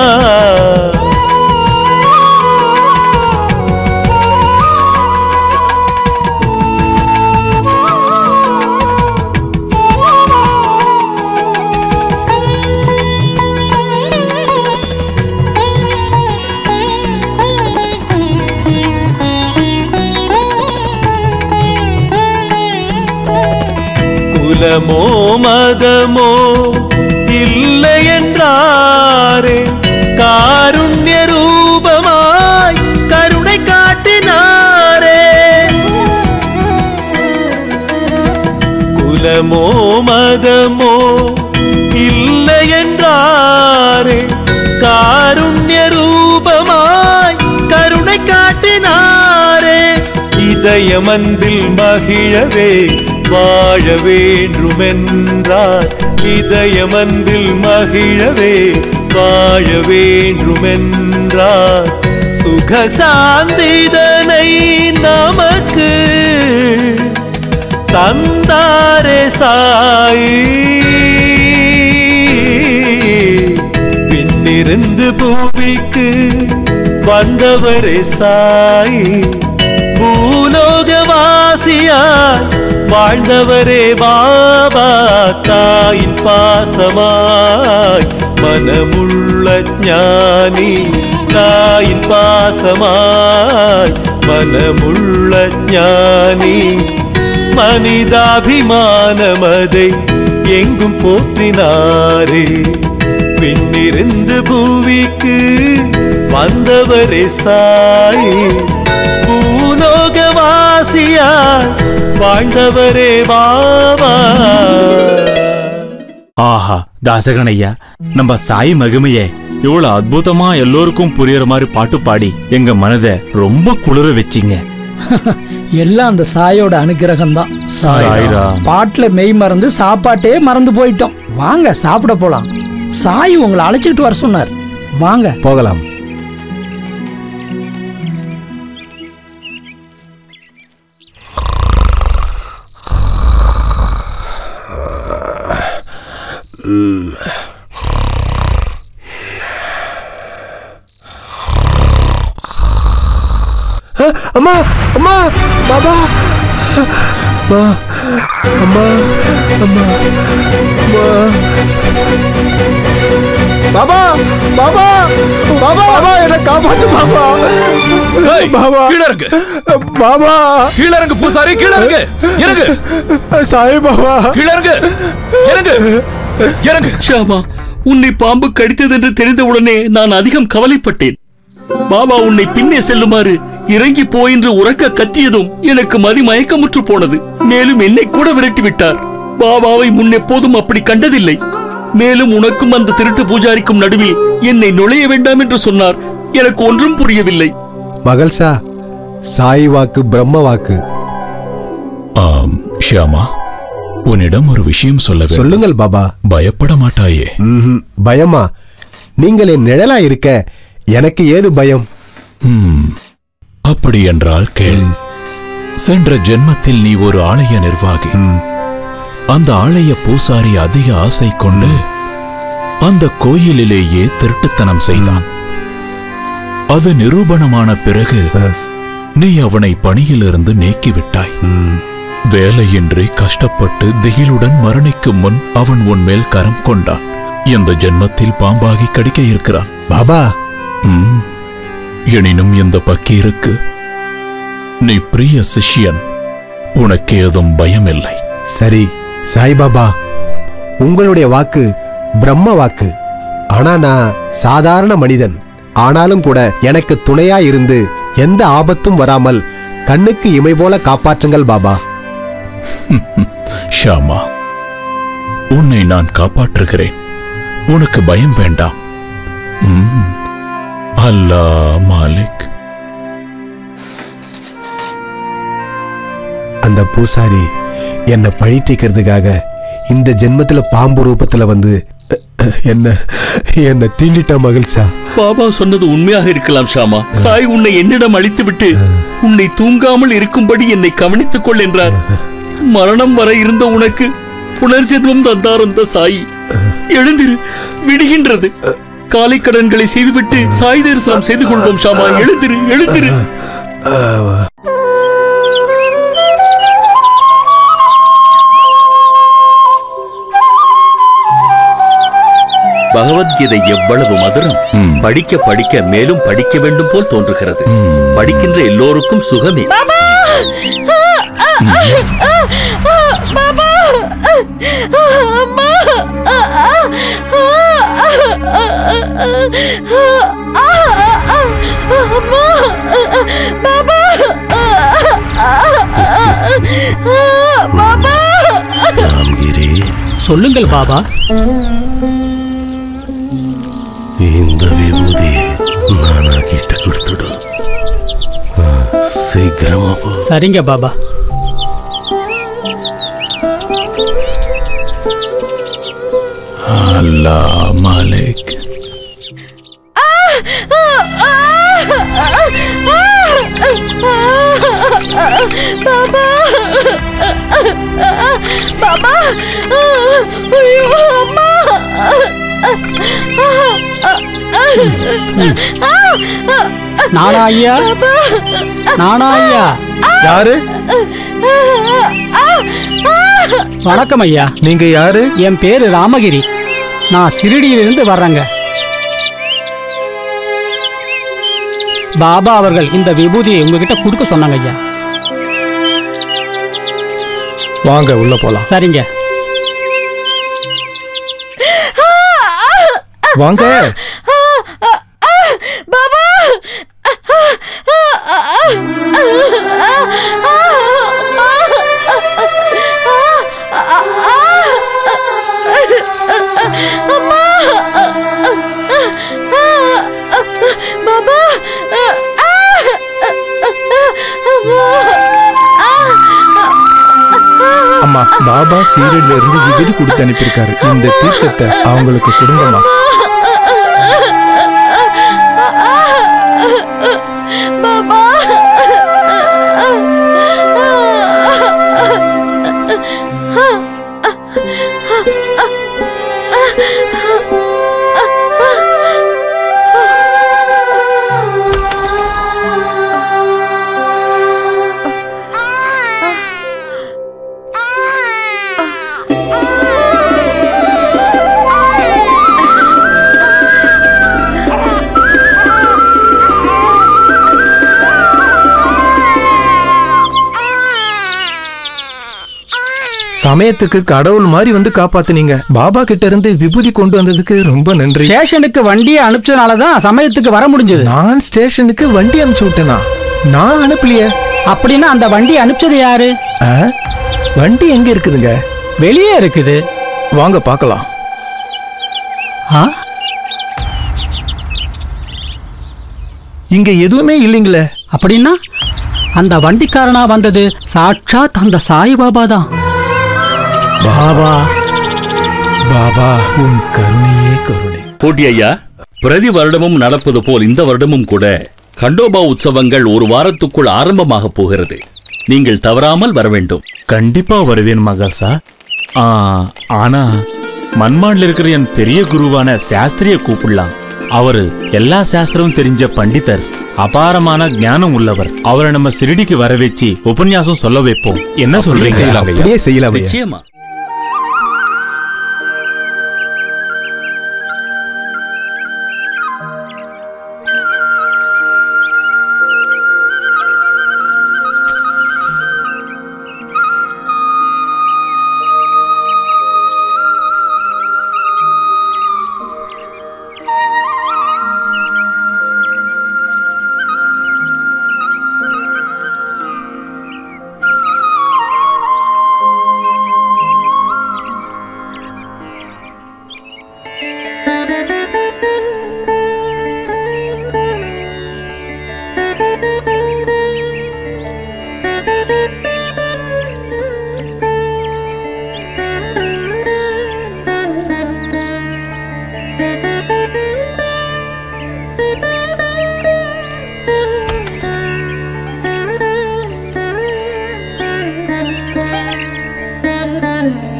குலமோ மதமோ இல்லை என்றாரே காருண்ய ரூபமாய் கருணை காட்டினாரே குலமோ மதமோ இல்லை என்றாரே காருண்ய ரூபமாய் கருணை காட்டினாரே இதயம் அன்பில் மகிழவே வாழ வேண்டுமென்றார் இதயம் அன்பில் மகிழவே வாழ வேண்டுமென்றார் சுகசாந்திதனை நமக்கு தந்தாரே சாய் விண்ணிருந்து பூமிக்கு வந்தவரே சாய் பூலோகவாசியார் வாழ்ந்தவரே பாபா தாயின் பாசமாய் மனமுள்ள ஞானி தாயின் பாசமாய் மனமுள்ள ஞானி மனிதாபிமானமதை எங்கும் போற்றினாரே விண்ணிருந்து பூவிக்கு வந்தவரே சாய் பூலோகவாசியார் வாழ்ந்தவரே பாபா ஆஹா தாசகனையா நம்ம சாய் மகிமைய இவ்வளவு அற்புதமா எல்லோருக்கும் புரியற மாதிரி பாட்டு பாடி எங்க மனதை ரொம்ப குளிர வச்சிங்க எல்லாம் அந்த சாயோட அனுகிரகம் தான் சாய்ராம். பாட்டுல மெய் மறந்து சாப்பாட்டே மறந்து போயிட்டோம் வாங்க சாப்பிட போலாம் சாய் உங்களை அழைச்சிட்டு வர சொன்னார் வாங்க போகலாம் அம்மா அம்மா பாபா அம்மா அம்மா அம்மா அம்மா பாபா பாபா பாபா பாபா என்ன காப்பாத்து பாபா பாபா கீழ இறங்கு பாபா கீழ இறங்கு பூசாரி கீழ இறங்கு இறங்கு சாய் பாபா கீழ இறங்கு இறங்கு இறங்கு ஷாமா உன்னை பாம்பு கடித்தது என்று தெரிந்தவுடனே நான் அதிகம் கவலைப்பட்டேன் பாபா உன்னை பின்னே செல்லுமாறு இறங்கி போ என்று உறக்க கத்தியதும் எனக்கு மதி மயக்கமுற்று போனது மேலும் என்னை கூட விரட்டி விட்டார் பாபாவை முன்னெப்போதும் அப்படி கண்டதில்லை மேலும் உனக்கும் அந்த திருட்டு பூஜாரிக்கும் நடுவில் என்னை நுழைய வேண்டாம் என்று சொன்னார் எனக்கு ஒன்றும் புரியவில்லை மகள்சா சாய் வாக்கு பிரம்ம வாக்கு ஆம் ஷியாமா உன்னிடம் ஒரு விஷயம் சொல்ல வேண்டும். சொல்லுங்கள் பாபா பயப்பட மாட்டாயே ம்ஹும். பயமா நீங்கள் என் நிழலா இருக்க எனக்கு ஏது பயம் ம், அப்படி என்றால் கேள் சென்ற ஜென்மத்தில் நீ ஒரு ஆலய நிர்வாகி அந்த ஆலய பூசாரி அதிக ஆசை கொண்டு அந்த கோயிலிலேயே திருட்டுத்தனம் செய்தான் அது நிரூபணமான பிறகு நீ அவனை பணியிலிருந்து நீக்கிவிட்டாய் வேலையின்றி கஷ்டப்பட்டு திகிலுடன் மரணிக்கும் முன் அவன் உன் மேல் கரம் கொண்டான் இந்த ஜென்மத்தில் பாம்பாகி கடிக்க இருக்கிறான் பாபா ம், எனினும் இந்த பக்கீருக்கு நீ பிரிய சிஷ்யன் உனக்கு ஏதும் பயமில்லை சரி சாய்பாபா உங்களுடைய வாக்கு பிரம்ம வாக்கு ஆனா நான் சாதாரண மனிதன் ஆனாலும் கூட எனக்கு துணையா இருந்து எந்த ஆபத்தும் வராமல் கண்ணுக்கு இமை போல காப்பாற்றுங்கள் பாபா ஷாமா உன்னை நான் காப்பாற்றுகிறேன் உனக்கு பயம் வேண்டாம் ம். அல்லாஹ் மாலிக் அந்த பூசாரி என்னை பழி தீக்கிறதுக்காக இந்த ஜென்மத்துல பாம்பு ரூபத்துல வந்து அ, அ, என்ன என்ன தீண்டிட்டா மகிழ்ச்சா பாபா சொன்னது உண்மையாக இருக்கலாம் ஷாமா சாய் உன்னை என்னிடம் அழித்துவிட்டு உன்னை தூங்காமல் இருக்கும்படி என்னை கவனித்துக் கொள் என்றார் மரணம் வரை இருந்த உனக்கு புனர்ஜென்மம் தந்தார் அந்த சாய் எழுந்திரு விடுகின்றது காலை கடன்களை செய்துவிட்டு சாய் தரிசனம் செய்து கொள்வோம் ஷாமா எழுந்திரு எழுந்திரு பகவத்கீதை எவ்வளவு மதுரம் படிக்க படிக்க மேலும் படிக்க வேண்டும் போல் தோன்றுகிறது படிக்கின்ற எல்லோருக்கும் சுகமே பாபா பாபா அம்மா அம்மா பாபா பாபா சொல்லுங்கள் பாபா இந்த விபூதி நானா கிட்ட கொடுத்துடும் சீக்கிரமா போ சரிங்க பாபா அல்லாஹ் மாலிக் பாபா பாபா ஐயோ அம்மா நானா ஐயா நானா ஐயா யாரு வணக்கம் ஐயா நீங்க யாரு என் பேரு ராமகிரி நான் சிறுடியிலிருந்து வர்றேங்க பாபா அவர்கள் இந்த விபூதியை உங்ககிட்ட கொடுக்க சொன்னாங்க ஐயா வாங்க உள்ள போலாம் சரிங்க வாங்க பாபா அம்மா பாபா அம்மா பாபா சீரியல்ல இருந்து விபதி கொடுத்து அனுப்பியிருக்காரு இந்த தீர்த்தத்தை அவங்களுக்கு கொடுங்கம்மா பாபா சமயத்துக்கு கடவுள் மாதிரி வந்து காப்பாத்துனீங்க பாபா கிட்ட இருந்து விபூதி கொண்டு வந்ததுக்கு ரொம்ப நன்றி ஸ்டேஷனுக்கு வண்டியை அனுப்பிச்சதுனால தான் சமயத்துக்கு வர முடிஞ்சது நான் ஸ்டேஷனுக்கு வண்டி அனுப்பிச்சு விட்டேனா நான் அனுப்பலையே அப்படின்னா அந்த வண்டி அனுப்பிச்சது யாரு ஆ? வண்டி எங்க இருக்குதுங்க வெளியே இருக்குது வாங்க பார்க்கலாம் ஆ இங்க எதுவுமே இல்லைங்களே அப்படின்னா அந்த வண்டிக்காரனா வந்தது சாட்சாத் அந்த சாய்பாபா தான் பாபா பாபா உன் கருணையே கருணை போட்டி ஐயா பிரதி வருடமும் நடப்பது போல் இந்த வருடமும் கூட கண்டோபா உற்சவங்கள் ஒரு வாரத்துக்குள் ஆரம்பமாக போகிறது நீங்கள் தவறாமல் வர வேண்டும் கண்டிப்பா வருவேன் மகள்சா ஆ, ஆனா மன்மான்ல இருக்கிற என் பெரிய குருவான சாஸ்திரிய கூப்பிடலாம் அவரு எல்லா சாஸ்திரமும் தெரிஞ்ச பண்டிதர் அபாரமான ஞானம் உள்ளவர் அவரை நம்ம சிறுடிக்கு வர வச்சு உபன்யாசம் சொல்ல வைப்போம் என்ன சொல்றீங்க அப்படியே செய்யலாம் ஐயா. நிச்சயமா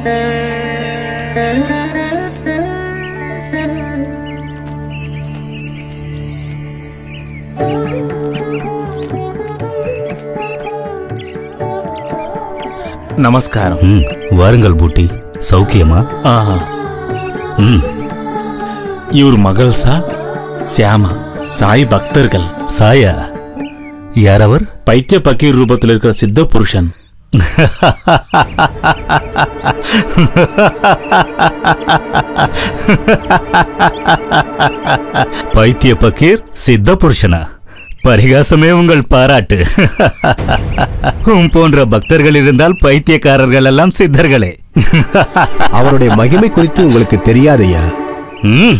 நமஸ்காரம் ம் வாருங்கள் பூட்டி சௌக்கியமா ஆஹா ம் இவர் மகள் சா சியாமா சாய் பக்தர்கள் சாயா யாரவர் பைத்திய பக்கீர் ரூபத்தில் இருக்கிற சித்த புருஷன் பைத்திய பக்கீர் சித்த புருஷனா பரிகாசமே உங்கள் பாராட்டு உம் போன்ற பக்தர்கள் இருந்தால் பைத்தியக்காரர்கள் எல்லாம் சித்தர்களே அவருடைய மகிமை குறித்து உங்களுக்கு தெரியாதையா ம்.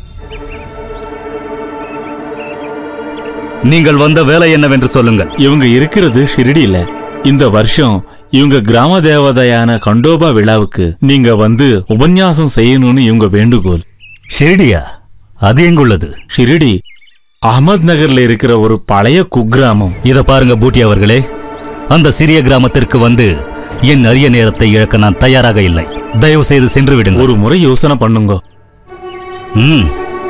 நீங்கள் வந்த வேலை என்னவென்று சொல்லுங்கள் இவங்க இருக்கிறது ஷிரடியில இந்த வருஷம் இவங்க கிராம தேவதையான கண்டோபா விழாவுக்கு நீங்க வந்து உபன்யாசம் செய்யணும்னு இவங்க வேண்டுகோள் ஷிரடியா அது எங்குள்ளது ஷிரடி அகமத் நகர்ல இருக்கிற ஒரு பழைய குக்கிராமம் இத பாருங்க பூட்டி அவர்களே அந்த சிறிய கிராமத்திற்கு வந்து என் அரிய நேரத்தை இழக்க நான் தயாராக இல்லை தயவு செய்து சென்று விடுங்க ஒரு முறை யோசனை பண்ணுங்க ம்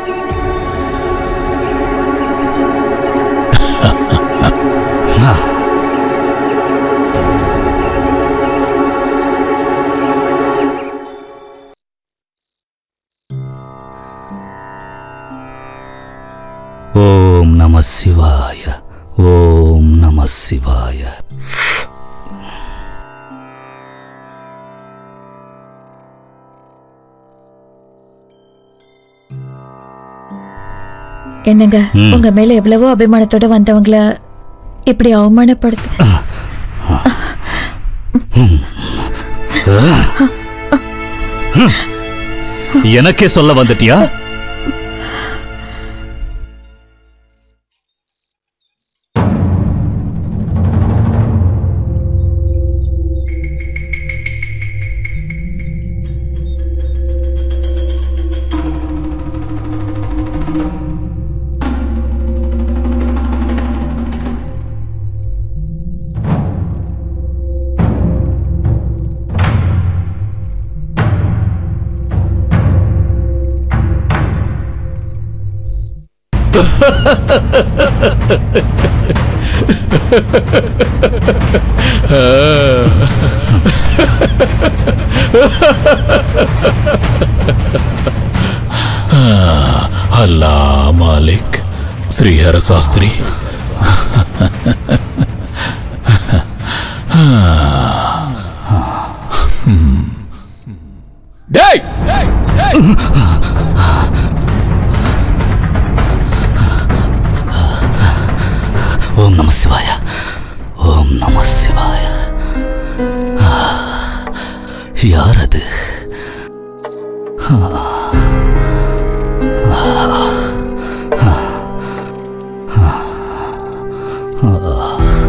ஓம் நம சிவாய ஓம் நம சிவாய என்னங்க ம். உங்க மேல எவ்வளவோ அபிமானத்தோட வந்தவங்கள இப்படி அவமானப்படுத்த எனக்கே சொல்ல வந்துட்டியா அல்லா மாலிக் ஸ்ரீஹர சாஸ்திரி டேய் ஓம் நம சிவாய ஓம் நம சிவாய ஆ, யார் அது ஆ, ஆ, ஆ, ஆ,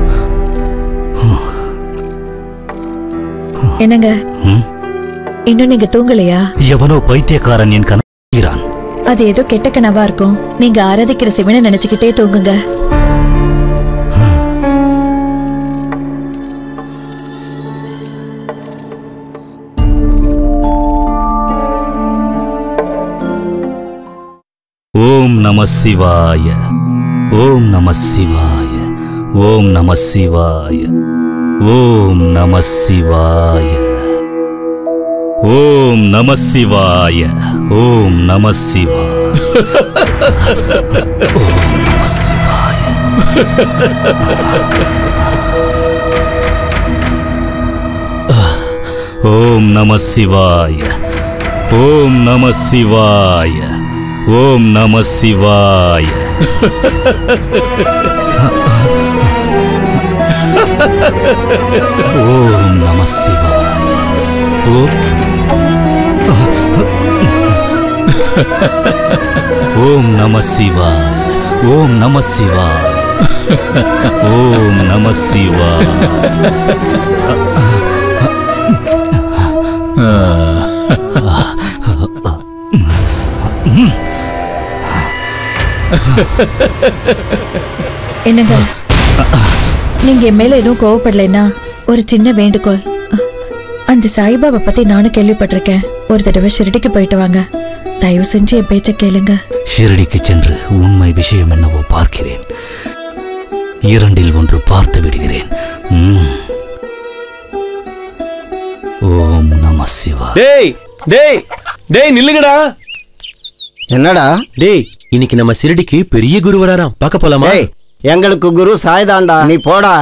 என்னங்க ம்? இன்னும் நீங்க தூங்கலையா எவனோ பைத்தியக்காரன் என் கணக்கிறான் அது ஏதோ கெட்ட கனவா இருக்கும் நீங்க ஆராதிக்கிற சிவனை நினைச்சுக்கிட்டே தூங்குங்க ஓம் நம சிவாய ஓம் நம சிவாய ஓம் நம சிவாய ஓம் நம சிவாய ஓம் நம சிவாய ஓம் நம சிவாய ஓம் நம சிவாய ஓம் நம சிவாய ஓம் நம சிவாய ஓம் நம சிவாய ஓம் நம சிவாய ஓம் ஓம் நம சிவாய ஓம் நம சிவாய ஓம் நம சிவாய என்னங்க நீங்க என் மேல எதுவும் கோவப்படலைன்னா ஒரு சின்ன வேண்டுகோள் அந்த சாய்பாபா பத்தி நானும் கேள்விப்பட்டிருக்கேன் ஒரு தடவை ஷிரடிக்கு போயிட்டு வாங்க தயவு செஞ்சு என் பேச்ச கேளுங்க ஷிரடிக்கு சென்று உண்மை விஷயம் என்னவோ பார்க்கிறேன் இரண்டில் ஒன்று பார்த்து விடுகிறேன் ம். ஓம் நம சிவா டேய் டேய் டேய் நில்லுங்கடா என்னடா டேய் இன்னைக்கு நம்ம சிரடிக்கு பெரிய குரு வராராம் பார்க்க போலாமா டேய் எங்களுக்கு குரு சாய்தாண்டா நீ போடா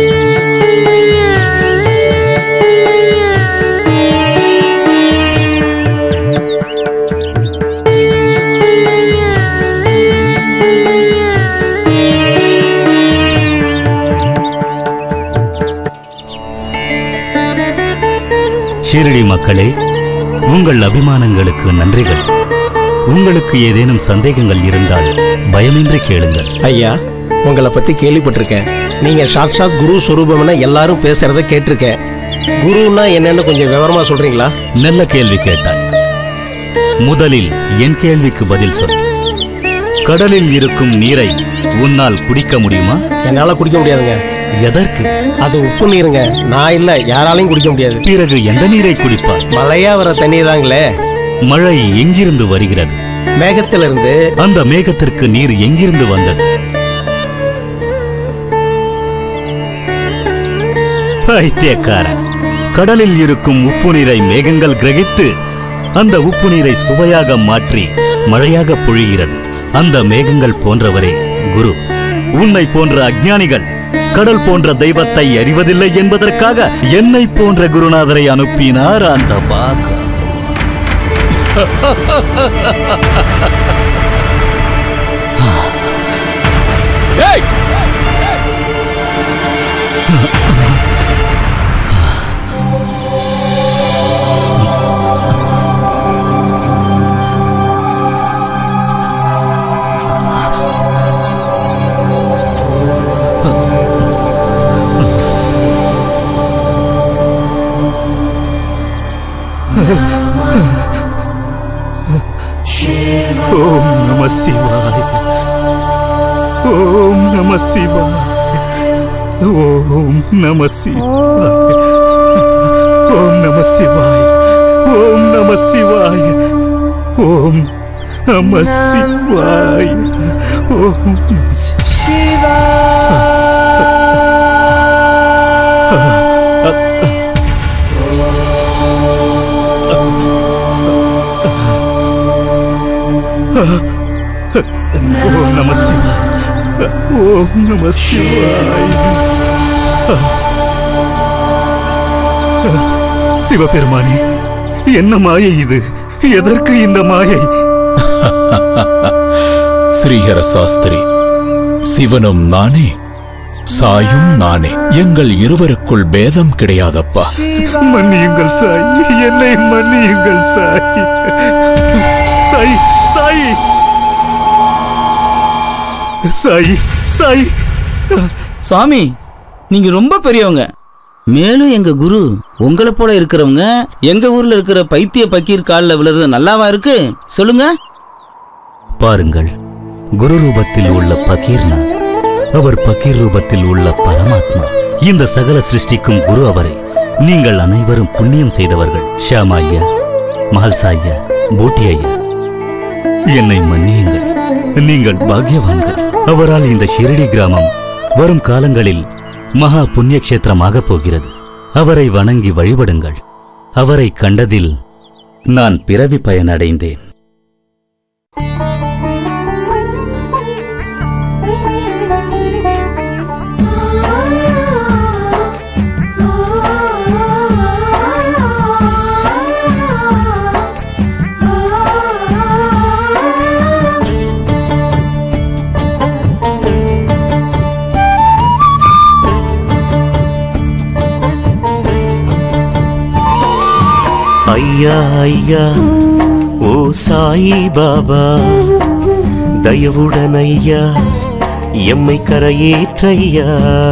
ஷிரடி மக்களே உங்கள் அபிமானங்களுக்கு நன்றிகள் உங்களுக்கு ஏதேனும் சந்தேகங்கள் இருந்தால் பயமின்றி கேளுங்கள் ஐயா உங்களை பத்தி கேள்விப்பட்டிருக்கேன் நீங்க சாட்சாத் குரு சொரூபம்னு எல்லாரும் பேசுறத கேட்டிருக்கேன் குருன்னா என்னன்னு கொஞ்சம் விவரமா சொல்றீங்களா நல்ல கேள்வி கேட்டாய் முதலில் என் கேள்விக்கு பதில் சொல் கடலில் இருக்கும் நீரை உன்னால் குடிக்க முடியுமா என்னால குடிக்க முடியாதுங்க எதற்கு அது உப்பு நீருங்க நான் இல்ல யாராலையும் குடிக்க முடியாது பிறகு எந்த நீரை குடிப்பாய் மழையா வர தண்ணி தாங்களே மழை எங்கிருந்து வருகிறது மேகத்திலிருந்து அந்த மேகத்திற்கு நீர் எங்கிருந்து வந்தது பைத்தியக்காரன் கடலில் இருக்கும் உப்பு நீரை மேகங்கள் கிரகித்து அந்த உப்பு நீரை சுவையாக மாற்றி மழையாக பொழிகிறது அந்த மேகங்கள் போன்றவரே குரு உன்னை போன்ற அஞ்ஞானிகள் கடல் போன்ற தெய்வத்தை அறிவதில்லை என்பதற்காக என்னை போன்ற குருநாதரை அனுப்பினார் அந்த பாகா ஏய் ஓம் நம சிவாய ஓம் நம சிவாய ஓம் நம சிவாய ஓம் நம சிவாய ஓம் நம சிவாய ஓம் நம சிவாய ஓம் நம ஓம் நம சிவாய ஓம் நம சிவாய சிவபெருமானே என்ன மாயை இது எதற்கு இந்த மாயை ஸ்ரீஹர சாஸ்திரி சிவனும் நானே சாயும் நானே எங்கள் இருவருக்குள் பேதம் கிடையாதப்பா மன்னியுங்கள் சாய் என்னை மன்னியுங்கள் சாய் சாய் சாய் சாய் சாய் சுவாமி நீங்க ரொம்ப பெரியவங்க மேலும் எங்க குரு உங்களை போல இருக்கிறவங்க எங்க ஊர்ல இருக்கிற பைத்திய பக்கீர் காலில் விழுறது நல்லாவா இருக்கு சொல்லுங்க பாருங்கள் குரு ரூபத்தில் உள்ள பகீர்னா அவர் பகீர் ரூபத்தில் உள்ள பரமாத்மா இந்த சகல சிருஷ்டிக்கும் குரு அவரே நீங்கள் அனைவரும் புண்ணியம் செய்தவர்கள் ஷியாமா ஐயா மஹல்சா ஐயா பூட்டி ஐயா என்னை மன்னியுங்கள் நீங்கள் பாக்கியவான்கள் அவரால் இந்த ஷிரடி கிராமம் வரும் காலங்களில் மகா புண்ணிய கஷேத்திரமாக போகிறது அவரை வணங்கி வழிபடுங்கள் அவரை கண்டதில் நான் பிறவி பயனடைந்தேன் ஐயா ஐயா ஓ சாயி பாபா தயவுடன் ஐயா எம்மை கரையேற்றையா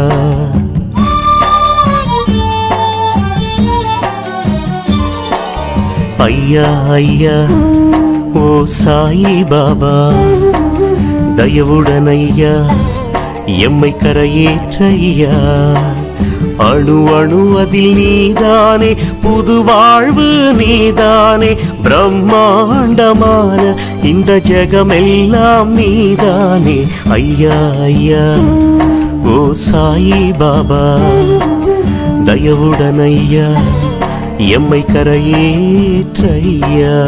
ஐயா ஐயா ஓ சாயி பாபா தயவுடன் ஐயா எம்மை கரையேற்றையா அணு அணு அதில் நீதானே புது வாழ்வு நீதானே பிரம்மாண்டமான இந்த ஜெகமெல்லாம் நீதானே ஐயா ஐயா ஓ சாயி பாபா தயவுடன் ஐயா எம்மை கரையேற்றையா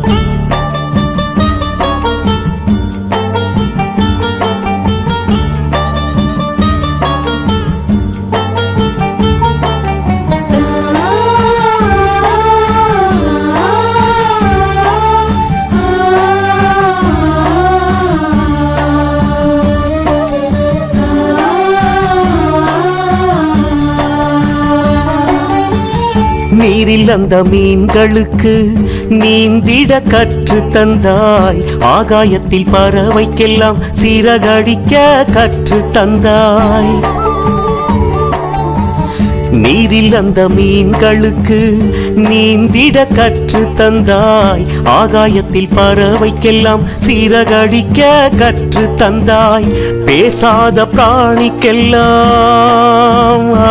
நீரில் அந்த மீன்களுக்கு நீந்திட கற்று தந்தாய் ஆகாயத்தில் பறவைக்கெல்லாம் சிறகடிக்க கற்று தந்தாய் நீரில் அந்த மீன்களுக்கு நீந்திட கற்று தந்தாய் ஆகாயத்தில் பறவைக்கெல்லாம் சிறகடிக்க கற்று தந்தாய் பேசாத பிராணிக்கெல்லாம் ஆ,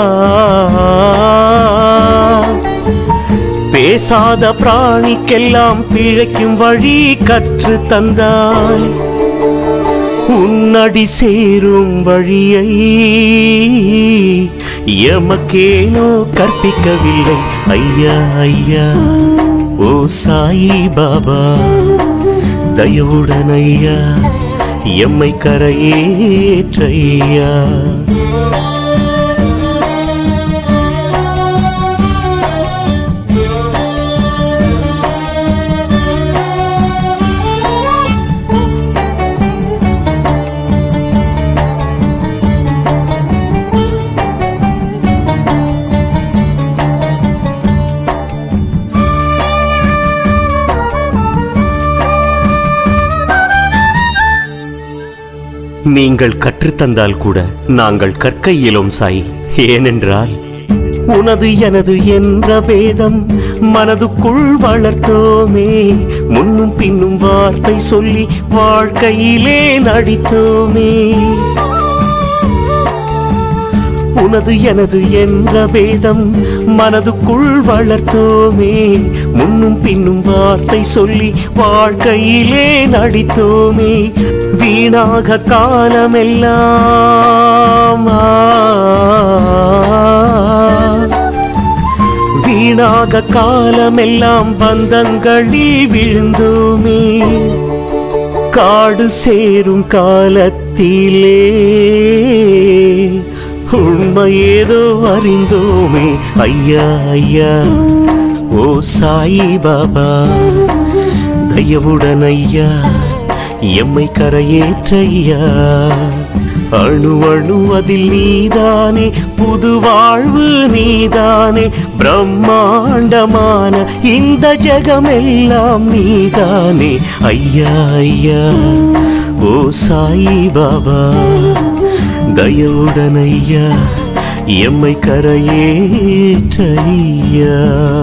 பேசாத பிராணிக்கெல்லாம் பிழைக்கும் வழி கற்று தந்தாய் உன்னடி சேரும் வழியை எமக்கேனோ கற்பிக்கவில்லை ஐயா ஐயா ஓ சாயி பாபா தயவுடன் ஐயா எம்மை கரையேற்றையா நீங்கள் கற்றுத்தந்தால் கூட நாங்கள் கற்க இயலும் சாய் ஏனென்றால் உனது எனது என்ற பேதம் மனதுக்குள் வளர்த்தோமே முன்னும் பின்னும் வார்த்தை சொல்லி வாழ்க்கையிலே நடித்தோமே உனது எனது என்ற பேதம் மனதுக்குள் வளர்த்தோமே முன்னும் பின்னும் வார்த்தை சொல்லி வாழ்க்கையிலே நடித்தோமே வீணாக காலமெல்லாம் ஆ, வீணாக காலமெல்லாம் பந்தங்களில் விழுந்தோமே காடு சேரும் காலத்திலே உண்மை ஏதோ அறிந்தோமே ஐயா ஐயா ஓ சாயி பாபா தயவுடன் ஐயா எம்மை கரையேற்றையா அணு அணு அதில் நீதானே புது வாழ்வு நீதானே பிரம்மாண்டமான இந்த ஜெகமெல்லாம் நீதானே ஐயா ஐயா ஓ சாயி பாபா தயவுடன் ஐயா எம்மை கரையேற்றையா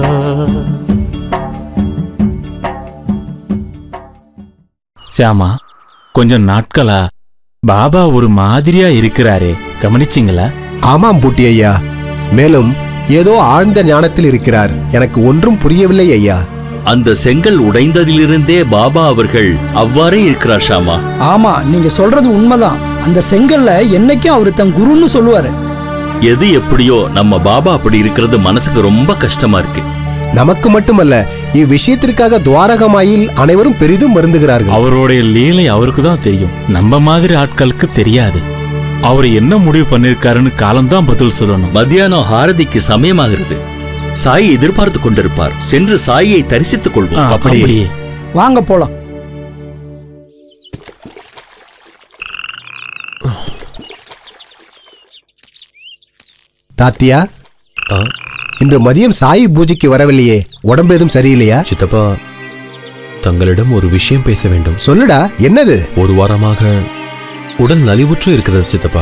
சியாமா கொஞ்சம் நாட்களா பாபா ஒரு மாதிரியா இருக்கிறாரே கவனிச்சிங்களா ஆமாம் பூட்டி ஐயா மேலும் ஏதோ ஆழ்ந்த ஞானத்தில் இருக்கிறார் எனக்கு ஒன்றும் புரியவில்லை ஐயா அந்த செங்கல் உடைந்ததிலிருந்தே பாபா அவர்கள் அவ்வாறே இருக்கிறார் ஷாமா ஆமா நீங்க சொல்றது உண்மைதான் அந்த செங்கல்ல என்னைக்கும் அவர் தன் குருன்னு சொல்லுவாரு எது எப்படியோ நம்ம பாபா அப்படி இருக்கிறது மனசுக்கு ரொம்ப கஷ்டமா இருக்கு நமக்கு மட்டுமல்ல இவ்விஷயத்திற்காக துவாரகமாயில் அனைவரும் பெரிதும் வருந்துகிறார்கள் அவருடைய லீலை அவருக்கு தான் தெரியும் நம்ம மாதிரி ஆட்களுக்கு தெரியாது அவர் என்ன முடிவு பண்ணிருக்காருன்னு காலம்தான் பதில் சொல்லணும் மத்தியானம் ஹாரதிக்கு சமயமாகிறது சாயை எதிர்பார்த்து கொண்டிருப்பார் சென்று சாயை தரிசித்துக் கொள்வோம் அப்படியே வாங்க போலாம் தாத்தியா இன்று மதியம் சாயி பூஜைக்கு வரவில்லையே உடம்பு எதுவும் சரியில்லையா சித்தப்பா தங்களிடம் ஒரு விஷயம் பேச வேண்டும் சொல்லுடா என்னது ஒரு வாரமாக உடல் நலிவுற்று இருக்கிறது சித்தப்பா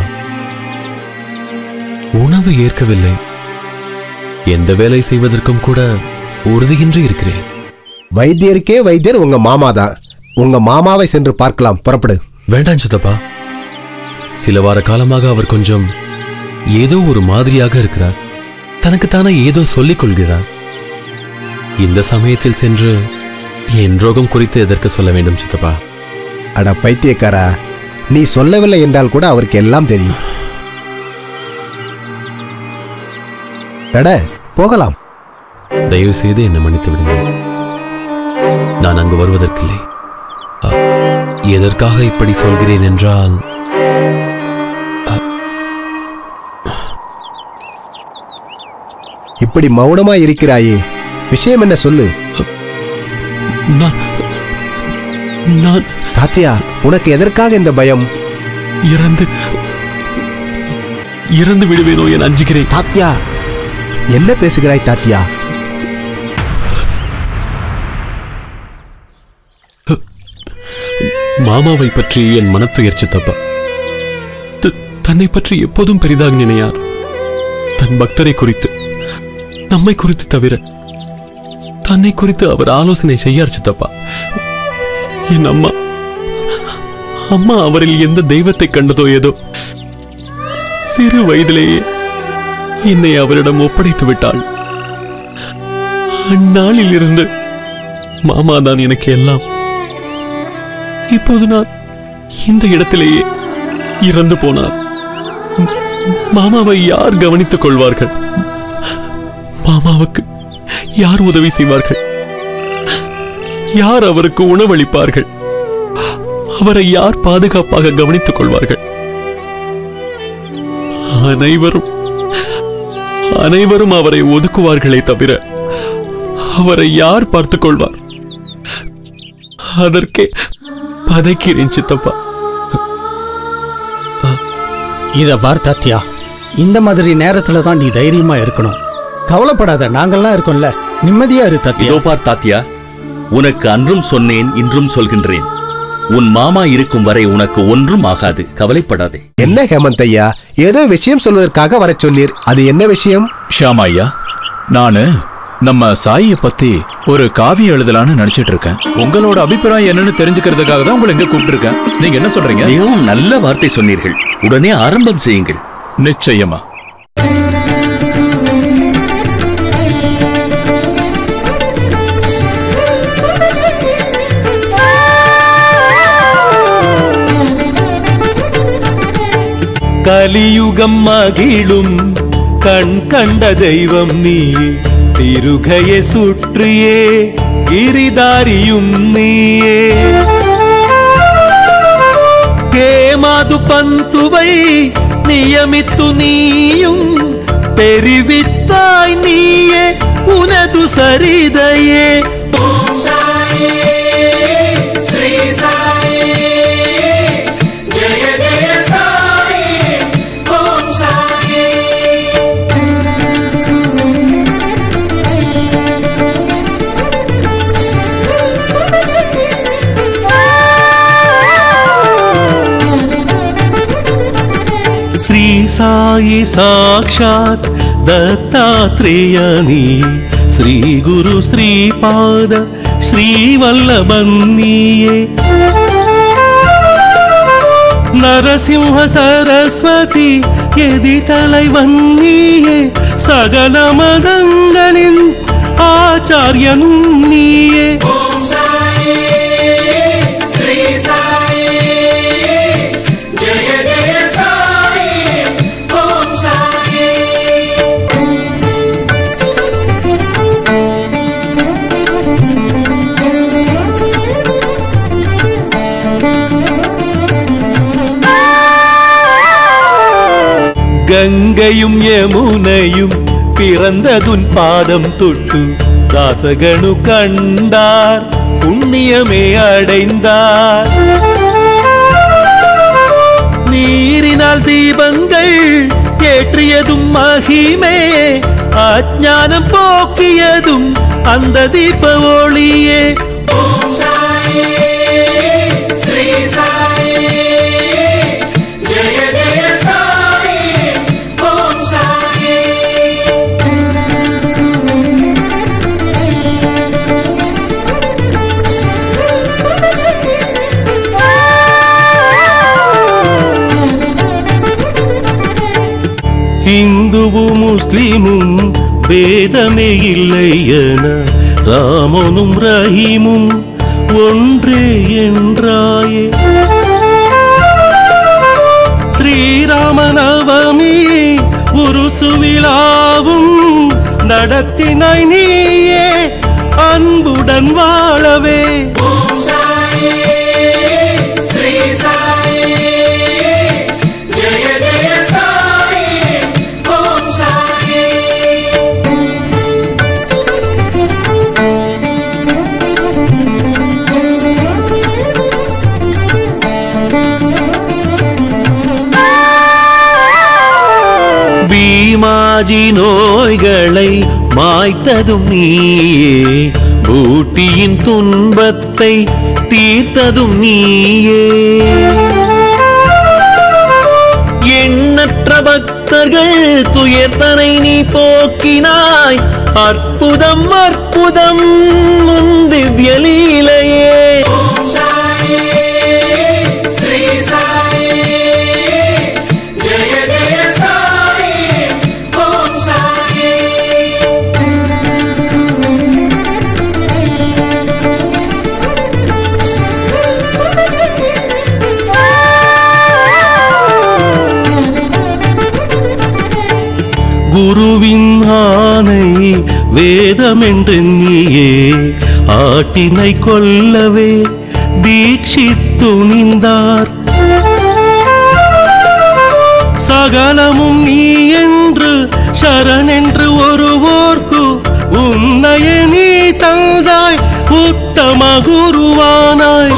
உணவு ஏற்கவில்லை எந்த வேலை செய்வதற்கும் கூட உறுதியின்றி இருக்கிறேன் வைத்தியருக்கே வைத்தியர் உங்க மாமா தான் உங்க மாமாவை சென்று பார்க்கலாம் புறப்படு வேண்டாம் சித்தப்பா சில வார காலமாக அவர் கொஞ்சம் ஏதோ ஒரு மாதிரியாக இருக்கிறார் தனக்குத்தானே ஏதோ சொல்லிக் கொள்கிறார் இந்த சமயத்தில் சென்று என் ரோகம் குறித்து எதற்கு சொல்ல வேண்டும் சித்தப்பா அட பைத்தியக்காரா நீ சொல்லவில்லை என்றால் கூட அவருக்கு எல்லாம் தெரியும் அட போகலாம் தயவு செய்து என்னை மன்னித்து விடுங்கள் நான் அங்கு வருவதற்கில்லை அ, எதற்காக இப்படி சொல்கிறேன் என்றால் இப்படி மௌனமா இருக்கிறாயே விஷயம் என்ன சொல்லு நான் நான் தாத்தியா உனக்கு எதற்காக இந்த பயம் இறந்து இறந்து விடுவேனோ என அஞ்சுகிறேன் தாத்தியா என்ன பேசுகிறாய் தாத்தியா மாமாவை பற்றி என் மனத்துயர் சித்தப்பா த- தன்னை பற்றி எப்போதும் பெரிதாக நினையார் தன் பக்தரை குறித்து நம்மை குறித்து தவிர தன்னை குறித்து அவர் ஆலோசனை செய்யார் சித்தப்பா என் அம்மா அம்மா அவரில் எந்த தெய்வத்தை கண்டதோ ஏதோ சிறு வயதிலேயே என்னை அவரிடம் ஒப்படைத்து விட்டாள் அந்நாளில் இருந்து மாமா தான் எனக்கு எல்லாம் இப்போது நான் இந்த இடத்திலேயே இறந்து போனார் ம், மாமாவை யார் கவனித்துக் கொள்வார்கள் மாமாவுக்கு யார் உதவி செய்வார்கள் யார் அவருக்கு உணவளிப்பார்கள் அவரை யார் பாதுகாப்பாக கவனித்துக் கொள்வார்கள் அனைவரும் அனைவரும் அவரை ஒதுக்குவார்களே தவிர அவரை யார் பார்த்துக் கொள்வார் அதற்கே பதைக்கிறேன் சித்தப்பா இத பார் தாத்தியா இந்த மாதிரி நேரத்துல தான் நீ தைரியமா இருக்கணும் கவலைப்படாத நாங்கெல்லாம் இருக்கோம்ல நிம்மதியா இரு தாத்தியா இதோ பார் தாத்தியா உனக்கு அன்றும் சொன்னேன் இன்றும் சொல்கின்றேன் உன் மாமா இருக்கும் வரை உனக்கு ஒன்றும் ஆகாது கவலைப்படாதே என்ன ஹேமந்த் ஐயா ஏதோ விஷயம் சொல்வதற்காக வரச் சொன்னீர் அது என்ன விஷயம் ஷாமா ஐயா நானு நம்ம சாயியை பத்தி ஒரு காவியம் எழுதலாம்னு நினைச்சிட்டு இருக்கேன் உங்களோட அபிப்பிராயம் என்னன்னு தெரிஞ்சுக்கிறதுக்காக தான் உங்களை இங்க கூப்பிட்டுருக்கேன் நீங்க என்ன சொல்றீங்க மிகவும் நல்ல வார்த்தை சொன்னீர்கள் உடனே ஆரம்பம் செய்யுங்கள் நிச்சயமா கலியுகம் மகிழும் கண் கண்ட தெய்வம் நீயே திருகையை சுற்றியே கிரிதாரியும் நீயே கேமாது பந்துவை நியமித்து நீயும் தெரிவித்தாய் நீயே உனது சரிதையே శ్రీ సాయి సాక్షాత్ దత్తాత్రేయని శ్రీ గురు శ్రీపాద శ్రీవల్లభన్నీయే நரசிம்ஹ சரஸ்வதி எதி தலைவன்னியே சகல மதங்களின் ஆச்சாரியனும் நீயே ഗംഗയും യമുനയും പിറന്നതുൻ പാദം തൊട്ടു ദാസഗണു കണ്ടാർ പുണ്യമേ അടൈந்தார் நீரினால் தீபங்கள் ஏற்றியதும் மகிமே அஜானம் போக்கியதும் அந்த தீப ஒளியே முஸ்லிமும் பேதமே இல்லை என ராமனும் ரஹீமும் ஒன்றே என்றாயே ஸ்ரீராமநவமி உருசுவிழாவும் நடத்தினாய் நீயே அன்புடன் வாழவே பீமாஜி நோய்களை மாய்த்ததும் நீயே பூட்டியின் துன்பத்தை தீர்த்ததும் நீயே எண்ணற்ற பக்தர்கள் துயர்த்தனை நீ போக்கினாய் அற்புதம் அற்புதம் உன் திவ்ய லீலையே குருவின் ஆணை வேதமென்று நீயே ஆட்டினை கொல்லவே தீட்சித்துணிந்தார் சகலமும் நீ என்று சரணென்று ஒருவோர்க்கு உன்னைய நீ தந்தாய் உத்தம குருவானாய்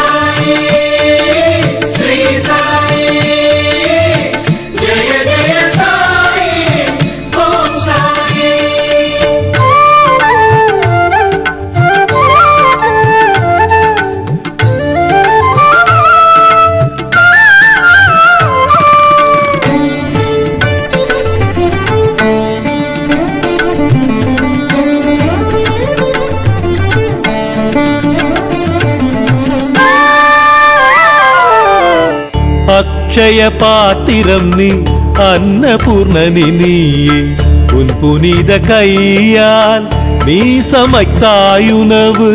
அக்ஷய பாத்திரம் நீ அன்னபூர்ணனி நீயே உன் புனித கையால் நீ சமைத்தாயுணவு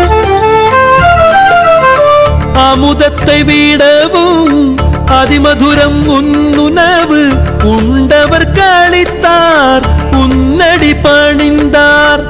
அமுதத்தை விடவும் அதிமதுரம் உன்னுணவு உண்டவர் கழித்தார் உன்னடி பணிந்தார்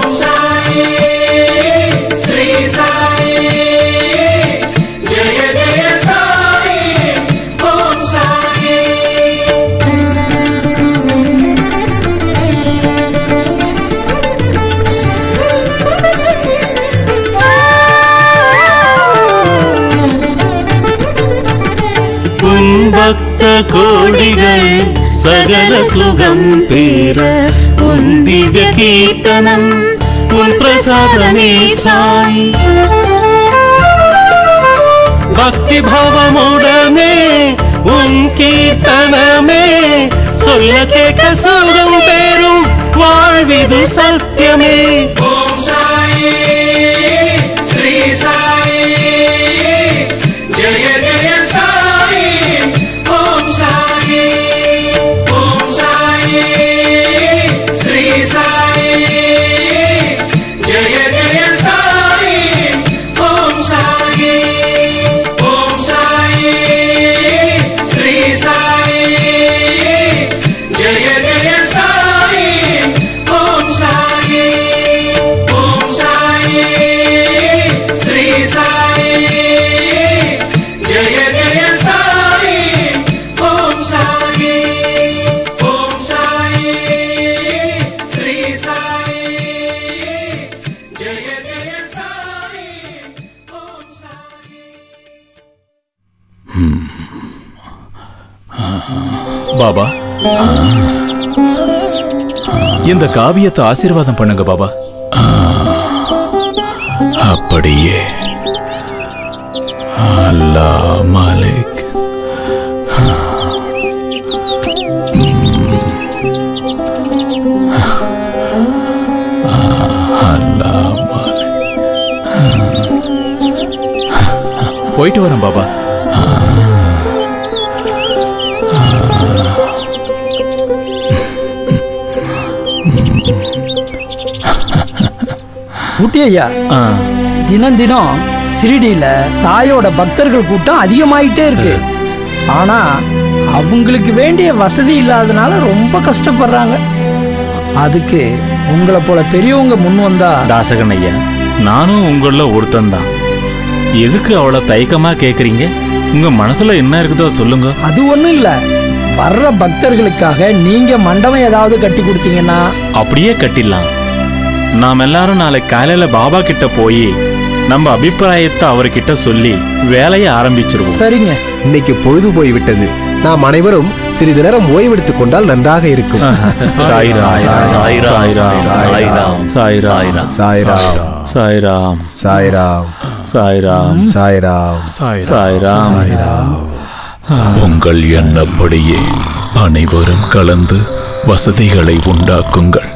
உன் பக்த கோடிகள் சகல சுகம் பெற உன் திவ்ய கீர்த்தனம் உன் பிரசாதமே சாய் பக்தி பாவமுடனே உன் கீர்த்தனமே சொல்ல கேட்க சுகம் பெறும் வாழ்விது சத்தியமே ஓம் சாயி ஸ்ரீ சாயி ஜெய ஜெய சாயி ஓம் சாயி ஓம் சாயி ஸ்ரீ சாயி ஜெய ஜெய சாயி ஓம் சாயி ஓம் சாயி ஸ்ரீ சாயி ஜெய ஜெய சாயி ஓம் சாயி ஓம் சாயி ஸ்ரீ சாயி ஜெய ஜெய சாயி ஓம் சாயி ஓம் சாயி ஸ்ரீ சாயி ஜெய ஜெய சாயி ஓம் சாயி பாபா இந்த காவியத்தை ஆசீர்வாதம் பண்ணுங்க பாபா அப்படியே அல்லா மாலிக் அல்லா போயிட்டு வரேன் பாபா ஊட்டி ஐயா ஆ, தினம் தினம் சிரிடியில சாயோட பக்தர்கள் கூட்டம் அதிகமாயிட்டே இருக்கு ஆனா அவங்களுக்கு வேண்டிய வசதி இல்லாதனால ரொம்ப கஷ்டப்படுறாங்க அதுக்கு உங்களை போல பெரியவங்க முன் வந்தா தாசகன் ஐயா நானும் உங்கள ஒருத்தன் தான் எதுக்கு அவ்வளோ தயக்கமா கேக்குறீங்க உங்க மனசுல என்ன இருக்குதோ சொல்லுங்க அது ஒண்ணும் இல்ல வர்ற பக்தர்களுக்காக நீங்க மண்டபம் ஏதாவது கட்டி கொடுத்தீங்கன்னா அப்படியே கட்டிடலாம் நாம் எல்லாரும் நாளை காலையில பாபா கிட்ட போய் நம்ம அபிப்பிராயத்தை அவர்கிட்ட சொல்லி வேலையை ஆரம்பிச்சிருவோம் சரிங்க இன்னைக்கு பொழுது போய் விட்டது நாம் அனைவரும் சிறிது நேரம் ஓய்வெடுத்துக் கொண்டால் நன்றாக இருக்கும் சாய்ராம் சாய்ராம் சாய்ராம் சாய்ராம் சாய்ராம் சாய்ராம் சாய்ராம் சாய்ராம் சாய்ராம் சாய்ராம் சாய்ராம் உங்கள் எண்ணப்படியே அனைவரும் கலந்து வசதிகளை உண்டாக்குங்கள்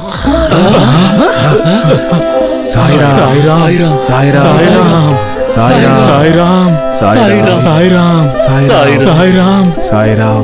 சாய்ராம் சாய்ராம் சாய்ராம் சாய்ராம் சாய்ராம் சாய்ராம் சாய்ராம் சாய்ராம் சாய்ராம்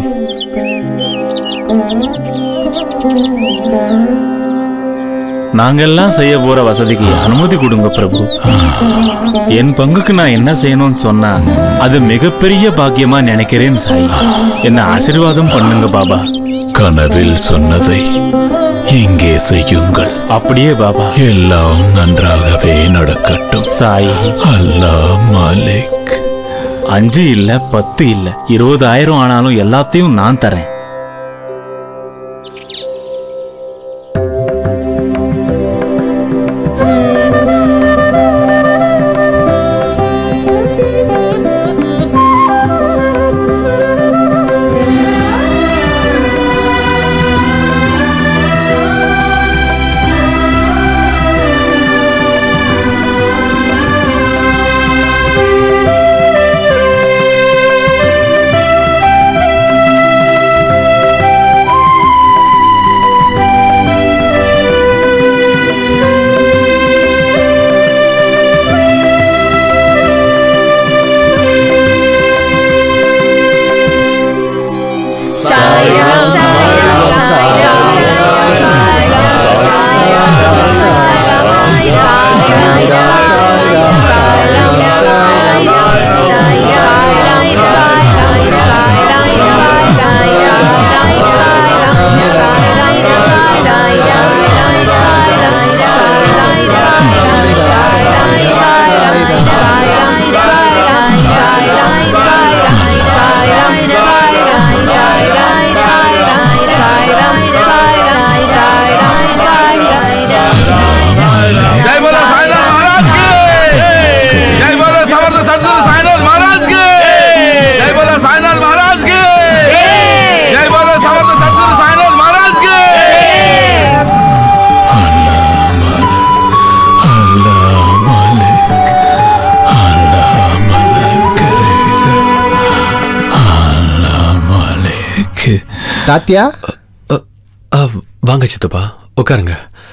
நாங்கெல்லாம் செய்ய போற வசதிக்கு அனுமதி கொடுங்க பிரபு என் பங்குக்கு நான் என்ன செய்யணும்னு சொன்னா அது மிகப்பெரிய பாக்கியமா நினைக்கிறேன் சாய் என்ன ஆசீர்வாதம் பண்ணுங்க பாபா கனவில் சொன்னதை இங்கே செய்யுங்கள் அப்படியே பாபா எல்லாம் நன்றாகவே நடக்கட்டும் சாய் அல்லாஹ் மாலிக் அஞ்சு இல்ல பத்து இல்ல இருபதாயிரம் ஆனாலும் எல்லாத்தையும் நான் தரேன் जय बोलो साईनाथ महाराज की जय बोलो समर्थ सदगुरु साईनाथ महाराज की जय बोलो साईनाथ महाराज की जय बोलो समर्थ सदगुरु साईनाथ महाराज की அல்லாஹ் மாலிக் அல்லாஹ் மலக் அல்லாஹ் மாலிக் தாத்தியா வாங்க சித்தப்பா உட்காருங்க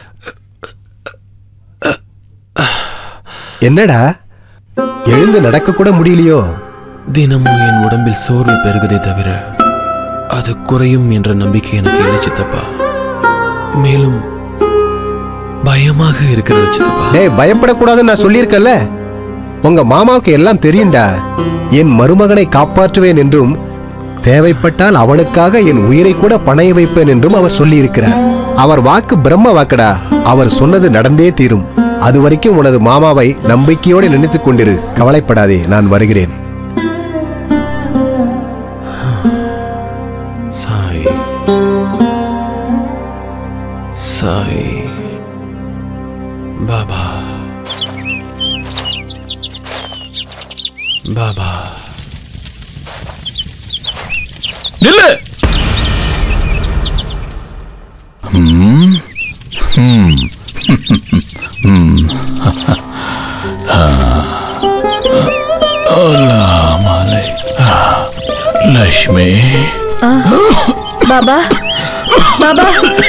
என்னடா எழுந்து நடக்க கூட முடியலையோ தினமும் என் உடம்பில் சோர்வு பெருகுதே தவிர அது குறையும் என்ற நம்பிக்கை எனக்கு இல்லை சித்தப்பா மேலும் பயமாக இருக்கிறது சித்தப்பா டேய் பயப்படக்கூடாதுன்னு நான் சொல்லியிருக்கேன்ல உங்க மாமாவுக்கு எல்லாம் தெரியும்டா என் மருமகனை காப்பாற்றுவேன் என்றும் தேவைப்பட்டால் அவனுக்காக என் உயிரை கூட பணைய வைப்பேன் என்றும் அவர் சொல்லியிருக்கிறார் அவர் வாக்கு பிரம்ம வாக்குடா அவர் சொன்னது நடந்தே தீரும் அது வரைக்கும் உனது மாமாவை நம்பிக்கையோடு நினைத்துக் கொண்டிரு கவலைப்படாதே நான் வருகிறேன் சாய் சாய் பாபா பாபா நில்லு ம் ம் ம் ஆ. அல்லாஹ் மாலிக் ஆ. லக்ஷ்மி ஆ, பாபா பாபா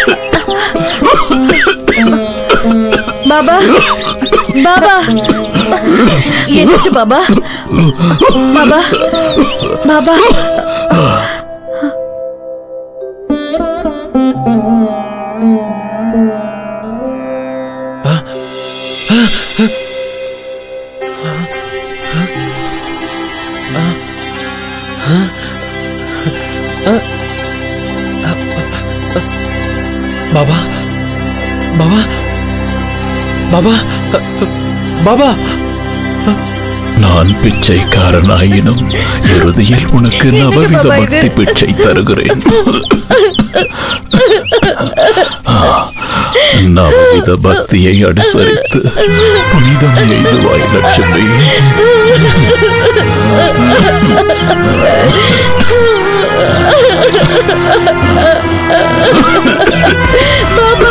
பாபா பாபா என்னாச்சு பாபா பாபா பாபா பாபா பாபா பாபா பாபா நான் பிச்சைக்காரனாயினும் இறுதியில் உனக்கு நவவித பாபா இது? பக்தி பிச்சை தருகிறேன் ஆ, நவவித பக்தியை அனுசரித்து புனிதம் எய்துவாய் லட்சுமி பாபா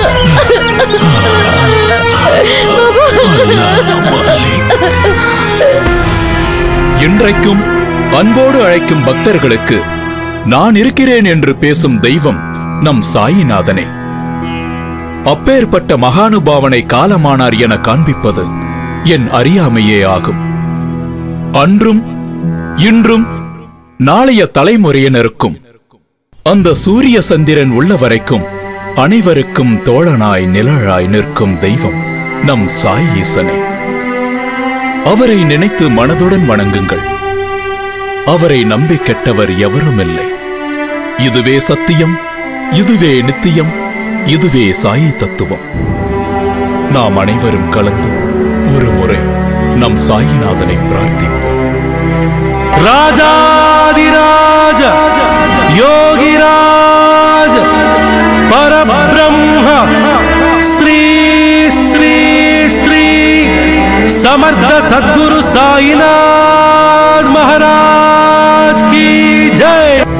இன்றைக்கும் அன்போடு அழைக்கும் பக்தர்களுக்கு நான் இருக்கிறேன் என்று பேசும் தெய்வம் நம் சாயிநாதனே அப்பேற்பட்ட மகானுபாவனை காலமானார் என காண்பிப்பது என் அறியாமையே ஆகும் அன்றும் இன்றும் நாளைய தலைமுறையினருக்கும் அந்த சூரிய சந்திரன் உள்ள வரைக்கும் அனைவருக்கும் தோழனாய் நிழலாய் நிற்கும் தெய்வம் நம் சாய் ஈசனே அவரை நினைத்து மனதுடன் வணங்குங்கள் அவரை நம்பி கெட்டவர் எவருமில்லை இதுவே சத்தியம் இதுவே நித்தியம் இதுவே சாயி தத்துவம் நாம் அனைவரும் கலந்து ஒரு முறை நம் சாயிநாதனை பிரார்த்திப்போம் ராஜாதிராஜ யோகிராஜ பரபிரம்ம ஸ்ரீ ஸ்ரீ ஸ்ரீ समर्थ सद्गुरु साईनाथ महाराज की जय